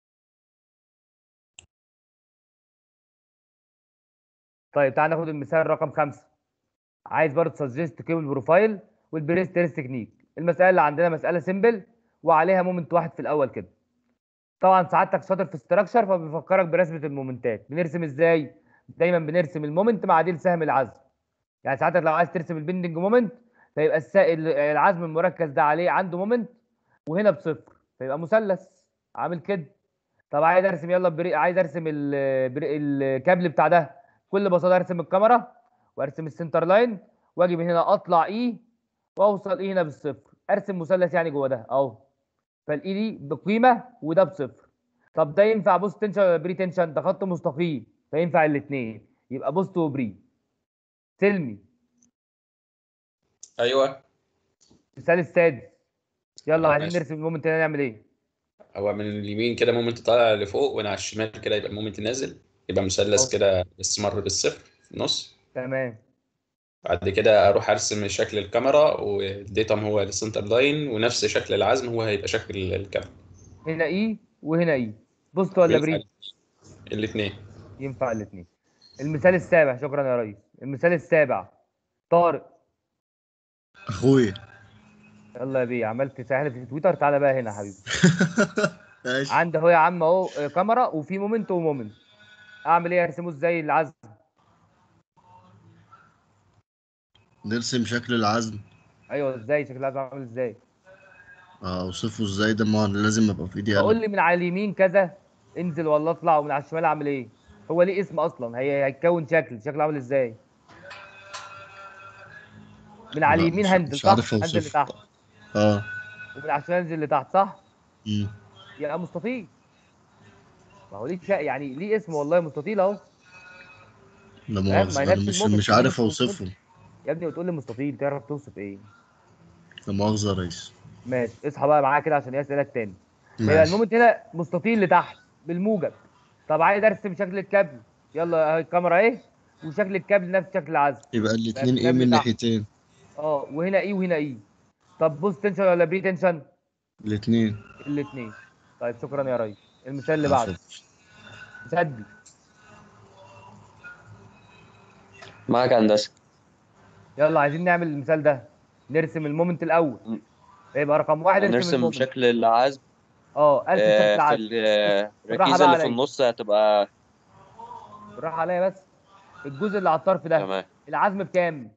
طيب تعال ناخد المثال رقم خمسة عايز برضه سجست كيبل بروفايل والبريس تيرس تكنيك المسألة اللي عندنا مسألة سيمبل وعليها مومنت واحد في الأول كده طبعا سعادتك شاطر في استراكشر فبيفكرك برسمة المومنتات بنرسم ازاي دايما بنرسم المومنت مع ديل سهم العزم يعني ساعتك لو عايز ترسم البندنج مومنت فيبقى السائل العزم المركز ده عليه عنده مومنت وهنا بصفر فيبقى مثلث عامل كده طب عايز ارسم يلا بري... عايز ارسم ال... بري... الكابل بتاع ده كل بساطه ارسم الكاميرا وارسم السنتر لاين واجي من هنا اطلع اي واوصل اي هنا بالصفر ارسم مثلث يعني جوه ده اهو فالاي دي بقيمه وده بصفر طب ده ينفع بوست تنشن ولا بري تنشن ده خط مستقيم فينفع الاثنين يبقى بوست وبري سلمي ايوه المثال السادس يلا آه، عايزين ماشي. نرسم المومنت هنا نعمل ايه هو من اليمين كده مومنت طالع لفوق وانا على الشمال كده يبقى المومنت نازل يبقى مثلث أوه. كده بس مر بالصفر في النص تمام بعد كده اروح ارسم شكل الكاميرا والديتم هو السنتر لاين ونفس شكل العزم هو هيبقى شكل الكاميرا هنا اي وهنا اي بوست ولا بري الاثنين ينفع الاثنين المثال السابع شكرا يا ريس المثال السابع طارق اخويا يلا يا بيه عملت سهل في تويتر تعالى بقى هنا يا حبيبي ماشي عندي اهو يا عم اهو آه، كاميرا وفي مومنت ومومنت اعمل ايه ارسمه ازاي العزم نرسم شكل العزم ايوه ازاي شكل العزم عامل ازاي اه اوصفه ازاي ده ما أنا لازم ابقى في ايدي بقول قلم لي من على اليمين كذا انزل ولا اطلع ومن على الشمال اعمل ايه هو ليه اسم اصلا هي هيتكون شكل شكله عامل ازاي من على لا، اليمين مش- هنزل مش صح عارف هنزل اوصفه لتحت اه ومن على الشمال انزل لتحت صح مم. يبقى مستطيل ما هو ليه شا... يعني ليه اسم والله مستطيل اهو لا فاهم؟ ما هي مؤاخذة انا نفس مش المومنت مش دي عارف نفس المومنت. اوصفه يا ابني بتقول لي مستطيل تعرف توصف ايه لا مؤاخذة يا ريس ماشي اصحى بقى معايا كده عشان اسالك تاني يبقى ماشي المومنت هنا مستطيل لتحت بالموجب طب عايز ارسم شكل الكابل يلا اهي الكاميرا اهي وشكل الكابل نفس شكل العزم يبقى الاتنين ايه الكابل من تحت. ناحيتين اه وهنا ايه وهنا ايه طب بوست تنشن ولا بري تنشن الاتنين الاثنين طيب شكرا يا ريس المثال اللي بعده عفوا. سدي معاك هندسة يلا عايزين نعمل المثال ده نرسم المومنت الاول يبقى رقم واحد ارسم نرسم المومنت شكل العزم اه ارسم شكل آه، في العزم ال- آه، بالراحة الركيزة بقى اللي في عليا. النص هتبقى بالراحه عليا بس الجزء اللي على الطرف ده تمام العزم بكام؟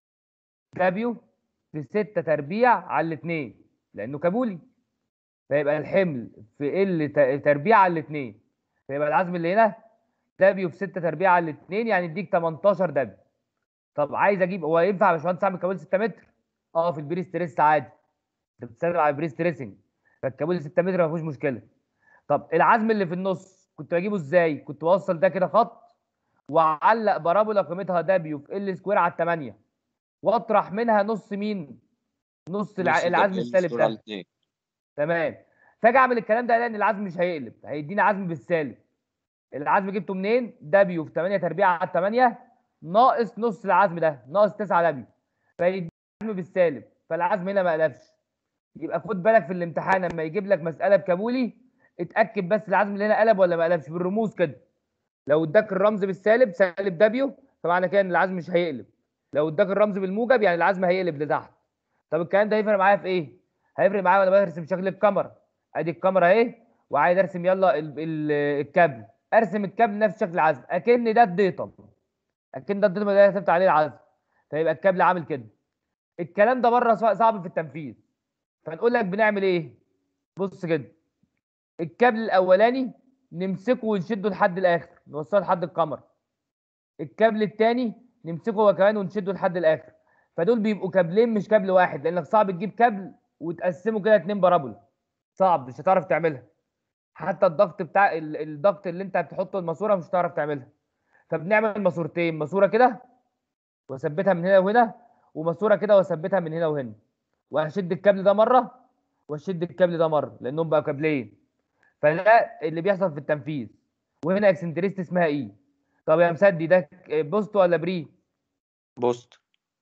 كابيو في 6 تربيع على الاثنين لانه كابولي فيبقى الحمل في ال ت- تربيع على الاثنين فيبقى العزم اللي هنا دبليو في 6 تربيع على الاثنين يعني يديك 18 دبليو طب عايز اجيب هو ينفع يا باشمهندس اعمل كابول 6 متر؟ اه في البري ستريس عادي انت بتستخدم على البري ستريسنج فالكابول 6 متر ما فيهوش مشكله طب العزم اللي في النص كنت بجيبه ازاي؟ كنت بوصل ده كده خط واعلق بارابولا قيمتها دبليو في ال سكوير على 8 واطرح منها نص مين؟ نص الع... نص العزم ال السالب سكوير على ده الاتنين. تمام فاجي اعمل الكلام ده لان العزم مش هيقلب هيديني عزم بالسالب العزم جبته منين؟ دبليو في 8 تربيع على 8 ناقص نص العزم ده ناقص 9 دبليو فيديني عزم بالسالب فالعزم هنا ما قلبش يبقى خد بالك في الامتحان لما يجيب لك مساله بكابولي اتاكد بس العزم اللي هنا قلب ولا ما قلبش بالرموز كده لو اداك الرمز بالسالب سالب دبليو فمعنى كده ان العزم مش هيقلب لو اداك الرمز بالموجب يعني العزم هيقلب لتحت طب الكلام ده هيفرق معايا في ايه هيفرق معايا وانا برسم شكل الكاميرا ادي الكاميرا اهي وعايز ارسم يلا ال- ال- الكابل ارسم الكابل نفس شكل العزم اكن ده الديتم اكن ده الديتم اللي أنا رسمت عليه العزم فيبقى الكابل عامل كده الكلام ده بره صع- صعب في التنفيذ فنقول لك بنعمل ايه بص كده الكابل الاولاني نمسكه ونشده لحد الاخر نوصله لحد الكاميرا الكابل الثاني نمسكه هو كمان ونشده لحد الاخر فدول بيبقوا كابلين مش كابل واحد لانك صعب تجيب كابل وتقسمه كده اتنين بارابولا صعب مش هتعرف تعملها حتى الضغط بتاع ال- الضغط اللي انت بتحطه الماسوره مش هتعرف تعملها فبنعمل ماسورتين ماسوره كده واثبتها من هنا وهنا وماسوره كده واثبتها من هنا وهنا وهشد الكابل ده مره واشد الكابل ده مره لانهم بقى كابلين فده اللي بيحصل في التنفيذ وهنا اكسنتريست اسمها اي طب يا مسدي ده بوست ولا بري بوست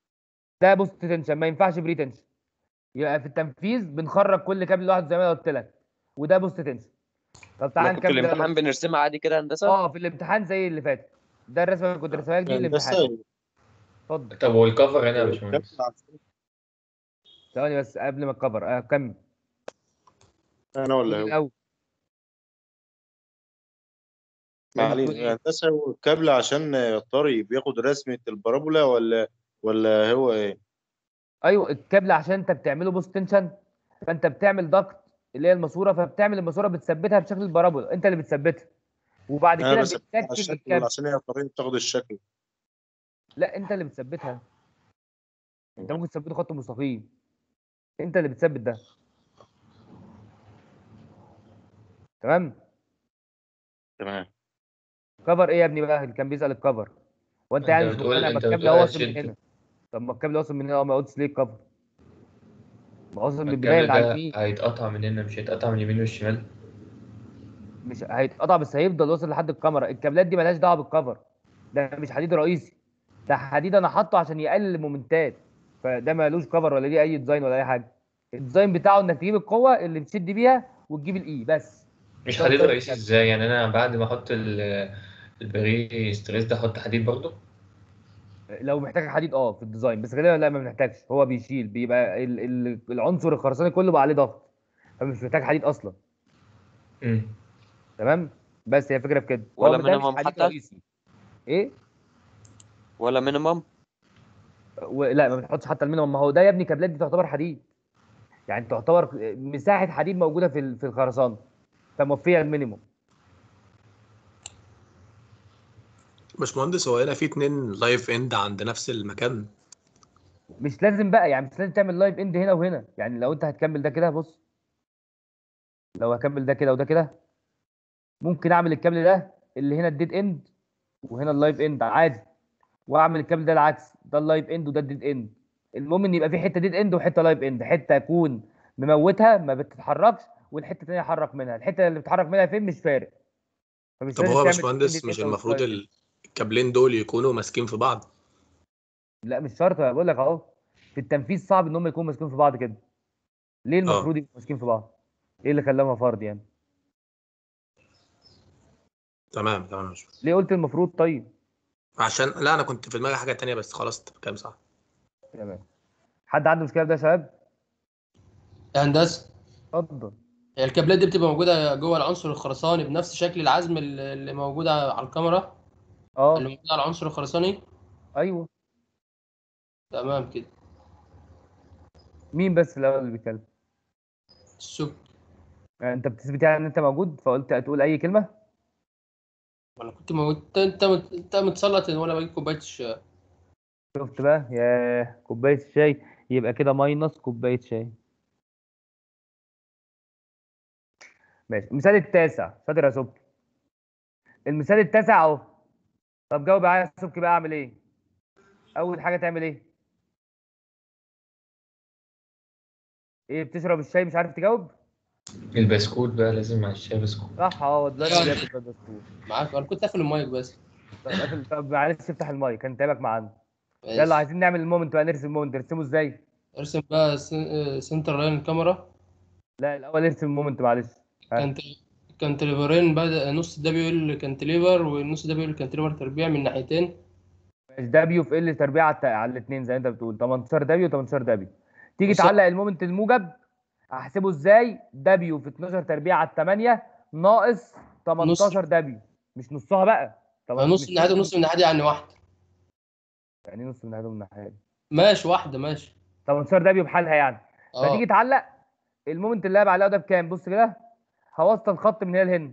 ده بوست تنشن ما ينفعش بري تنشن يبقى في التنفيذ بنخرج كل كابل لوحده زي ما انا قلت لك وده بوست تنشن طب تعالى لكن في نكمل يلا. الامتحان بنرسمها عادي كده هندسة اه في الامتحان زي اللي فات ده الرسمه اللي كنت رسمها لك دي الامتحان هندسة اتفضل طب والكفر هنا يا باشمهندس ثواني بس قبل ما الكفر آه كمل انا ولا قول هو الاول معلش إيه؟ هندسة هو الكابل عشان طري بياخد رسمة البارابولا ولا ولا هو ايه؟ ايوه الكابل عشان انت بتعمله بوست تنشن فانت بتعمل ضغط اللي هي الماسوره فبتعمل الماسوره بتثبتها بشكل البارابولا انت اللي بثبتها وبعد انا كده بس على بتركب الشكل الكابل عشان هي طريقة بتاخد الشكل لا انت اللي بتثبتها انت ممكن تثبته خط مستقيم انت اللي بتثبت ده تمام تمام كفر ايه يا ابني بقى اللي كان بيسال الكفر وانت انت يعني مش بتقول- مقتنع ما انت الكابل بتقول هو واصل من هتشد. هنا طب ما الكابل واصل من هنا اه ما قلتش ليه الكفر ما واصل من البدايه الكابل من على ده اليمين هيتقطع من هنا مش هيتقطع من اليمين والشمال مش هيتقطع بس هيفضل واصل لحد الكاميرا الكابلات دي مالهاش دعوه بالكفر ده مش حديد رئيسي ده حديد انا حاطه عشان يقلل المومنتات فده مالوش كفر ولا ليه اي ديزاين ولا اي حاجه الديزاين بتاعه انك تجيب القوه اللي بتشد بيها وتجيب الاي بس مش ده حديد الديزاين رئيسي بتاعه. ازاي يعني انا بعد ما احط ال- البري ستريس ده احط حديد برضه لو محتاج حديد اه في الديزاين بس غالبا لا ما بنحتاجش هو بيشيل بيبقى ال- ال- العنصر الخرساني كله بقى عليه ضغط فمش محتاج حديد اصلا امم تمام بس هي فكره في كده ولا هو ده مش minimum حديد حتى؟ رئيسي ايه ولا مينيمم و... لا ما بتحطش حتى المينيمم ما هو ده يا ابني كابلات دي تعتبر حديد يعني تعتبر مساحه حديد موجوده في ال- في الخرسانه فموفيه المينيمم باشمهندس هو هنا في اتنين لايف اند عند نفس المكان مش لازم بقى يعني مش لازم تعمل لايف اند هنا وهنا يعني لو انت هتكمل ده كده بص لو هكمل ده كده وده كده ممكن اعمل الكابل ده اللي هنا الديد اند وهنا اللايف اند عادي واعمل الكابل ده العكس ده اللايف اند وده الديد اند المهم ان يبقى في حته ديد اند وحته لايف اند حته اكون مموتها ما بتتحركش والحته الثانيه احرك منها الحته اللي بتتحرك منها فين مش فارق فمش طب لازم هو يا تعمل باشمهندس dead مش end أو المفروض live end. ال- الكابلين دول يكونوا ماسكين في بعض لا مش شرط انا بقول لك اهو في التنفيذ صعب ان هم يكونوا ماسكين في بعض كده ليه المفروض يبقوا ماسكين في بعض ايه اللي خلاهم فرض يعني تمام تمام يا باشمهندس ليه قلت المفروض طيب عشان لا انا كنت في دماغي حاجه تانية بس خلاص انت بتتكلم صح تمام حد عنده مشكله في ده يا شباب يا هندسه اتفضل هي الكابلات دي بتبقى موجوده جوه العنصر الخرساني بنفس شكل العزم اللي اللي موجود على الكاميرا اه اللي موجود على العنصر الخرساني ايوه تمام كده مين بس الاول اللي بيتكلم السب يعني انت بتثبت يعني ان انت موجود فقلت هتقول اي كلمه انا كنت موجود انت انت مت- انت متسلط وانا بجيب كوبايه الشاي شفت بقى يا كوبايه الشاي يبقى كده ماينس كوبايه شاي ماشي المثال التاسع شاطر يا سبكي المثال التاسع اهو طب جاوب معايا يا سبكي بقى اعمل ايه اول حاجه تعمل ايه ايه بتشرب الشاي مش عارف تجاوب البسكوت بقى لازم مع الشاي بسكوت صح اه دلوقتي يعني. بياكل البسكوت معاك انا كنت قافل المايك بس طب قافل- طب معلش افتح المايك كان تعبك معانا ماشي. يلا عايزين نعمل المومنت بقى نرسم المومنت نرسمه ازاي ارسم بقى سن- سنتر لاين الكاميرا لا الاول ارسم المومنت معلش ها. كانت كانتليفرين بدأ نص دبليو ال كانتليفر والنص دبليو ال كانتليفر تربيع من ناحيتين ماشي دبليو في ال تربيع على, الت- على الاثنين زي ما انت بتقول 18 دبليو 18 دبليو تيجي بص- تعلق المومنت الموجب احسبه ازاي دبليو في 12 تربيع على 8 ناقص 18 دبليو مش نصها بقى طب نص مش من ناحية ونص من ناحية يعني واحدة يعني نص من هذا ومن ناحيه ماشي واحدة ماشي 18 دبليو بحالها يعني اه فتيجي تعلق المومنت اللي انا بعلقه ده بكام بص كده هوصل خط من هنا لهنا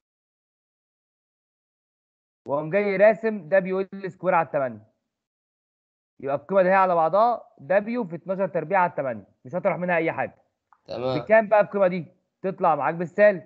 واقوم جاي راسم دبليو ال سكوير على 8 يبقى القيمه دي هي على بعضها دبليو في 12 تربيع على 8 مش هطرح منها اي حاجه تمام بكام بقى القيمه دي تطلع معاك بالسالب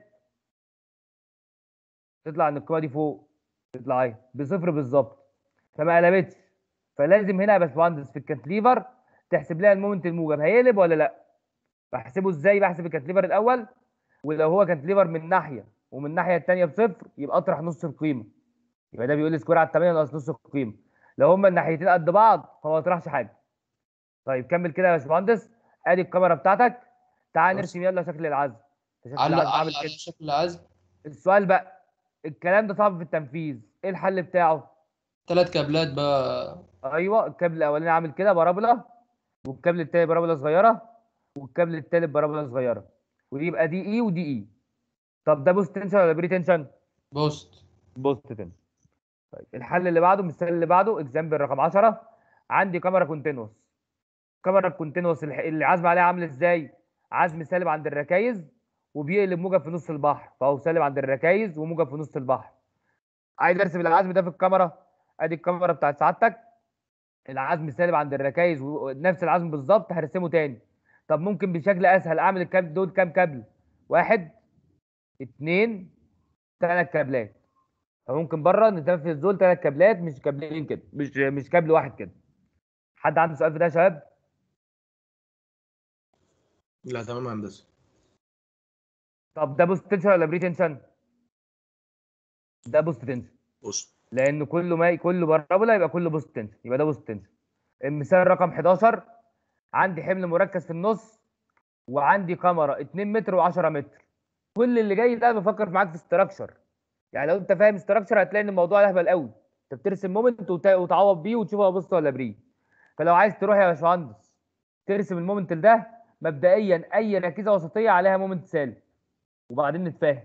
تطلع ان القيمه دي فوق تطلع ايه بصفر بالظبط فما قلبتش فلازم هنا يا باشمهندس في الكانتليفر تحسب لها المومنت الموجب هيقلب ولا لا بحسبه ازاي بحسب الكانتليفر الاول ولو هو كانتليفر من ناحيه ومن الناحيه الثانيه بصفر يبقى اطرح نص القيمه يبقى ده بيقول لي سكوير على 8 ناقص نص القيمه لو هما الناحيتين قد بعض فما اطرحش حاجه طيب كمل كده يا باشمهندس ادي الكاميرا بتاعتك تعال بص. نرسم يلا شكل العزم شكل علق العزم علق عامل على كده شكل العزم السؤال بقى الكلام ده صعب في التنفيذ ايه الحل بتاعه ثلاث كابلات بقى ايوه الكابل الاولاني عامل كده بارابولا والكابل التاني بارابولا صغيره والكابل التالت بارابولا صغيره ويبقى دي اي ودي اي طب ده بوست تنشن ولا بري تنشن بوست بوست تنشن طيب الحل اللي بعده المثال اللي بعده اكزامبل رقم 10 عندي كاميرا كونتينوس كاميرا الكونتينوس الح- اللي عازم عليها عامل ازاي عزم سالب عند الركايز وبيقلب موجب في نص البحر فهو سالب عند الركايز وموجب في نص البحر عايز ارسم العزم ده في الكاميرا ادي الكاميرا بتاعت سعادتك العزم سالب عند الركايز ونفس العزم بالظبط هرسمه تاني طب ممكن بشكل اسهل اعمل الكابل دول كام كابل واحد اتنين ثلاث كابلات فممكن بره ننفذ دول ثلاث كابلات مش كابلين كده مش مش كابل واحد كده حد عنده سؤال في ده يا شباب لا تمام يا هندسه طب ده بوست تنشن ولا بري تنشن ده بوست تنشن بص لان كله ما كله بارابولا يبقى كله بوست تنشن يبقى ده بوست تنشن المثال رقم 11 عندي حمل مركز في النص وعندي كاميرا 2 متر و10 متر كل اللي جاي ده بفكر معاك في استراكشر يعني لو انت فاهم استراكشر هتلاقي ان الموضوع اهبل قوي انت بترسم مومنت وت- وتعوض بيه وتشوف هو بوست ولا بري فلو عايز تروح يا باشمهندس ترسم المومنت ده مبدئيا اي ركيزه وسطيه عليها مومنت سالب وبعدين نتفاهم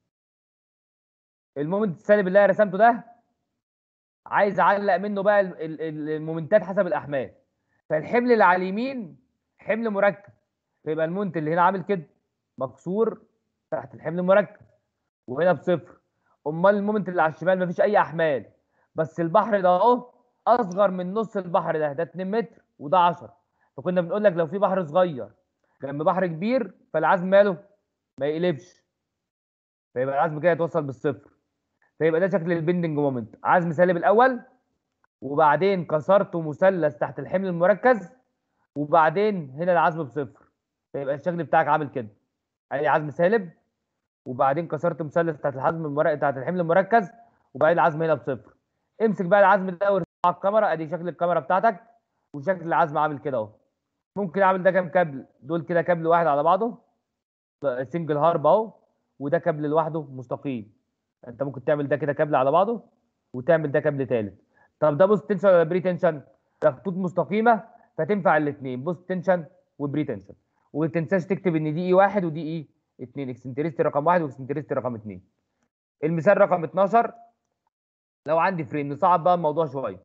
المومنت السالب اللي انا رسمته ده عايز اعلق منه بقى ال- ال- ال- المومنتات حسب الاحمال فالحمل اللي على اليمين حمل مركب فيبقى المومنت اللي هنا عامل كده مكسور تحت الحمل المركب وهنا بصفر امال المومنت اللي على الشمال مفيش اي احمال بس البحر ده اهو اصغر من نص البحر ده ده 2 متر وده 10 فكنا بنقول لك لو في بحر صغير جنب بحر كبير فالعزم ماله ما يقلبش فيبقى العزم كده يتوصل بالصفر فيبقى ده شكل البندنج مومنت عزم سالب الاول وبعدين كسرته مثلث تحت الحمل المركز وبعدين هنا العزم بصفر فيبقى الشكل بتاعك عامل كده ادي عزم سالب وبعدين كسرت مثلث تحت العزم المركز تحت الحمل المركز وبعدين العزم هنا بصفر امسك بقى العزم ده وارفعه على الكاميرا ادي شكل الكاميرا بتاعتك وشكل العزم عامل كده اهو ممكن اعمل ده كام كابل دول كده كابل واحد على بعضه سنجل هارب اهو وده كابل لوحده مستقيم انت ممكن تعمل ده كده كابل على بعضه وتعمل ده كابل تالت طب ده بوست تنشن ولا بري تنشن ده خطوط مستقيمه فتنفع الاثنين بوست تنشن وبري تنشن وما تنساش تكتب ان دي اي واحد ودي اي اثنين اكسنتريستي رقم واحد واكسنتريستي رقم اثنين المثال رقم 12 لو عندي فريم نصعب بقى الموضوع شويه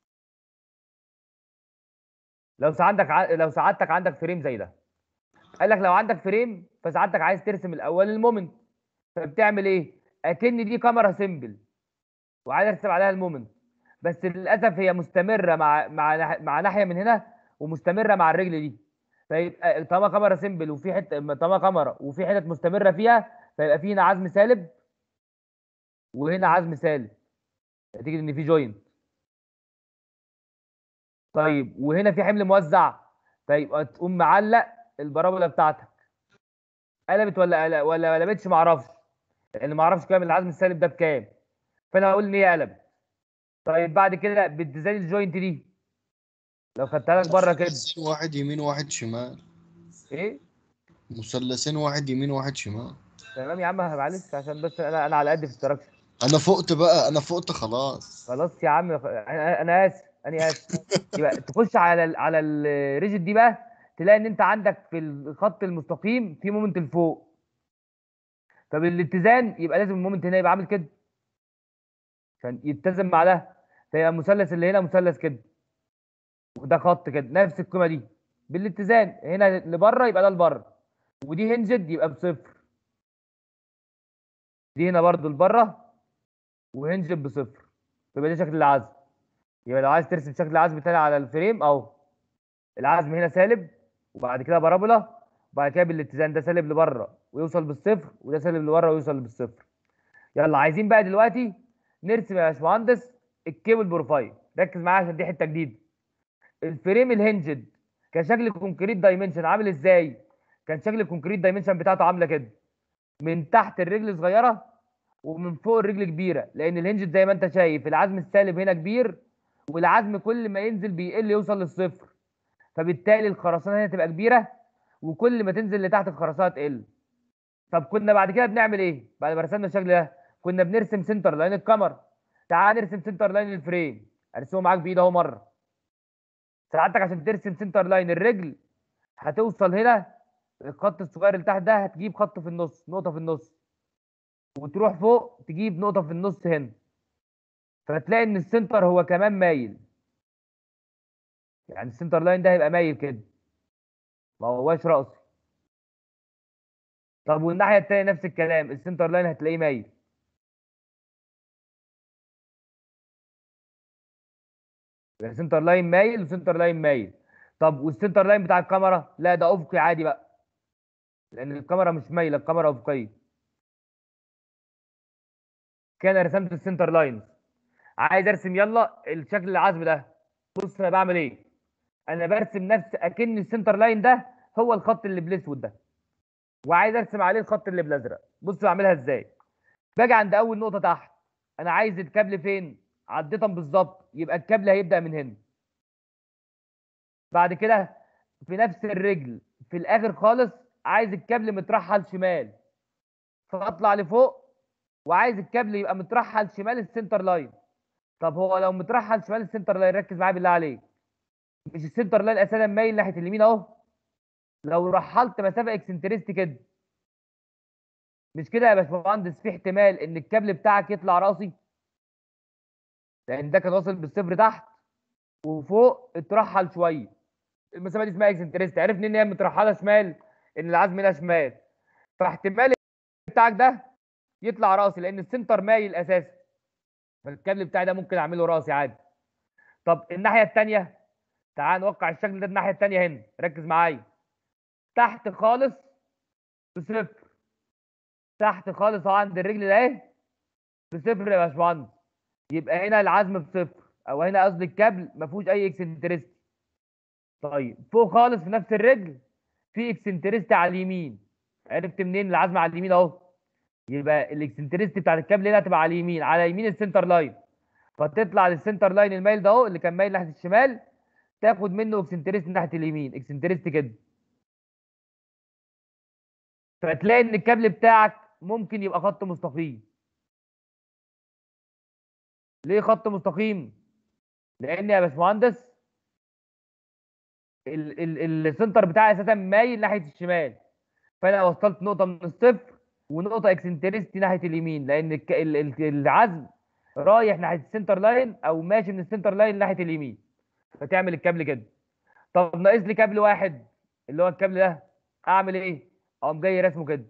لو سعادتك ع... لو سعادتك عندك فريم زي ده قال لك لو عندك فريم فسعادتك عايز ترسم الاول المومنت فبتعمل ايه اكن دي كاميرا سيمبل وعايز ارسم عليها المومنت بس للاسف هي مستمره مع مع ناح- مع ناحيه من هنا ومستمره مع الرجل دي فيبقى طالما كاميرا سيمبل وفي حته طالما كاميرا وفي حتت مستمره فيها فيبقى في هنا عزم سالب وهنا عزم سالب نتيجه ان في جوينت طيب وهنا في حمل موزع فيبقى تقوم معلق البرابولا بتاعتك قلبت ولا ولا ما قلبتش ما اعرفش لان ما اعرفش كام العزم السالب ده بكام فانا هقول ان هي قلبت طيب بعد كده بالديزاين الجوينت دي لو خدتها لك بره كده مثلثين واحد يمين واحد شمال ايه مثلثين واحد يمين واحد شمال تمام يا عم معلش عشان بس انا انا على قد في الستراكشر انا فقت بقى انا فقت خلاص خلاص يا عم انا أنا اسف انا اسف يبقى تخش على ال على الريجيت دي بقى تلاقي ان انت عندك في الخط المستقيم في مومنت لفوق فبالاتزان يبقى لازم المومنت هنا يبقى عامل كده عشان يتزن مع ده فيبقى المثلث اللي هنا مثلث كده وده خط كده نفس القيمه دي بالاتزان هنا لبره يبقى ده لبره ودي هنجد يبقى بصفر دي هنا برضو لبره وهنجد بصفر يبقى ده شكل العزم يبقى لو عايز ترسم شكل عزم تاني على الفريم اهو العزم هنا سالب وبعد كده بارابولا وبعد كده بالاتزان ده سالب لبره ويوصل بالصفر وده سالب لبره ويوصل بالصفر يلا عايزين بقى دلوقتي نرسم يا باشمهندس الكيبل بروفايل ركز معايا عشان دي حته جديده الفريم الهنجد كان شكل الكونكريت دايمنشن عامل ازاي كان شكل الكونكريت دايمنشن بتاعته عامله كده من تحت الرجل صغيره ومن فوق الرجل كبيره لان الهنجد زي ما انت شايف العزم السالب هنا كبير والعزم كل ما ينزل بيقل يوصل للصفر فبالتالي الخرسانه هنا تبقى كبيره وكل ما تنزل لتحت الخرسانه تقل طب كنا بعد كده بنعمل ايه بعد ما رسمنا الشكل ده كنا بنرسم سنتر لاين الكاميرا تعال نرسم سنتر لاين الفريم ارسمه معاك بايد اهو مره ساعتك عشان ترسم سنتر لاين الرجل هتوصل هنا الخط الصغير اللي تحت ده هتجيب خط في النص نقطه في النص وتروح فوق تجيب نقطه في النص هنا فتلاقي ان السنتر هو كمان مايل يعني السنتر لاين ده هيبقى مايل كده ما هواش راسي طب والناحيه التانيه نفس الكلام السنتر لاين هتلاقيه مايل يبقى سنتر لاين مايل وسنتر لاين مايل طب والسنتر لاين بتاع الكاميرا لا ده افقي عادي بقى لان الكاميرا مش مايله الكاميرا افقيه كده رسمت السنتر لاين عايز ارسم يلا الشكل العزم ده بص انا بعمل ايه انا برسم نفس اكن السنتر لاين ده هو الخط اللي بالاسود ده وعايز ارسم عليه الخط اللي بالازرق بص بعملها ازاي باجي عند اول نقطه تحت انا عايز الكابل فين عديتهم بالظبط يبقى الكابل هيبدا من هنا بعد كده في نفس الرجل في الاخر خالص عايز الكابل مترحل شمال فاطلع لفوق وعايز الكابل يبقى مترحل شمال السنتر لاين طب هو لو مترحل شمال السنتر لاين ركز معايا بالله عليك مش السنتر لاين اساسا مايل ناحيه اليمين اهو لو رحلت مسافه اكسنتريست كده مش كده يا باشمهندس في احتمال ان الكابل بتاعك يطلع راسي لان ده كان واصل بالصفر تحت وفوق اترحل شويه المسافه دي اسمها اكسنتريست عرفنا ان هي مترحله شمال ان العزم هنا شمال فاحتمال بتاعك ده يطلع راسي لان السنتر مايل اساسا فالكابل بتاعي ده ممكن اعمله راسي عادي طب الناحيه الثانيه تعال نوقع الشكل ده الناحيه الثانيه هنا ركز معايا تحت خالص بصفر تحت خالص اهو عند الرجل ده اهي بصفر يا باشمهندس يبقى هنا العزم بصفر او هنا قصدي الكابل ما فيهوش اي اكسنتريستي طيب فوق خالص في نفس الرجل في اكسنتريستي على اليمين عرفت منين العزم على اليمين اهو يبقى الاكسنتريستي بتاعت الكابل هنا هتبقى على اليمين على يمين السنتر لاين فتطلع للسنتر لاين المايل ده اهو اللي كان مايل ناحيه الشمال تاخد منه اكسنتريستي ناحيه اليمين اكسنتريستي كده فتلاقي ان الكابل بتاعك ممكن يبقى خط مستقيم ليه خط مستقيم لان يا باشمهندس ال- ال- السنتر بتاعي اساسا مايل ناحيه الشمال فانا وصلت نقطه من الصفر ونقطه اكسنتريستي ناحيه اليمين لان الك- ال- ال- العزم رايح ناحيه السنتر لاين او ماشي من السنتر لاين ناحيه اليمين فتعمل الكابل كده طب ناقص لي كابل واحد اللي هو الكابل ده اعمل ايه اقوم جاي رسمه كده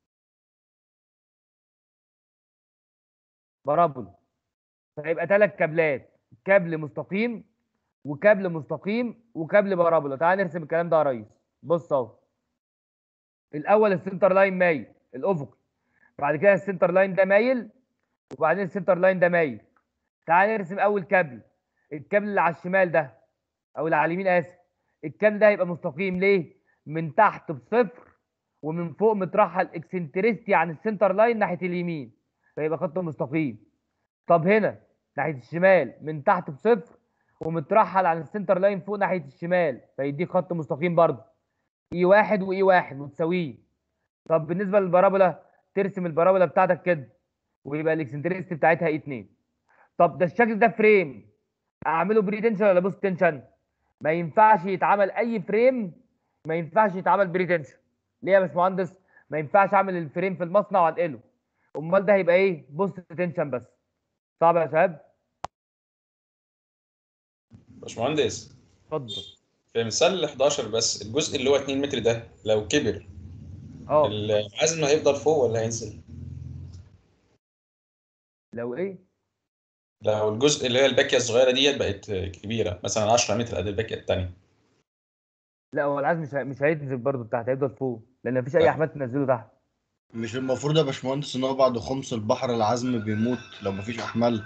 بارابول فيبقى ثلاث كابلات كابل مستقيم وكابل مستقيم وكابل بارابولا تعال نرسم الكلام ده يا ريس بص اهو الاول السنتر لاين مايل الافقي بعد كده السنتر لاين ده مايل وبعدين السنتر لاين ده مايل تعال نرسم اول كابل الكابل اللي على الشمال ده او اللي على اليمين اسف الكابل ده هيبقى مستقيم ليه من تحت بصفر ومن فوق مترحل اكسنتريستي عن السنتر لاين ناحيه اليمين فيبقى خط مستقيم طب هنا ناحيه الشمال من تحت بصفر ومترحل عن السنتر لاين فوق ناحيه الشمال فيديك خط مستقيم برضه اي واحد واي واحد وتساويه طب بالنسبه للبارابولا ترسم البارابولا بتاعتك كده ويبقى الاكسنتريستي بتاعتها اي 2 طب ده الشكل ده فريم اعمله بري تنشن ولا بوست تنشن ما ينفعش يتعمل اي فريم ما ينفعش يتعمل بري تنشن ليه يا باشمهندس ما ينفعش اعمل الفريم في المصنع وانقله امال ده هيبقى ايه بوست تنشن بس صعب يا شباب باشمهندس اتفضل في مثال ال 11 بس الجزء اللي هو 2 متر ده لو كبر اه العزم هيفضل فوق ولا هينزل؟ لو ايه لو الجزء اللي هي الباكيه الصغيره ديت بقت كبيره مثلا 10 متر قد الباكيه الثانيه لا هو العزم مش هي- مش هينزل برضه تحت هيفضل فوق لان مفيش اي احمال تنزله تحت مش المفروض يا باشمهندس ان هو بعد خمس البحر العزم بيموت لو مفيش احمال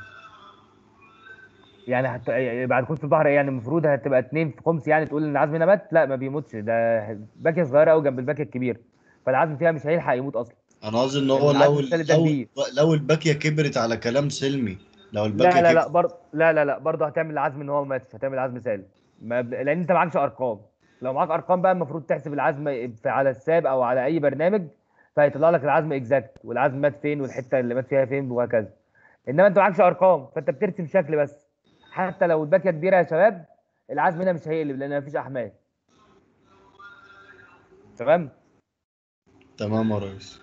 يعني حتى بعد خمس البحر يعني المفروض هتبقى اتنين في خمس يعني تقول ان العزم هنا مات لا ما بيموتش ده باكيه صغيره قوي جنب الباكيه الكبيره فالعزم فيها مش هيلحق يموت اصلا انا قصدي ان هو العزم لو الثالث ده لو كبير. لو الباكيه كبرت على كلام سلمي لو الباكيه لا لا لا كبرت برضه لا لا لا برضه هتعمل العزم ان هو ما ماتش هتعمل عزم سالب ما ب... لان انت معكش ارقام لو معاك ارقام بقى المفروض تحسب العزم في على الساب او على اي برنامج فهيطلع لك العزم اكزاكت والعزم مات فين والحته اللي مات فيها فين وهكذا انما انت معكش ارقام فانت بترسم شكل بس حتى لو الباكيه كبيره يا شباب العزم هنا مش هيقلب لان مفيش احمال تمام تمام يا ريس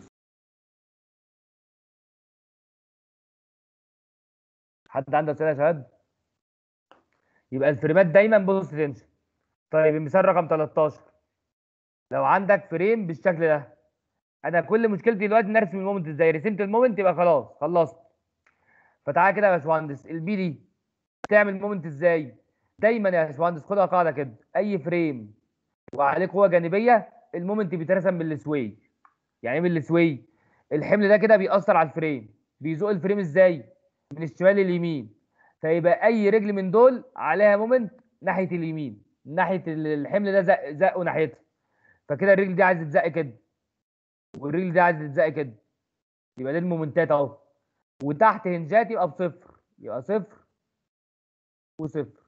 حد عنده اسئله يا شباب يبقى الفريمات دايما بوست تنشن طيب المثال رقم 13 لو عندك فريم بالشكل ده انا كل مشكلتي دلوقتي ان ارسم المومنت ازاي رسمت المومنت يبقى خلاص خلصت فتعالى كده يا باشمهندس البي دي تعمل مومنت ازاي دايما يا باشمهندس خدها قاعده كده اي فريم وعليه قوه جانبيه المومنت بيترسم بالسوي يعني ايه بالسوي الحمل ده كده بيأثر على الفريم بيزق الفريم ازاي من الشمال لليمين فيبقى اي رجل من دول عليها مومنت ناحيه اليمين ناحيه ال- الحمل ده زق زقه ناحيتها فكده الرجل دي عايزه تزق كده والرجل دي عايزه تزق كده يبقى دي المومنتات اهو وتحت هنجات يبقى بصفر يبقى صفر وصفر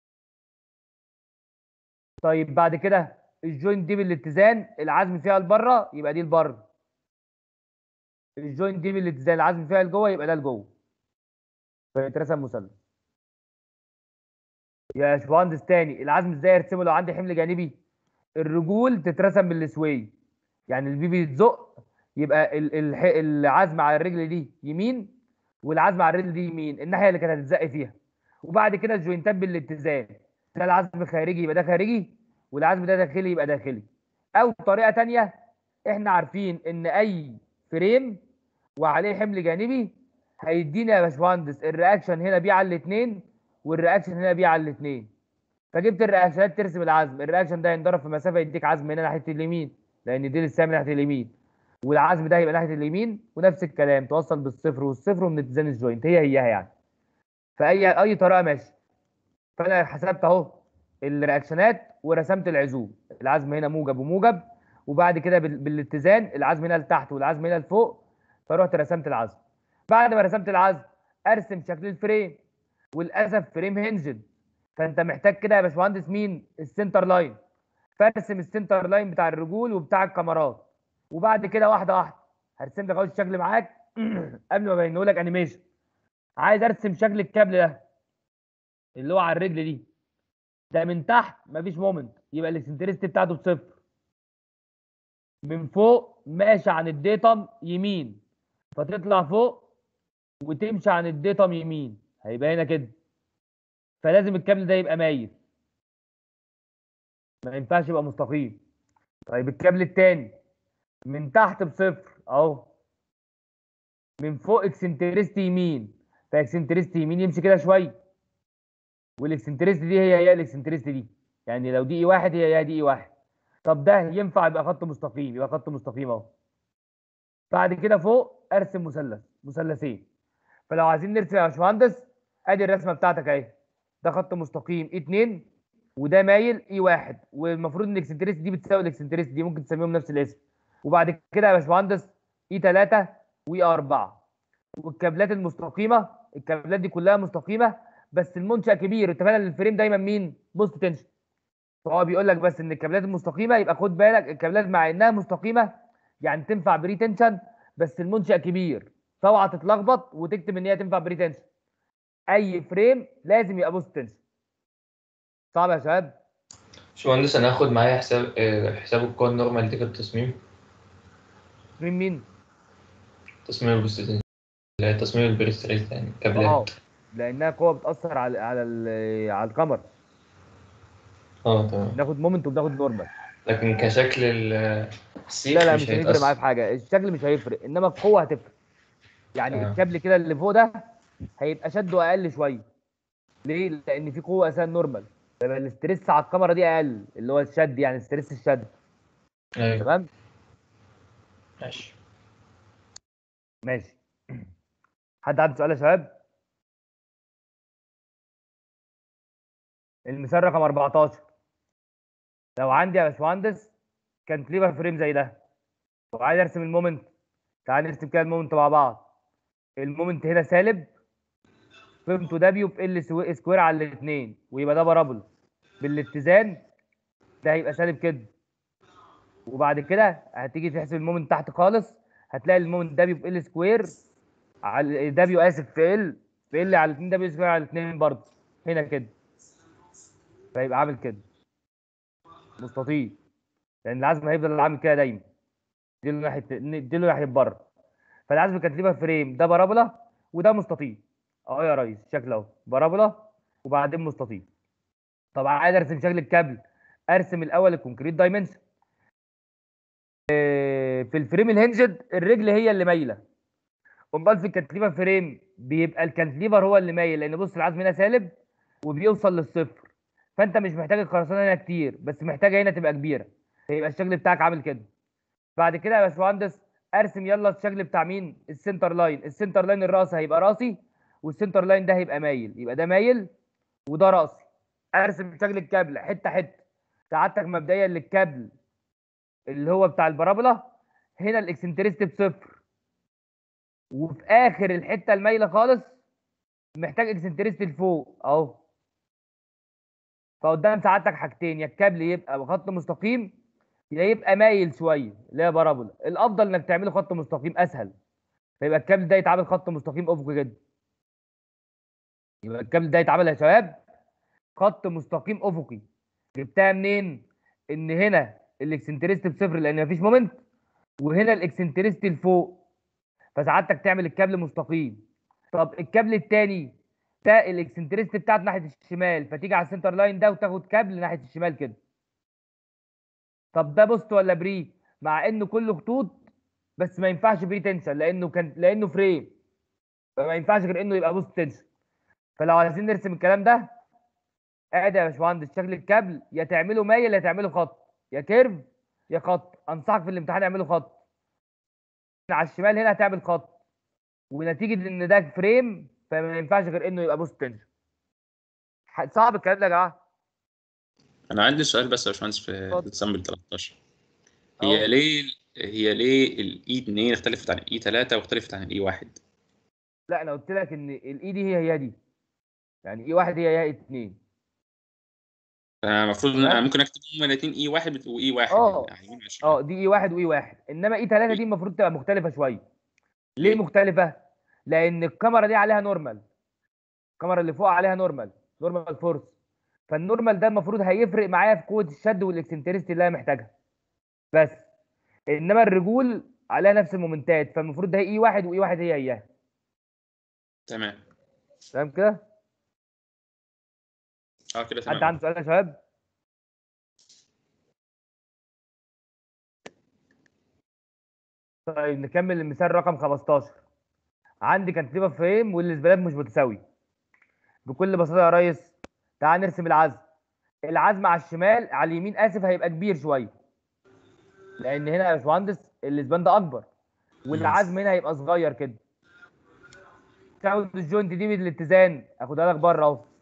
طيب بعد كده الجوينت دي بالاتزان العزم فيها لبره يبقى دي لبره الجوينت دي بالاتزان العزم فيها لجوه يبقى ده لجوه فيترسم مثلث يا باشمهندس تاني العزم ازاي ارسمه لو عندي حمل جانبي الرجول تترسم بالسوي يعني البي بيتزق يبقى ال- الح- العزم على الرجل دي يمين والعزم على الرجل دي يمين الناحيه اللي كانت هتتزق فيها وبعد كده الجوينتات بالاتزان ده العزم خارجي يبقى ده خارجي والعزم ده داخلي يبقى داخلي او طريقه تانية احنا عارفين ان اي فريم وعليه حمل جانبي هيدينا يا باشمهندس الرياكشن هنا بي على الاثنين والرياكشن هنا بي على الاثنين فجبت الرياكشنات ترسم العزم الرياكشن ده هينضرب في مسافه يديك عزم هنا ناحيه اليمين لان دي لسه ناحيه اليمين والعزم ده هيبقى ناحيه اليمين ونفس الكلام توصل بالصفر والصفر ومن اتزان الجوينت هي هيها يعني فاي اي طريقه ماشي فانا حسبت اهو الرياكشنات ورسمت العزوم العزم هنا موجب وموجب وبعد كده بال- بالاتزان العزم هنا لتحت والعزم هنا لفوق فرحت رسمت العزم بعد ما رسمت العزم ارسم شكل الفريم وللاسف فريم هنجد فانت محتاج كده يا باشمهندس مين السنتر لاين فارسم السنتر لاين بتاع الرجول وبتاع الكاميرات وبعد كده واحده واحده هرسم لك اهو الشكل معاك قبل ما ابينه لك انيميشن عايز ارسم شكل الكابل ده اللي هو على الرجل دي ده من تحت مفيش مومنت يبقى الاكسنتريستي بتاعته بصفر من فوق ماشي عن الديتم يمين فتطلع فوق وتمشي عن الديتم يمين هيبقى هنا كده فلازم الكابل ده يبقى مايل ما ينفعش يبقى مستقيم طيب الكابل التاني من تحت بصفر اهو من فوق اكسنتريستي يمين فاكسنتريستي يمين يمشي كده شويه والاكسنتريستي دي هي هي الاكسنتريستي دي يعني لو دي اي واحد هي هي دي اي واحد طب ده ينفع يبقى خط مستقيم يبقى خط مستقيم اهو بعد كده فوق ارسم مثلث مثلثين فلو عايزين نرسم يا باشمهندس ادي الرسمه بتاعتك اهي ده خط مستقيم اي 2 وده مايل اي 1 والمفروض ان الاكسنتريستي دي بتساوي الاكسنتريستي دي ممكن تسميهم نفس الاسم وبعد كده يا باشمهندس اي 3 واي 4 والكابلات المستقيمه الكابلات دي كلها مستقيمه بس المنشأ كبير اتفقنا ان الفريم دايما مين بوست تنشن فهو بيقول لك بس ان الكابلات المستقيمه يبقى خد بالك الكابلات مع انها مستقيمه يعني تنفع بري تنشن بس المنشأ كبير فاوعى تتلخبط وتكتب ان هي تنفع بري تنشن اي فريم لازم يبقى بوست تنشن صعب يا شباب باشمهندس انا هاخد معايا حساب آه، حساب القوة النورمال دي في التصميم فريم مين تصميم البوستيشن اللي هي تصميم البريستريس يعني اه كابلات لانها قوه بتاثر على على ال- على القمر اه تمام بناخد مومنت وبناخد نورمال لكن كشكل ال- السيخ لا لا مش مش هيفرق معايا في هيتأثر حاجه الشكل مش هيفرق انما القوه هتفرق يعني تمام. الكابل كده اللي فوق ده هيبقى شده اقل شويه ليه لان في قوه اساسا نورمال فيبقى الاستريس على الكاميرا دي اقل اللي هو الشد يعني استريس الشد ايوه تمام ماشي ماشي حد عنده سؤال يا شباب المثال رقم 14 لو عندي يا باشمهندس كانتليفر فريم زي ده وعايز ارسم المومنت تعال نرسم كده المومنت مع بعض المومنت هنا سالب قيمته دبليو في ال سو- سكوير على الاثنين ويبقى ده بارابول بالاتزان ده هيبقى سالب كده وبعد كده هتيجي تحسب المومنت تحت خالص هتلاقي المومنت دبليو في ال سكوير على دبليو اسف في ال في ال على 2 دبليو سكوير على 2 برضه هنا كده فيبقى عامل كده مستطيل لان العزم هيفضل عامل كده دايما دي له ناحيه دي له ناحيه بره فالعزم كانتليفر فريم ده بارابولا وده مستطيل اهو يا ريس شكله اهو بارابولا وبعدين مستطيل طبعا عايز ارسم شكل الكابل ارسم الاول الكونكريت دايمنشن في الفريم الهنجد الرجل هي اللي مايله امال في الكانتليفر فريم بيبقى الكانتليفر هو اللي مايل لان بص العزم هنا سالب وبيوصل للصفر فانت مش محتاج الخرسانه هنا كتير بس محتاجه هنا تبقى كبيره فيبقى الشكل بتاعك عامل كده بعد كده يا باشمهندس ارسم يلا الشكل بتاع مين السنتر لاين السنتر لاين الراس هيبقى راسي والسنتر لاين ده هيبقى مايل يبقى ده مايل وده راسي ارسم شكل الكابل حته حته سعادتك مبدئيا للكابل اللي هو بتاع البارابولا هنا الاكسنتريستي بصفر وفي اخر الحته المايله خالص محتاج اكسنتريستي لفوق اهو فقدام سعادتك حاجتين يا الكابل يبقى بخط مستقيم يا يبقى مايل شويه اللي هي بارابولا الافضل انك تعمله خط مستقيم اسهل فيبقى الكابل ده يتعامل خط مستقيم افقي جدا يبقى الكابل ده يتعامل يا شباب خط مستقيم افقي جبتها منين ان هنا الاكسنتريستي بصفر لان مفيش مومنت وهنا الاكسنتريستي لفوق فسعادتك تعمل الكابل مستقيم طب الكابل التاني ده الاكسنتريستي بتاعته ناحيه الشمال فتيجي على السنتر لاين ده وتاخد كابل ناحيه الشمال كده طب ده بوست ولا بري مع انه كله خطوط بس ما ينفعش بري تنشن لانه كان لانه فريم فما ينفعش غير انه يبقى بوست تنشن فلو عايزين نرسم الكلام ده ادي يا باشمهندس شكل الكابل يا تعمله مايل يا تعمله خط يا كيرف يا خط انصحك في الامتحان اعمله خط على الشمال هنا هتعمل خط ونتيجه ان ده فريم فما ينفعش غير انه يبقى بوست تنشن صعب الكلام ده يا جماعه انا عندي سؤال بس يا باشمهندس في اتفضل. اكزامبل 13 أهو. هي ليه هي ليه الاي 2 اختلفت عن الاي 3 واختلفت عن الاي 1 لا انا قلت لك ان الاي دي هي هي دي يعني اي واحد هي هي اتنين المفروض ان تمام. انا ممكن اكتب هما الاثنين اي 1 واي 1 اه يعني يمين وشمال. اه دي اي واحد واي واحد انما اي 3 دي المفروض تبقى مختلفه شويه ليه مختلفه؟ لان الكاميرا دي عليها نورمال الكاميرا اللي فوق عليها نورمال نورمال فورس فالنورمال ده المفروض هيفرق معايا في قوه الشد والاكسنتريستي اللي انا محتاجها بس انما الرجول عليها نفس المومنتات فالمفروض ده اي واحد واي واحد هي اياها تمام تمام كده اه كده حد تمام عنده سؤال يا شباب طيب نكمل المثال رقم 15 عندي كانتليفر فريم والاسبالات مش متساوي بكل بساطه يا ريس تعال نرسم العزم العزم على الشمال على اليمين اسف هيبقى كبير شويه لان هنا يا باشمهندس الاسبان ده اكبر والعزم هنا هيبقى صغير كده تاخد الجوينت دي بالاتزان اخدها لك بره اهو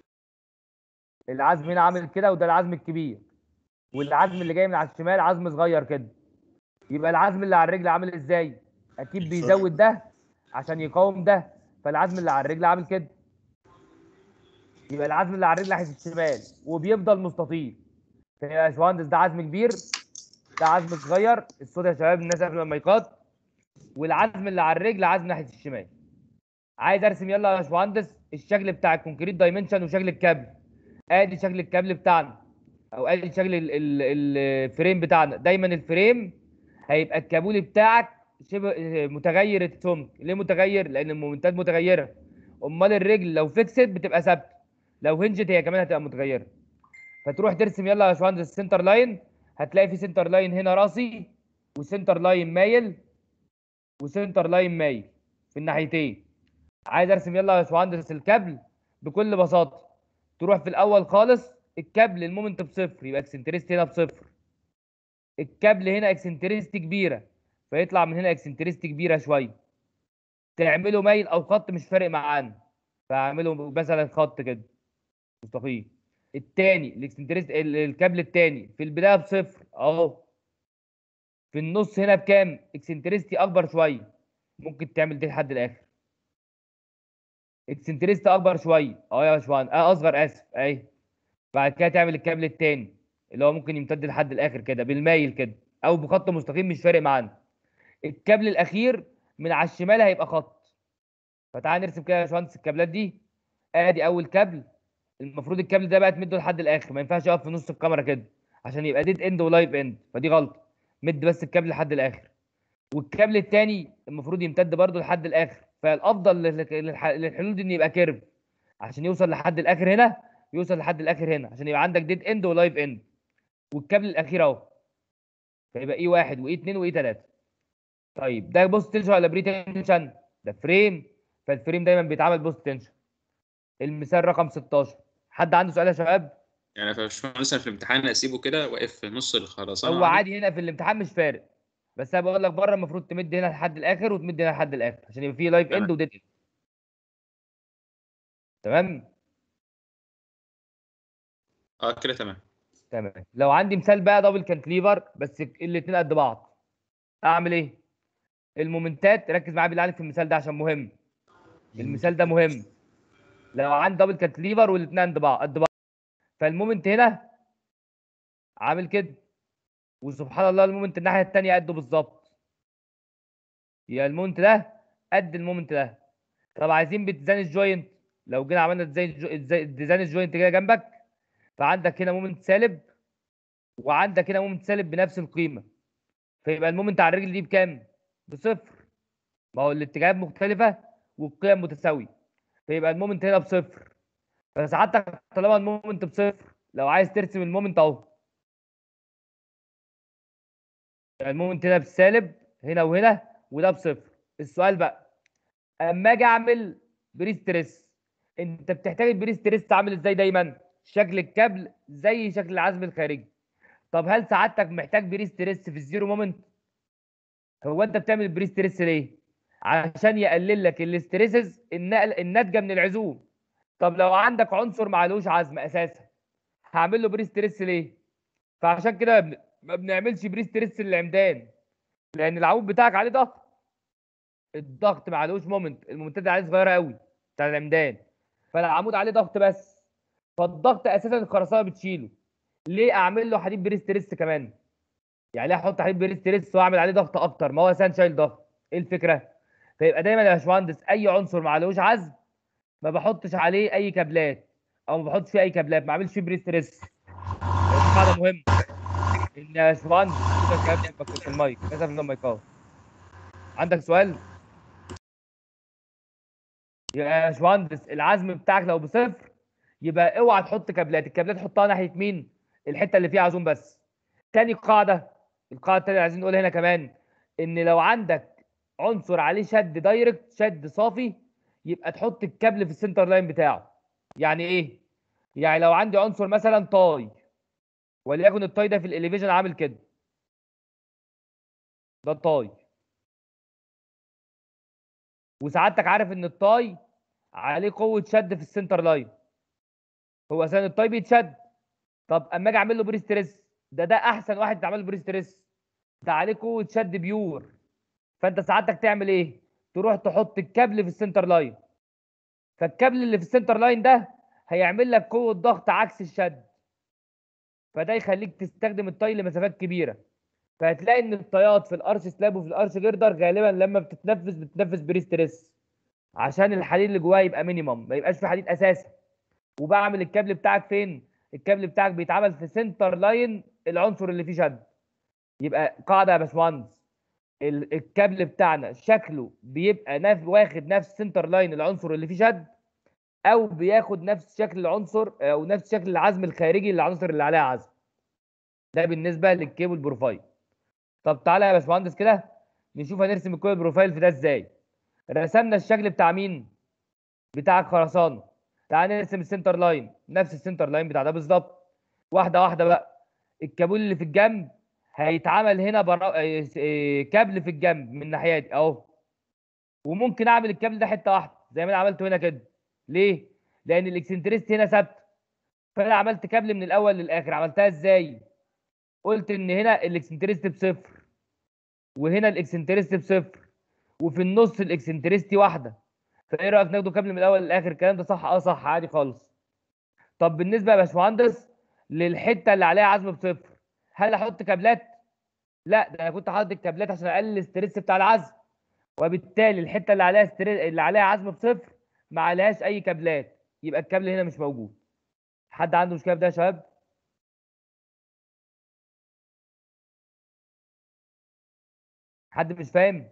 العزم هنا عامل كده وده العزم الكبير والعزم اللي جاي من على الشمال عزم صغير كده يبقى العزم اللي على الرجل عامل ازاي اكيد بيزود ده عشان يقاوم ده فالعزم اللي على الرجل عامل كده يبقى العزم اللي على الرجل ناحيه الشمال وبيفضل مستطيل فيبقى يا باشمهندس ده عزم كبير ده عزم صغير الصوت يا شباب الناس قبل المايكات والعزم اللي على الرجل عزم ناحيه الشمال عايز ارسم يلا يا باشمهندس الشكل بتاع الكونكريت دايمنشن وشكل الكابل ادي شكل الكابل بتاعنا او ادي شكل ال- ال- الفريم بتاعنا دايما الفريم هيبقى الكابول بتاعك شبه متغير السمك ليه متغير لان المومنتات متغيره امال الرجل لو فيكسد بتبقى ثابته لو هنجت هي كمان هتبقى متغيره فتروح ترسم يلا يا باشمهندس السنتر لاين هتلاقي في سنتر لاين هنا راسي وسنتر لاين مايل وسنتر لاين مايل في الناحيتين عايز ارسم يلا يا باشمهندس الكابل بكل بساطه تروح في الاول خالص الكابل المومنت بصفر يبقى اكسنتريست هنا بصفر الكابل هنا اكسنتريست كبيره فيطلع من هنا اكسنتريست كبيره شويه تعمله مايل او خط مش فارق معانا فاعمله مثلا خط كده مستقيم التاني الاكسنتريست ال- الكابل التاني في البدايه بصفر اهو في النص هنا بكام اكسنتريستي اكبر شويه ممكن تعمل دي لحد الاخر اكسنتريست اكبر شويه اه يا باشمهندس اه اصغر اسف اهي بعد كده تعمل الكابل التاني اللي هو ممكن يمتد لحد الاخر كده بالمايل كده او بخط مستقيم مش فارق معانا الكابل الاخير من على الشمال هيبقى خط فتعال نرسم كده يا باشمهندس الكابلات دي ادي اول كابل المفروض الكابل ده بقى تمده لحد الاخر ما ينفعش يقف في نص الكاميرا كده عشان يبقى ديد اند ولايف اند فدي غلطه مد بس الكابل لحد الاخر والكابل الثاني المفروض يمتد برده لحد الاخر فالافضل لل- للح- للحلول دي ان يبقى كيرف عشان يوصل لحد الاخر هنا يوصل لحد الاخر هنا عشان يبقى عندك ديد اند ولايف اند والكابل الاخير اهو فيبقى اي واحد واي اتنين واي تلاته طيب ده بوست تنشن ولا بري تنشن ده فريم فالفريم دايما بيتعمل بوست تنشن المثال رقم 16 حد عنده سؤال يا شباب يعني فباشمهندس أنا في الامتحان اسيبه كده واقف في نص الخرسانه هو عادي هنا في الامتحان مش فارق بس انا بقول لك بره المفروض تمد هنا لحد الاخر وتمد هنا لحد الاخر عشان يبقى فيه لايف تمام. اند وديد اند تمام اه كده تمام تمام لو عندي مثال بقى دبل كانتليفر بس الاثنين قد بعض اعمل ايه المومنتات ركز معايا بالله عليك في المثال ده عشان مهم المثال ده مهم لو عندي دبل كانتليفر والاثنين قد بعض قد بعض فالمومنت هنا عامل كده وسبحان الله المومنت الناحيه الثانيه قده بالظبط يبقى المومنت ده قد المومنت ده طب عايزين باتزان الجوينت لو جينا عملنا ديزاين الجو- إزاي- ديزاين الجوينت كده جنبك فعندك هنا مومنت سالب وعندك هنا مومنت سالب بنفس القيمه فيبقى المومنت على الرجل دي بكام؟ بصفر ما هو الاتجاهات مختلفه والقيم متساويه فيبقى المومنت هنا بصفر فساعتك طالما المومنت بصفر لو عايز ترسم المومنت اهو يعني المومنت هنا بالسالب هنا وهنا وده بصفر السؤال بقى اما اجي اعمل بري ستريس انت بتحتاج البري ستريس عامل ازاي دايما شكل الكابل زي شكل العزم الخارجي طب هل سعادتك محتاج بري ستريس في الزيرو مومنت هو انت بتعمل بري ستريس ليه عشان يقلل لك الاستريسز النقل الناتجه من العزوم طب لو عندك عنصر معلوش عزم اساسا هعمل له بري ستريس ليه فعشان كده ما بن- ما بنعملش بري ستريس للعمدان لان العمود بتاعك عليه ضغط الضغط معلوش مومنت المومنتات اللي عليه صغيره قوي بتاع العمدان فالعمود عليه ضغط بس فالضغط اساسا الخرسانه بتشيله ليه اعمل له حديد بري ستريس كمان يعني ليه احط حديد بري ستريس واعمل عليه ضغط اكتر ما هو اساسا شايل ضغط ايه الفكره فيبقى دايما يا باشمهندس اي عنصر معلوش عزم ما بحطش عليه اي كابلات او ما بحطش فيه اي كابلات ما اعملش فيه بري ستريس قاعده مهمه ان يا باشمهندس كده الكلام يبقى في المايك لازم من المايكات عندك سؤال يا باشمهندس العزم بتاعك لو بصفر يبقى اوعى تحط كابلات الكابلات حطها ناحيه مين الحته اللي فيها عزوم بس تاني قاعده القاعده التانيه اللي عايزين نقولها هنا كمان ان لو عندك عنصر عليه شد دايركت شد صافي يبقى تحط الكابل في السنتر لاين بتاعه يعني ايه يعني لو عندي عنصر مثلا طاي وليكن الطاي ده في الاليفيشن عامل كده ده الطاي وسعادتك عارف ان الطاي عليه قوه شد في السنتر لاين هو اساسا الطاي بيتشد طب اما اجي اعمل له بري ستريس ده ده احسن واحد يتعمل له بري ستريس ده عليه قوه شد بيور فانت سعادتك تعمل ايه تروح تحط الكابل في السنتر لاين فالكابل اللي في السنتر لاين ده هيعمل لك قوه ضغط عكس الشد فده يخليك تستخدم الطاي لمسافات كبيره فهتلاقي ان الطيات في الارش سلاب وفي الارش جردر غالبا لما بتتنفس بتتنفس بري ستريس عشان الحديد اللي جواه يبقى مينيمم ما يبقاش في حديد اساسا وبعمل الكابل بتاعك فين الكابل بتاعك بيتعمل في سنتر لاين العنصر اللي فيه شد يبقى قاعده يا باشمهندس ال- الكابل بتاعنا شكله بيبقى نف... واخد نفس سنتر لاين العنصر اللي فيه شد او بياخد نفس شكل العنصر او نفس شكل العزم الخارجي للعناصر اللي عليها عزم ده بالنسبه للكيبل بروفايل طب تعالى يا باشمهندس كده نشوف هنرسم الكيبل بروفايل في ده ازاي رسمنا الشكل بتاع مين بتاع الخرسانه تعال نرسم السنتر لاين نفس السنتر لاين بتاع ده بالظبط واحده واحده بقى الكابول اللي في الجنب هيتعمل هنا برا... إيه، إيه، كابل في الجنب من الناحيه دي اهو وممكن اعمل الكابل ده حته واحده زي ما انا عملته هنا كده ليه لان الاكسنتريست هنا ثابته فانا عملت كابل من الاول للاخر عملتها ازاي قلت ان هنا الاكسنتريست بصفر وهنا الاكسنتريست بصفر وفي النص الاكسنتريستي واحده فايه رايك ناخده كابل من الاول للاخر الكلام ده صح اه صح عادي خالص طب بالنسبه يا باشمهندس للحته اللي عليها عزم بصفر هل احط كابلات لا ده انا كنت حاطط الكابلات عشان اقلل الاستريس بتاع العزم وبالتالي الحته اللي عليها استريس اللي عليها عزم بصفر ما عليهاش اي كابلات يبقى الكابل هنا مش موجود حد عنده مشكله في ده يا شباب حد مش فاهم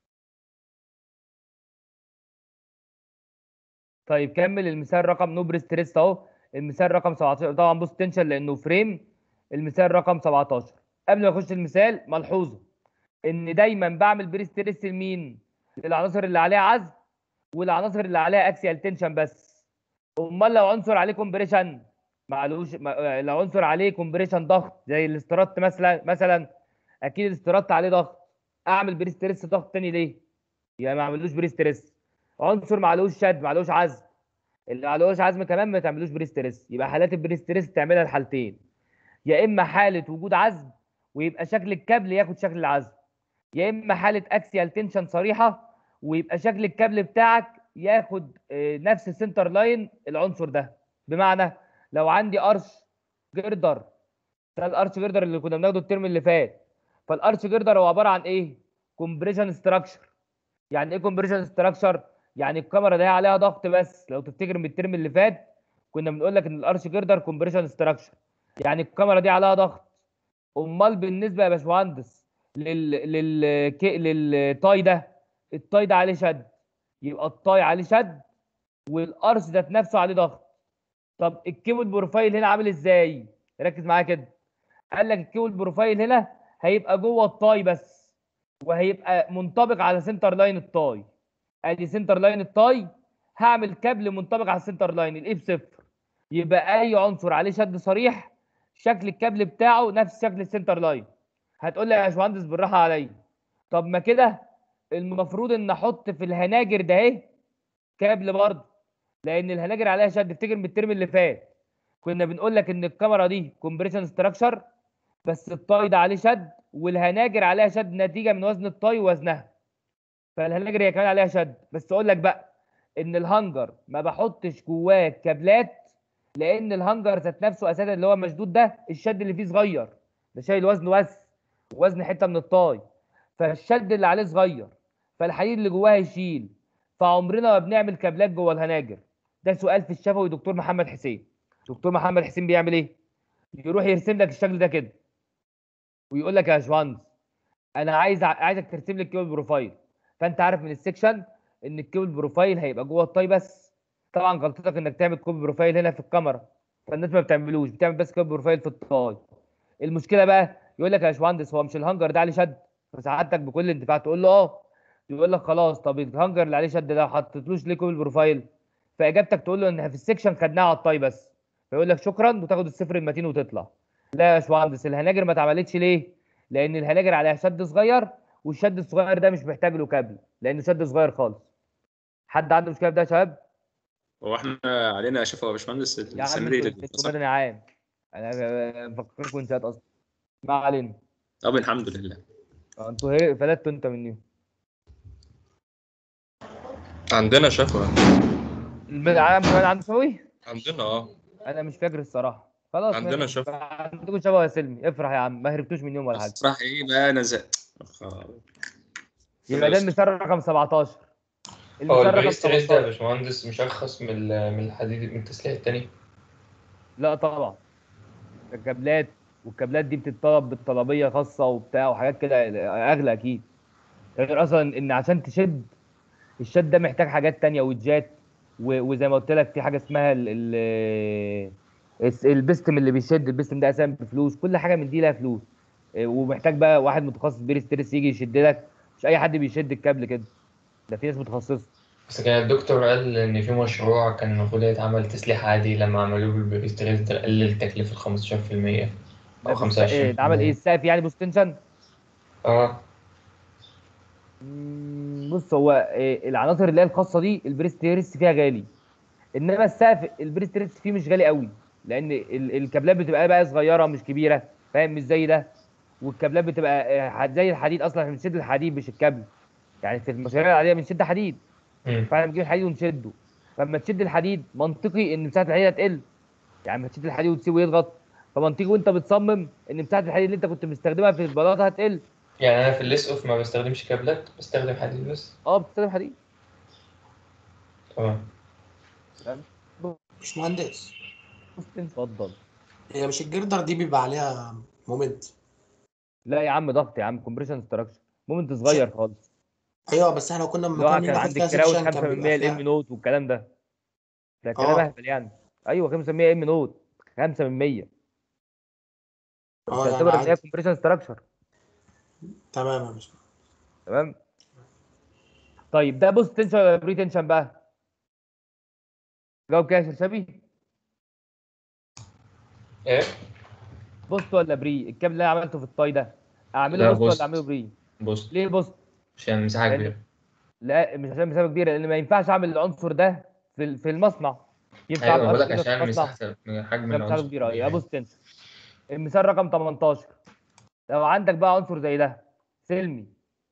طيب كمل المثال رقم نوبر ستريس اهو المثال رقم 17 طبعا بص تنشن لانه فريم المثال رقم 17 قبل ما اخش المثال ملحوظه ان دايما بعمل بري ستريس لمين للعناصر اللي عليها عزم والعناصر اللي عليها اكسيال تنشن بس امال لو عنصر عليه كومبريشن معلوش ما- لو عنصر عليه كومبريشن ضغط زي الاسترات مثلا مثلا اكيد الاسترات عليه ضغط اعمل بري ستريس ضغط تاني ليه يعني ما اعملوش بري ستريس عنصر معلوش شد معلوش عزم اللي معلوش عزم كمان ما تعملوش بري ستريس يبقى حالات البري ستريس تعملها الحالتين يا اما حاله وجود عزم ويبقى شكل الكابل ياخد شكل العزم يا اما حاله اكسيال تنشن صريحه ويبقى شكل الكابل بتاعك ياخد آه، نفس السنتر لاين العنصر ده بمعنى لو عندي ارش جردر ده الارش جردر اللي كنا بناخده الترم اللي فات فالارش جردر هو عباره عن ايه كومبريشن ستراكشر يعني ايه كومبريشن ستراكشر يعني الكاميرا دي عليها ضغط بس لو تفتكر من الترم اللي فات كنا بنقول لك ان الارش جردر كومبريشن ستراكشر يعني الكاميرا دي عليها ضغط امال بالنسبه يا باشمهندس لل لل كي- للطاي ده الطاي ده عليه شد يبقى الطاي عليه شد والارش ذات نفسه عليه ضغط طب الكيبل بروفايل هنا عامل ازاي ركز معايا كده قال لك الكيبل بروفايل هنا هيبقى جوه الطاي بس وهيبقى منطبق على سنتر لاين الطاي ادي سنتر لاين الطاي هعمل كابل منطبق على السنتر لاين الايه بصفر يبقى اي عنصر عليه شد صريح شكل الكابل بتاعه نفس شكل السنتر لاين هتقول لي يا باشمهندس بالراحه عليا طب ما كده المفروض ان احط في الهناجر ده اهي كابل برضه لان الهناجر عليها شد افتكر من الترم اللي فات كنا بنقول لك ان الكاميرا دي كومبريشن ستراكشر بس الطاي ده عليه شد والهناجر عليها شد نتيجه من وزن الطاي ووزنها فالهناجر هي كمان عليها شد بس اقول لك بقى ان الهنجر ما بحطش جواه كابلات لان الهنجر ذات نفسه اساسا اللي هو مشدود ده الشد اللي فيه صغير ده شايل وزن بس وزن حته من الطاي فالشد اللي عليه صغير فالحديد اللي جواه هيشيل فعمرنا ما بنعمل كابلات جوه الهناجر ده سؤال في الشفوي دكتور محمد حسين دكتور محمد حسين بيعمل ايه يروح يرسم لك الشكل ده كده ويقول لك يا باشمهندس انا عايز عايزك ترسم لي الكيبل بروفايل فانت عارف من السكشن ان الكيبل بروفايل هيبقى جوه الطاي بس طبعا غلطتك انك تعمل كيبل بروفايل هنا في الكاميرا فالناس ما بتعملوش بتعمل بس كيبل بروفايل في الطاي المشكله بقى يقول لك يا باشمهندس هو مش الهانجر ده عليه شد فسعادتك بكل انتفاع تقول له اه يقول لك خلاص طب الهانجر اللي عليه شد ده ما حطيتلوش ليه كيبل بروفايل فاجابتك تقول له ان في السكشن خدناها على الطاي بس فيقول لك شكرا وتاخد الصفر المتين وتطلع لا يا باشمهندس الهناجر ما اتعملتش ليه؟ لان الهناجر عليها شد صغير والشد الصغير ده مش محتاج له كابل لانه شد صغير خالص حد عنده مشكله في ده يا شباب؟ هو احنا علينا شفا يا باشمهندس يا عم السمري انتوا اللي انتوا مدني عام انا مفكركم انشاءات اصلا ما علينا طب الحمد لله انتوا هي فلتوا انت مني عندنا شفا العام كمان عنده شوي عندنا اه انا مش فاكر الصراحه خلاص عندنا ماشي. شفا. عندكم شبه يا سلمي افرح يا عم ما هربتوش من يوم ولا حاجه راح ايه بقى انا زهقت خلاص. يبقى ده المثال رقم 17 هو المثال رقم البريس تريس ده يا 18 باشمهندس مش ارخص من ال- من الحديد من التسليح التاني لا طبعا الكابلات والكابلات دي بتتطلب بالطلبيه خاصه وبتاع وحاجات كده اغلى اكيد غير اصلا ان عشان تشد الشد ده محتاج حاجات تانية وجات و- وزي ما قلت لك في حاجه اسمها ال ال الس- البستم اللي بيشد البستم ده اساسا بفلوس كل حاجه من دي لها فلوس إيه، ومحتاج بقى واحد متخصص بيرستريس يجي يشد لك مش اي حد بيشد الكابل كده ده في ناس متخصصه بس كان الدكتور قال ان في مشروع كان المفروض يتعمل تسليح عادي لما عملوه بالبريس تريس ده قلل تكلفة 15% او ده في الس- إيه، 25% اتعمل ايه السقف يعني بوست تنشن اه مم، بص هو إيه، العناصر اللي هي الخاصه دي البريستيريس فيها غالي انما السقف البريستيريس فيه مش غالي قوي لان ال- الكابلات بتبقى بقى صغيره مش كبيره فاهم مش زي ده والكابلات بتبقى آه، زي الحديد اصلا احنا بنشد الحديد مش الكابل يعني في المشاريع العاديه بنشد حديد مم. فاحنا بنجيب الحديد ونشده فلما تشد الحديد منطقي ان مساحه الحديد هتقل يعني لما تشد الحديد وتسيبه يضغط فمنطقي وانت بتصمم ان مساحه الحديد اللي انت كنت مستخدمها في البلاطه هتقل يعني انا في الليس اوف ما بستخدمش كابلات بستخدم حديد بس اه بتستخدم حديد تمام باشمهندس اتفضل هي مش الجردر دي بيبقى عليها مومنت لا يا عم ضغط يا عم كومبريشن ستراكشر مومنت صغير خالص ايوه بس احنا كنا لما اللي هو كنا كان ناخد عندك فيها كراوت سيكشن كان 5% بيبقى الام فيها نوت والكلام ده ده كلام اه اهبل يعني ايوه 5% ام نوت 5% اه يعني بتعتبر ان هي عادي كومبريشن ستراكشر تمام يا باشمهندس تمام طيب ده بوست تنشن ولا بري تنشن بقى جاوب كده يا شرشبي ايه بوست ولا بري الكابل اللي انا عملته في الطاي ده اعمله لا بوست ولا بوست اعمله بري بوست ليه بوست عشان مساحة لان كبيرة لا مش عشان مسافه كبيره لان ما ينفعش اعمل العنصر ده في ال- في المصنع ينفع ايوه اعمل بقول عنصر لك كده في عشان المصنع مساحة من حجم عشان مساحه العنصر كبيره كبير يبقى يعني بوست تنشن المثال رقم 18 لو عندك بقى عنصر زي ده سلمي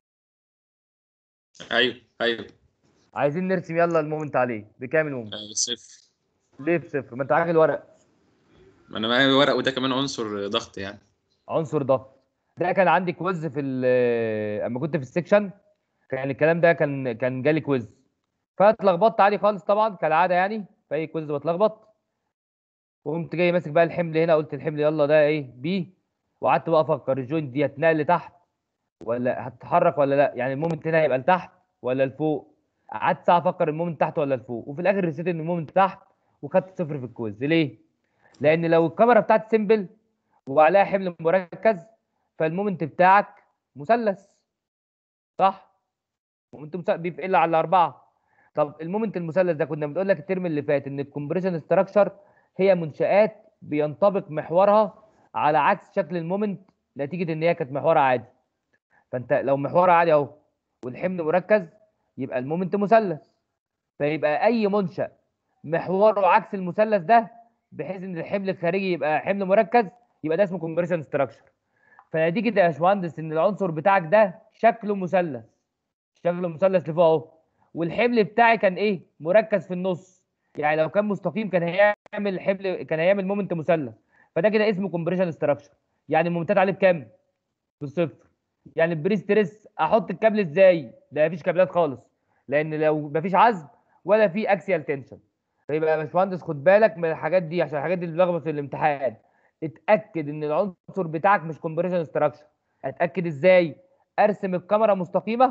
ايوه ايوه عايزين نرسم يلا المومنت عليه بكام المومنت آه، صفر ليه بصفر ما انت معاك الورق ما انا معايا ورق وده كمان عنصر ضغط يعني عنصر ضغط ده كان عندي كويز في ال- اما كنت في السكشن كان الكلام ده كان كان جالي كويز فاتلخبطت عادي خالص طبعا كالعاده يعني في اي كويز بتلخبط وقمت جاي ماسك بقى الحمل هنا قلت الحمل يلا ده ايه بي وقعدت بقى افكر الجوينت دي هتنقل لتحت ولا هتتحرك ولا لا يعني المومنت هنا هيبقى لتحت ولا لفوق قعدت ساعه افكر المومنت تحت ولا لفوق وفي الاخر رسيت ان المومنت تحت وخدت صفر في الكويز ليه لان لو الكاميرا بتاعتي سيمبل وعليها حمل مركز فالمومنت بتاعك مثلث صح مومنت مث- بيقل على الاربعه طب المومنت المثلث ده كنا بنقول لك الترم اللي فات ان الكومبريشن ستراكشر هي منشآت بينطبق محورها على عكس شكل المومنت نتيجه ان هي كانت محورها عادي فانت لو محورها عادي اهو والحمل مركز يبقى المومنت مثلث فيبقى اي منشأ محوره عكس المثلث ده بحيث ان الحمل الخارجي يبقى حمل مركز يبقى ده اسمه كومبريشن ستراكشر فنتيجه يا باشمهندس ان العنصر بتاعك ده شكله مثلث شكله مثلث لفوق اهو والحمل بتاعي كان ايه مركز في النص يعني لو كان مستقيم كان هيعمل حمل كان هيعمل مومنت مثلث فده كده اسمه كومبريشن ستراكشر يعني المومنتات عليه بكام بصفر يعني البريس تريس احط الكابل ازاي ده مفيش كابلات خالص لان لو مفيش عزم ولا في اكسيال تنشن فيبقى يا باشمهندس خد بالك من الحاجات دي عشان الحاجات دي اللي بتلخبط في الامتحان اتاكد ان العنصر بتاعك مش كومبريشن ستراكشر اتاكد ازاي ارسم الكاميرا مستقيمه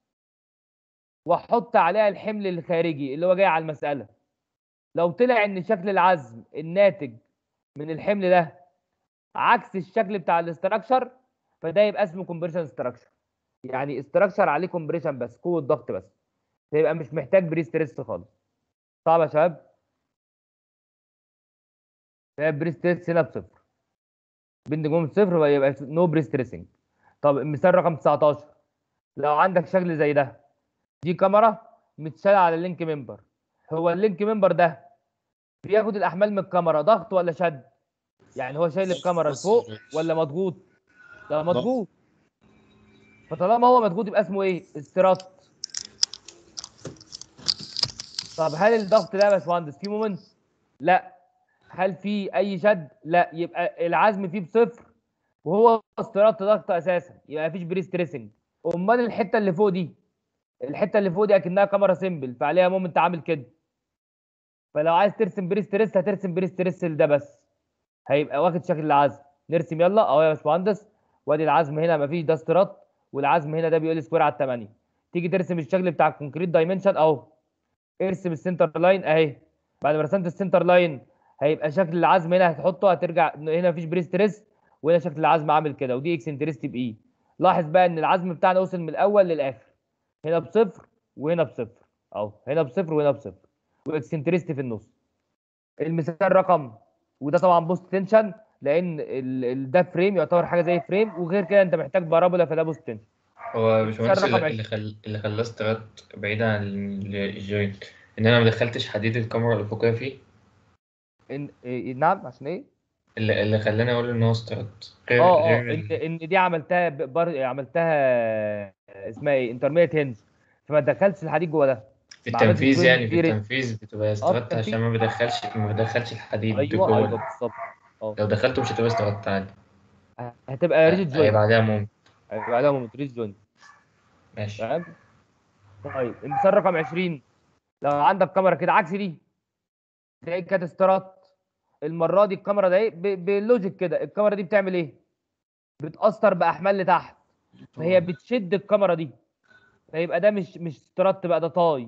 واحط عليها الحمل الخارجي اللي هو جاي على المساله لو طلع ان شكل العزم الناتج من الحمل ده عكس الشكل بتاع الاستراكشر فده يبقى اسمه كومبريشن ستراكشر يعني استراكشر عليه كومبريشن بس قوه ضغط بس فيبقى مش محتاج بري ستريس خالص صعب يا شباب فيبقى بري ستريس هنا بصفر بين نجوم صفر فيبقى نو بري ستريسنج طب المثال رقم 19 لو عندك شكل زي ده دي كاميرا متشالة على اللينك ممبر هو اللينك ممبر ده بياخد الاحمال من الكاميرا ضغط ولا شد يعني هو شايل الكاميرا لفوق ولا مضغوط لا مضغوط فطالما هو مضغوط يبقى اسمه ايه استيراد طب هل الضغط ده يا باشمهندس فيه مومنت لا هل في اي شد لا يبقى العزم فيه بصفر وهو استيراد ضغط اساسا يبقى مفيش بري ستريسنج امال الحته اللي فوق دي الحته اللي فوق دي اكنها كاميرا سيمبل فعليها مومنت عامل كده فلو عايز ترسم بري ستريس هترسم بري ستريس ده بس هيبقى واخد شكل العزم نرسم يلا اهو يا باشمهندس وادي العزم هنا مفيش ده استيراد والعزم هنا ده بيقول سكوير على 8 تيجي ترسم الشكل بتاع الكونكريت دايمنشن اهو ارسم السنتر لاين اهي بعد ما رسمت السنتر لاين هيبقى شكل العزم هنا هتحطه هترجع هنا مفيش بري ستريس وهنا شكل العزم عامل كده ودي اكسنتريستي باي لاحظ بقى ان العزم بتاعنا وصل من الاول للاخر هنا بصفر وهنا بصفر اهو هنا بصفر وهنا بصفر واكسنتريستي في النص المثال رقم وده طبعا بوست تنشن لان ال- ال- ده فريم يعتبر حاجه زي فريم وغير كده انت محتاج بارابولا فده بوست تنشن هو باشمهندس رقم اللي عشرين. اللي خل... اللي خلاه استيراد بعيد عن ال- الجوينت ان انا ما دخلتش حديد الكاميرا الافقيه فيه إن... إيه نعم عشان ايه؟ اللي, اللي خلاني اقول ان هو استيراد غير اه اه غير ان ان دي عملتها ب- بر... عملتها اسمها ايه انترميت هنج فما دخلتش الحديد جوه ده في ما عملتش التنفيذ joint يعني في clearance. التنفيذ بتبقى استيراد التنفيذ. عشان ما بدخلش ما بدخلش الحديد ايوه جوه ايوه بالظبط اه لو دخلته مش هتبقى استيراد عادي هتبقى ريجيد جوينت هيبقى عليها موم هيبقى عليها مومنت ريجيد جوينت ماشي تمام طيب المثال رقم 20 لو عندك كاميرا كده عكس دي زي كانت استيراد المره دي الكاميرا ده ايه ب- باللوجيك كده الكاميرا دي بتعمل ايه بتاثر باحمال لتحت فهي بتشد الكاميرا دي فيبقى ده مش مش استيراد بقى ده طاي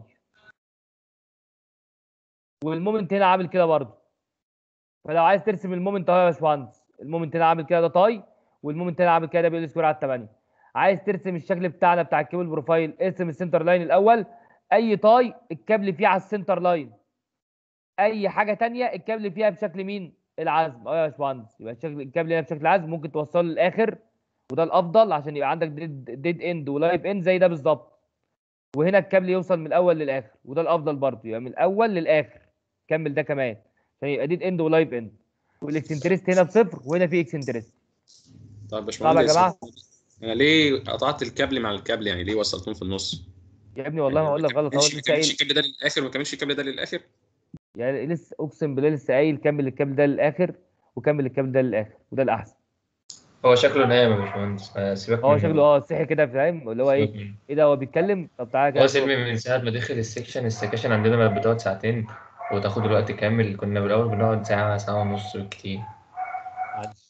والمومنت هنا عامل كده برضه فلو عايز ترسم المومنت اهو يا باشمهندس المومنت هنا عامل كده ده طاي والمومنت هنا عامل كده ده بيقول سكوير على 8 عايز ترسم الشكل بتاعنا بتاع الكيبل بروفايل ارسم السنتر لاين الاول اي طاي الكابل فيه على السنتر لاين اي حاجه تانية الكابل فيها بشكل مين العزم اه يا باشمهندس يبقى الشكل الكابل هنا بشكل عزم ممكن توصله للاخر وده الافضل عشان يبقى عندك ديد, ديد اند ولايف اند زي ده بالظبط وهنا الكابل يوصل من الاول للاخر وده الافضل برضه يبقى من الاول للاخر كمل ده كمان عشان يبقى ديد اند ولايف اند والاكسنتريست هنا بصفر وهنا في اكسنتريست طب يا صعب يا باشمهندس جماعه انا ليه قطعت الكابل مع الكابل يعني ليه وصلتهم في النص؟ يا ابني والله ما اقول لك غلط هو كملش لسه كملش قايل الكابل ده للاخر وما كملش الكابل ده للاخر يعني لسه اقسم بالله لسه قايل كمل الكابل ده للاخر وكمل الكابل ده للاخر وده الاحسن هو شكله نايم يا باشمهندس آه، سيبك هو منه. شكله اه صحي كده فاهم اللي هو سيبك ايه منه. ايه ده هو بيتكلم طب تعالى كده هو شوف. سلمي من ساعة ما دخل السكشن السكشن عندنا بقت بتقعد ساعتين وتاخد الوقت كامل كنا بالأول بنقعد ساعة ساعة ونص بالكتير معلش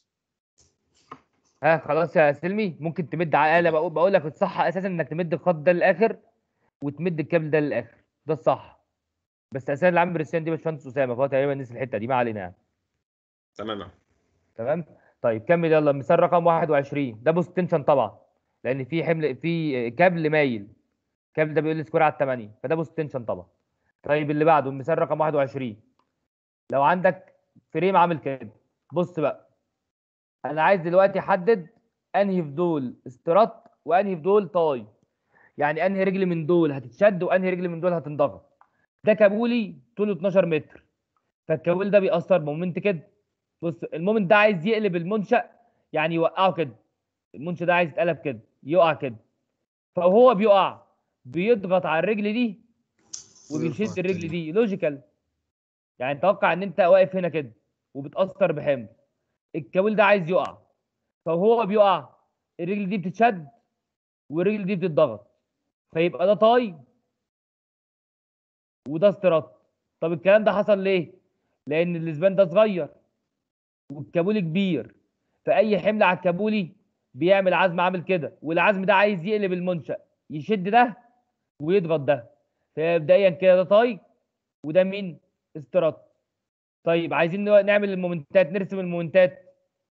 ها خلاص يا سلمي ممكن تمد على الاله بقول, بقول لك الصح اساسا انك تمد الخط ده للاخر وتمد الكابل ده للاخر ده الصح بس اساسا اللي عامل بريسيان دي باشمهندس اسامه فهو تقريبا نسي الحته دي ما علينا يعني تمام تمام طيب كمل يلا مثال رقم 21 ده بوست تنشن طبعا لان في حمل في كابل مايل الكابل ده بيقول لي سكوير على 8 فده بوست تنشن طبعا طيب اللي بعده المثال رقم 21 لو عندك فريم عامل كده بص بقى انا عايز دلوقتي احدد انهي في دول استيراد وانهي في دول طاي يعني انهي رجل من دول هتتشد وانهي رجل من دول هتنضغط ده كابولي طوله 12 متر فالكابول ده بيأثر بمومنت كده بص المومنت ده عايز يقلب المنشأ يعني يوقعه كده المنشأ ده عايز يتقلب كده يقع كده فهو بيقع بيضغط على الرجل دي وبيشد الرجل دي لوجيكال يعني توقع ان انت واقف هنا كده وبتأثر بحمل الكابول ده عايز يقع فهو بيقع الرجل دي بتتشد والرجل دي بتتضغط فيبقى ده طاي وده استيراد طب الكلام ده حصل ليه لان الاسبان ده صغير والكابولي كبير فاي حمل على الكابولي بيعمل عزم عامل كده والعزم ده عايز يقلب المنشا يشد ده ويضغط ده فمبدئيا كده ده طاي وده مين استرات طيب عايزين نوع- نعمل المومنتات نرسم المومنتات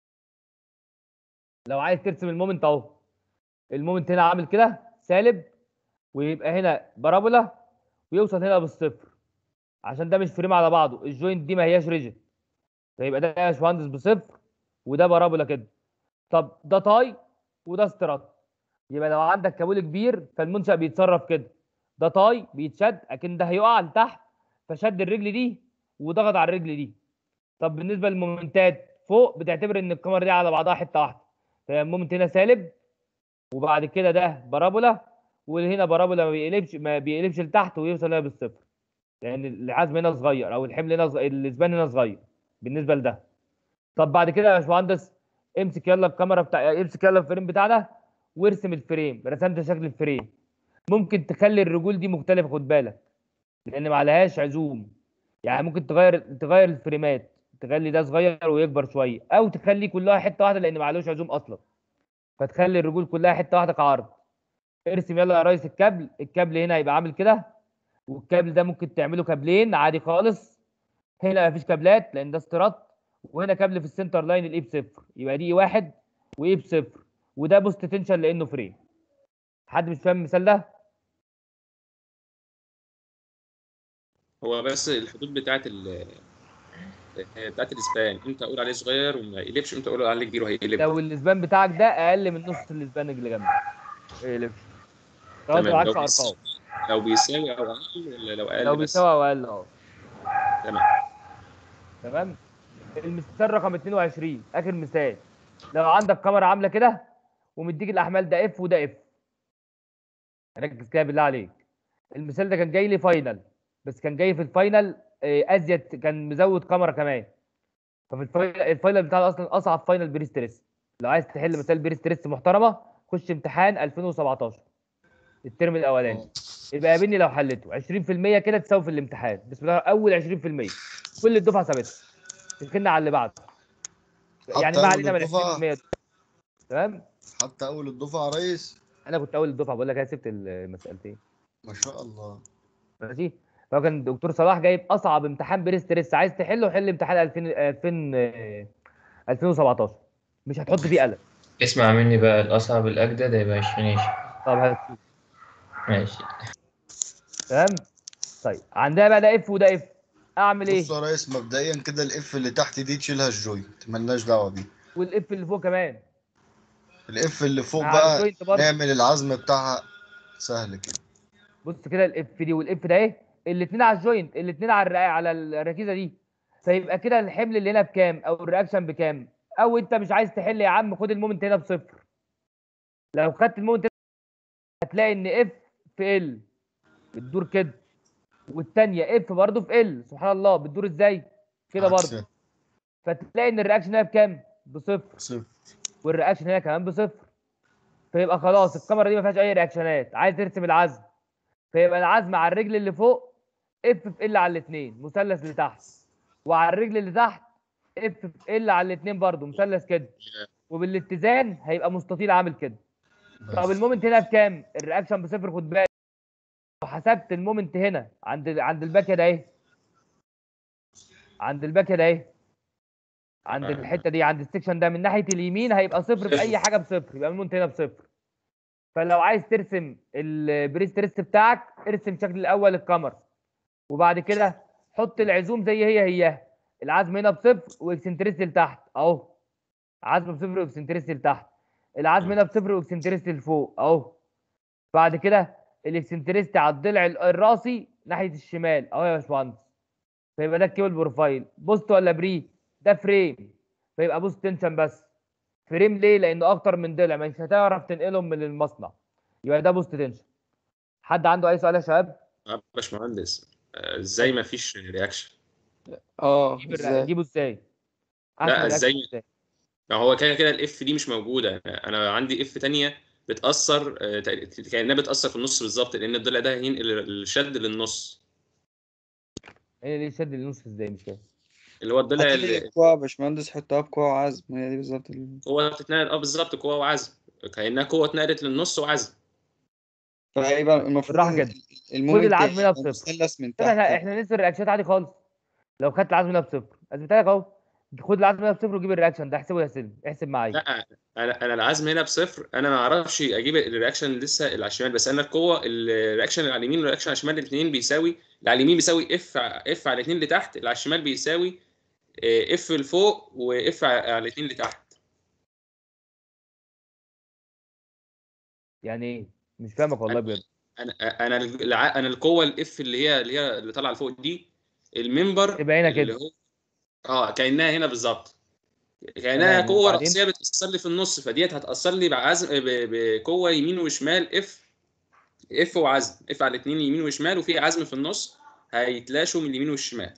لو عايز ترسم المومنت اهو المومنت هنا عامل كده سالب ويبقى هنا بارابولا ويوصل هنا بالصفر عشان ده مش فريم على بعضه الجوينت دي ما هياش ريجيد فيبقى ده يا باشمهندس بصفر وده بارابولا كده طب ده طاي وده استرات يبقى لو عندك كابول كبير فالمنشأ بيتصرف كده ده طاي بيتشد اكن ده هيقع لتحت فشد الرجل دي وضغط على الرجل دي طب بالنسبه للمومنتات فوق بتعتبر ان الكاميرا دي على بعضها حته واحده فهي المومنت هنا سالب وبعد كده ده بارابولا وهنا بارابولا ما بيقلبش ما بيقلبش لتحت ويوصل هنا بالصفر لان العزم هنا صغير او الحمل هنا صغير الاسبان هنا صغير بالنسبه لده طب بعد كده يا باشمهندس امسك يلا الكاميرا بتاع امسك يلا الفريم بتاعنا وارسم الفريم رسمت شكل الفريم ممكن تخلي الرجول دي مختلفه خد بالك لان ما عليهاش عزوم يعني ممكن تغير تغير الفريمات تخلي ده صغير ويكبر شويه او تخلي كلها حته واحده لان ما عليهوش عزوم اصلا فتخلي الرجول كلها حته واحده كعرض ارسم يلا يا ريس الكابل الكابل هنا هيبقى عامل كده والكابل ده ممكن تعمله كابلين عادي خالص هنا مفيش كابلات لان ده استيراد وهنا كابل في السنتر لاين الاي بصفر يبقى دي اي واحد واي بصفر وده بوست تنشن لانه فريم حد مش فاهم المثال ده هو بس الحدود بتاعت ال بتاعت الاسبان امتى اقول عليه صغير وما يقلبش امتى اقول عليه كبير وهيقلب لو الاسبان بتاعك ده اقل من نص الاسبان اللي جنبك ايه لف لو انت تمام معاك لو في بيس- ارقام لو بيساوي او اقل ولا لو اقل لو بس بيساوي او اقل اه تمام تمام المثال رقم 22 اخر مثال لو عندك كاميرا عامله كده ومديك الاحمال ده اف وده اف ركز كده بالله عليك المثال ده كان جاي لي فاينل بس كان جاي في الفاينل آه، ازيد كان مزود كاميرا كمان ففي الفاينل الفاينل بتاع اصلا اصعب فاينل بري ستريس لو عايز تحل مثال بري ستريس محترمه خش امتحان 2017 الترم الاولاني يبقى قابلني لو حلته 20% كده تساوي في الامتحان بسم الله اول 20% كل الدفعه سابتها دخلنا على اللي بعده يعني حتى ما أول علينا من الدفعة؟ 20% دول. تمام حتى اول الدفعه يا ريس انا كنت اول الدفعه بقول لك انا سبت المسالتين ما شاء الله ماشي فهو كان الدكتور صلاح جايب اصعب امتحان بري ستريس عايز تحله حل امتحان 2000 2000 آه، 2017 مش هتحط فيه قلم اسمع مني بقى الأصعب الأجدد هيبقى 20 20 طب هتشوف ماشي تمام طيب عندنا بقى ده اف وده اف اعمل ايه بص يا ريس مبدئيا كده الاف اللي تحت دي تشيلها الجوينت ملناش دعوه بيه والاف اللي فوق كمان الاف اللي فوق مع بقى الجوينت برضه. نعمل العزم بتاعها سهل كده بص كده الاف دي والاف ده ايه الاثنين على الجوينت الاثنين على الرقا على الركيزه دي فيبقى كده الحمل اللي هنا بكام او الرياكشن بكام او انت مش عايز تحل يا عم خد المومنت هنا بصفر لو خدت المومنت هنا هتلاقي ان اف في ال بتدور كده والثانيه اف برضه في ال سبحان الله بتدور ازاي كده برضه عكس- فتلاقي ان الرياكشن هنا بكام بصفر صفر والرياكشن هنا كمان بصفر فيبقى خلاص الكاميرا دي ما فيهاش اي رياكشنات عايز ترسم العزم فيبقى العزم على الرجل اللي فوق اف في ال على الاثنين مثلث لتحت وعلى الرجل اللي تحت اف في ال على الاثنين برضه مثلث كده وبالاتزان هيبقى مستطيل عامل كده طب المومنت هنا بكام الرياكشن بصفر خد بالك لو حسبت المومنت هنا عند عند الباكيه ده اهي عند الباكيه ده اهي عند الحته دي عند السكشن ده من ناحيه اليمين هيبقى صفر في اي حاجه بصفر يبقى المومنت هنا بصفر فلو عايز ترسم البريس تريست بتاعك ارسم شكل الاول الكاميرا وبعد كده حط العزوم زي هي هي العزم هنا بصفر واكسنتريستي لتحت اهو عزم بصفر واكسنتريستي لتحت العزم هنا بصفر واكسنتريستي لفوق اهو بعد كده الاكسنتريستي على الضلع ال- الراسي ناحيه الشمال اهو يا باشمهندس فيبقى ده الكيبل بروفايل بوست ولا بري ده فريم فيبقى بوست تنشن بس فريم ليه لانه اكتر من ضلع مش هتعرف تنقلهم من المصنع يبقى ده بوست تنشن حد عنده اي سؤال يا شباب آه، باشمهندس آه، ازاي ما فيش رياكشن اه جيب الرق- جيبه ازاي لا أحسن ازاي رياكشن ما هو كده كده الاف دي مش موجوده انا أنا عندي اف تانية بتاثر آه، تق- كانها بتاثر في النص بالظبط لان الضلع ده هينقل الشد للنص ايه ليه شد النص ازاي مش فاهم اللي هو الضلع هتلاقي اللي قوة يا باشمهندس حطها بقوة وعزم هي دي بالظبط ال- قوة بتتنقل اه بالظبط قوة وعزم كأنها قوة اتنقلت للنص وعزم فهيبقى المفروض بالراحه إن كده المومنت العزم هنا يبقى بصفر. مثلث من احنا تحت احنا ننزل الرياكشنات عادي خالص لو خدت العزم هنا بصفر اثبتها لك اهو خد العزم هنا بصفر وجيب الرياكشن ده احسبه يا سلم احسب معايا لا انا انا العزم هنا بصفر انا ما اعرفش اجيب الرياكشن لسه اللي على الشمال بس انا القوه الرياكشن اللي على اليمين والرياكشن على الشمال الاثنين بيساوي اللي على اليمين بيساوي اف اف على الاثنين اللي تحت اللي على الشمال بيساوي اف لفوق واف على الاثنين اللي تحت يعني ايه مش فاهمك والله بجد انا انا الع- انا القوه الاف اللي هي اللي هي اللي طالعه لفوق دي المنبر تبقى هنا اللي كده. هو اه كانها هنا بالظبط كانها تمام، قوه وبعدين؟ رئيسيه بتاثر لي في النص فديت هتاثر لي بعزم ب- بقوه يمين وشمال اف اف وعزم اف على الاثنين يمين وشمال وفي عزم في النص هيتلاشوا من اليمين والشمال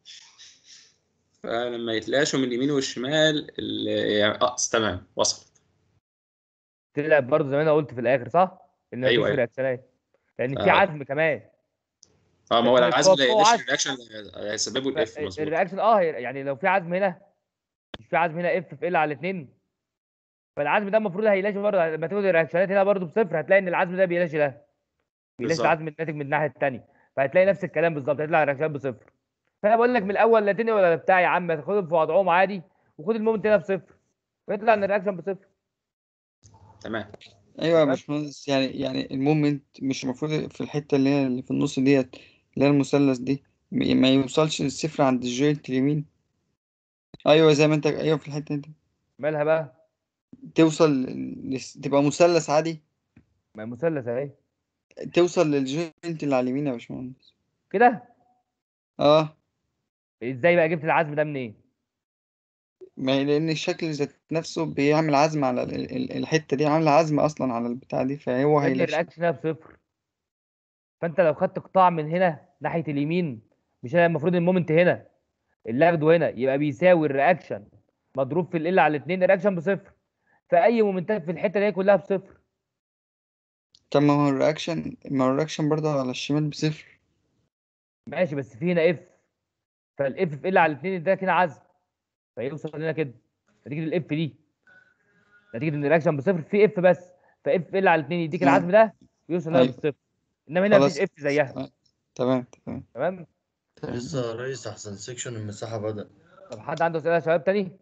فلما يتلاشوا من اليمين والشمال ال- يعني اه تمام وصلت طلع برضه زي ما انا قلت في الاخر صح؟ ان أيوة، مفيش أيوة. رياكشنات لان في آه. عزم كمان اه ما هو بس العزم هو لا فوق يقلش عزم. الرياكشن اللي هيسببه الاف مظبوط الرياكشن اه هي- يعني لو في عزم هنا مش في عزم هنا اف في ال على الاثنين فالعزم ده المفروض هيلاشي برضه لما تاخد الرياكشنات هنا برضه بصفر هتلاقي ان العزم ده بيلاشي ده بيلاشي بالظبط. العزم الناتج من الناحيه الثانيه فهتلاقي نفس الكلام بالظبط هيطلع الرياكشنات بصفر فانا بقول لك من الاول لا تاني ولا بتاع يا عم خدهم في وضعهم عادي وخد المومنت هنا بصفر ويطلع ان الرياكشن بصفر تمام ايوه يا تمام؟ باشمهندس يعني يعني المومنت مش المفروض في الحته اللي هي اللي في النص ديت اللي هي المثلث دي م- ما يوصلش للصفر عند الجوينت اليمين ايوه زي ما انت ايوه في الحته دي مالها بقى؟ توصل لس- تبقى مثلث عادي ما هي مثلث اهي توصل للجوينت اللي على اليمين يا باشمهندس كده اه ازاي بقى جبت العزم ده منين؟ ما هي لان الشكل ذات نفسه بيعمل عزم على ال- ال- الحته دي عامله عزم اصلا على البتاع دي فهو يا ابني هيلاقي الرياكشن هنا بصفر فانت لو خدت قطاع من هنا ناحيه اليمين مش انا المفروض المومنت هنا اللي اخده هنا يبقى بيساوي الرياكشن مضروب في ال على الاثنين الرياكشن بصفر فاي مومنتات في الحته دي كلها بصفر طب ما هو الرياكشن ما هو الرياكشن برضه على الشمال بصفر ماشي بس في هنا اف فالاف في ال على الاثنين ده كده عزم فيوصل هنا كده نتيجه الاف دي نتيجه ان الرياكشن بصفر في اف بس فاف ال على الاثنين يديك تمام. العزم ده ويوصل هنا أيوة. بالصفر انما هنا خلاص. مفيش اف زيها آه، تمام تمام تمام لسه يا ريس احسن سيكشن المساحه بدأ طب حد عنده اسئله يا شباب تاني؟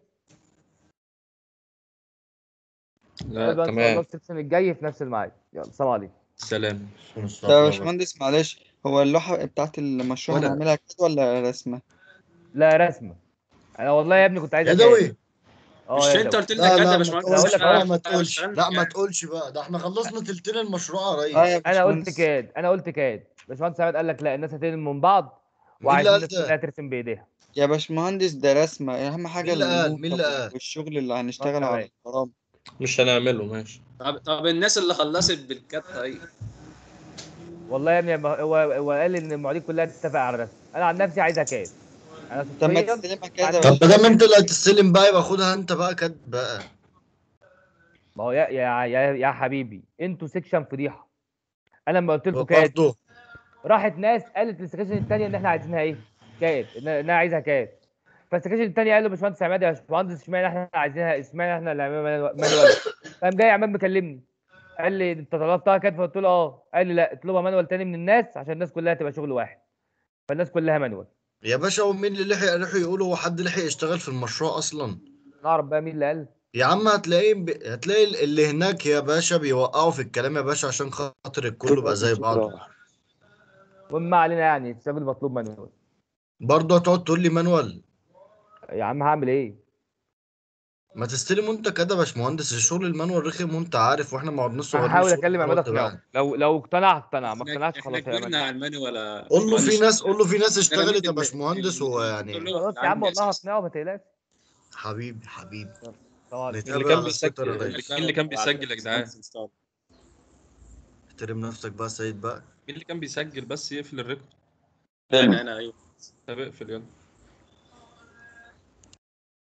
لا يبقى ان شاء الله تمام السكشن الجاي في نفس الميعاد يلا سلام عليكم سلام طب يا باشمهندس معلش هو اللوحة بتاعت المشروع ولا- هنعملها كده ولا رسمة؟ لا رسمه انا والله يا ابني كنت عايز يدوي اه مش يا انت دوي. قلت لنا لا كده يا لا ما باشمهندس أقول تقولش لك لا أهو. ما تقولش اشتغلنا لا ما يعني. تقولش بقى ده احنا خلصنا تلتين المشروع يا ريس اه يا انا قلت باشمهندس كاد انا قلت كاد باشمهندس عماد قال لك لا الناس هتنقل من بعض مين اللي وعايزين قال الناس ده؟ كلها ترسم بايديها يا باشمهندس ده رسمة أهم حاجة مين اللي قال؟ الموتة مين اللي قال؟ والشغل اللي هنشتغل تمام. على البرامج مش هنعمله ماشي طب طب الناس اللي خلصت بالكات طيب والله يا ابني ما- هو هو قال ان المعيدين كلها تتفق على الرسم انا عن نفسي عايزها كاد انا طب ما شخصيا تستلمها كده عن يا طب ما نفسي باشا دام انت اللي هتستلم بقى يبقى خدها انت بقى كات بقى ما هو يا يا يا, يا حبيبي انتوا سيكشن فضيحه انا لما قلت لكم كاد برضه راحت ناس قالت للسكاشن الثانيه ان احنا عايزينها ايه؟ كاد ان انا عايزها كاد فالسكاشن الثانيه قال له باشمهندس عماد يا باشمهندس اشمعنى احنا عايزينها اشمعنى احنا اللي هنعملها مانوال قام جاي عماد مكلمني قال لي انت طلبتها كاد فقلت له اه قال لي لا اطلبها مانوال تاني من الناس عشان الناس كلها تبقى شغل واحد فالناس كلها مانوال يا باشا ومين اللي لحق لحق يقول هو حد لحق يشتغل في المشروع اصلا نعرف بقى مين اللي قال يا عم هتلاقيه ب... هتلاقي اللي هناك يا باشا بيوقعوا في الكلام يا باشا عشان خاطر الكل يبقى زي بعضه المهم ما علينا يعني الشغل مطلوب مانوال برضه هتقعد تقول لي مانوال يا عم هعمل ايه؟ ما تستلم انت كده يا باشمهندس الشغل المانوال رخم وانت عارف واحنا ما عدناش صغيرين هحاول الشغل اكلم عماد دوت بقى. اقنعه لو لو اقتنع اقتنع ما احنا اقتنعش احنا خلاص يا كبرنا عماد على المانيوال يا قول له في باشمهندس. ناس قول له في ناس انا اشتغلت مين يا اللي- باشمهندس هو اللي يعني تقول له خلاص يا عندي عم والله أساس. هقنعه ما تقلقش حبيبي حبيبي طبعا اللي نتقابل كان على الستر يا بيسجل ريس مين اللي كان بيسجل يا جدعان احترم نفسك بقى يا سيد بقى مين اللي كان بيسجل بس يقفل الريكورد انا انا ايوه طب اقفل يلا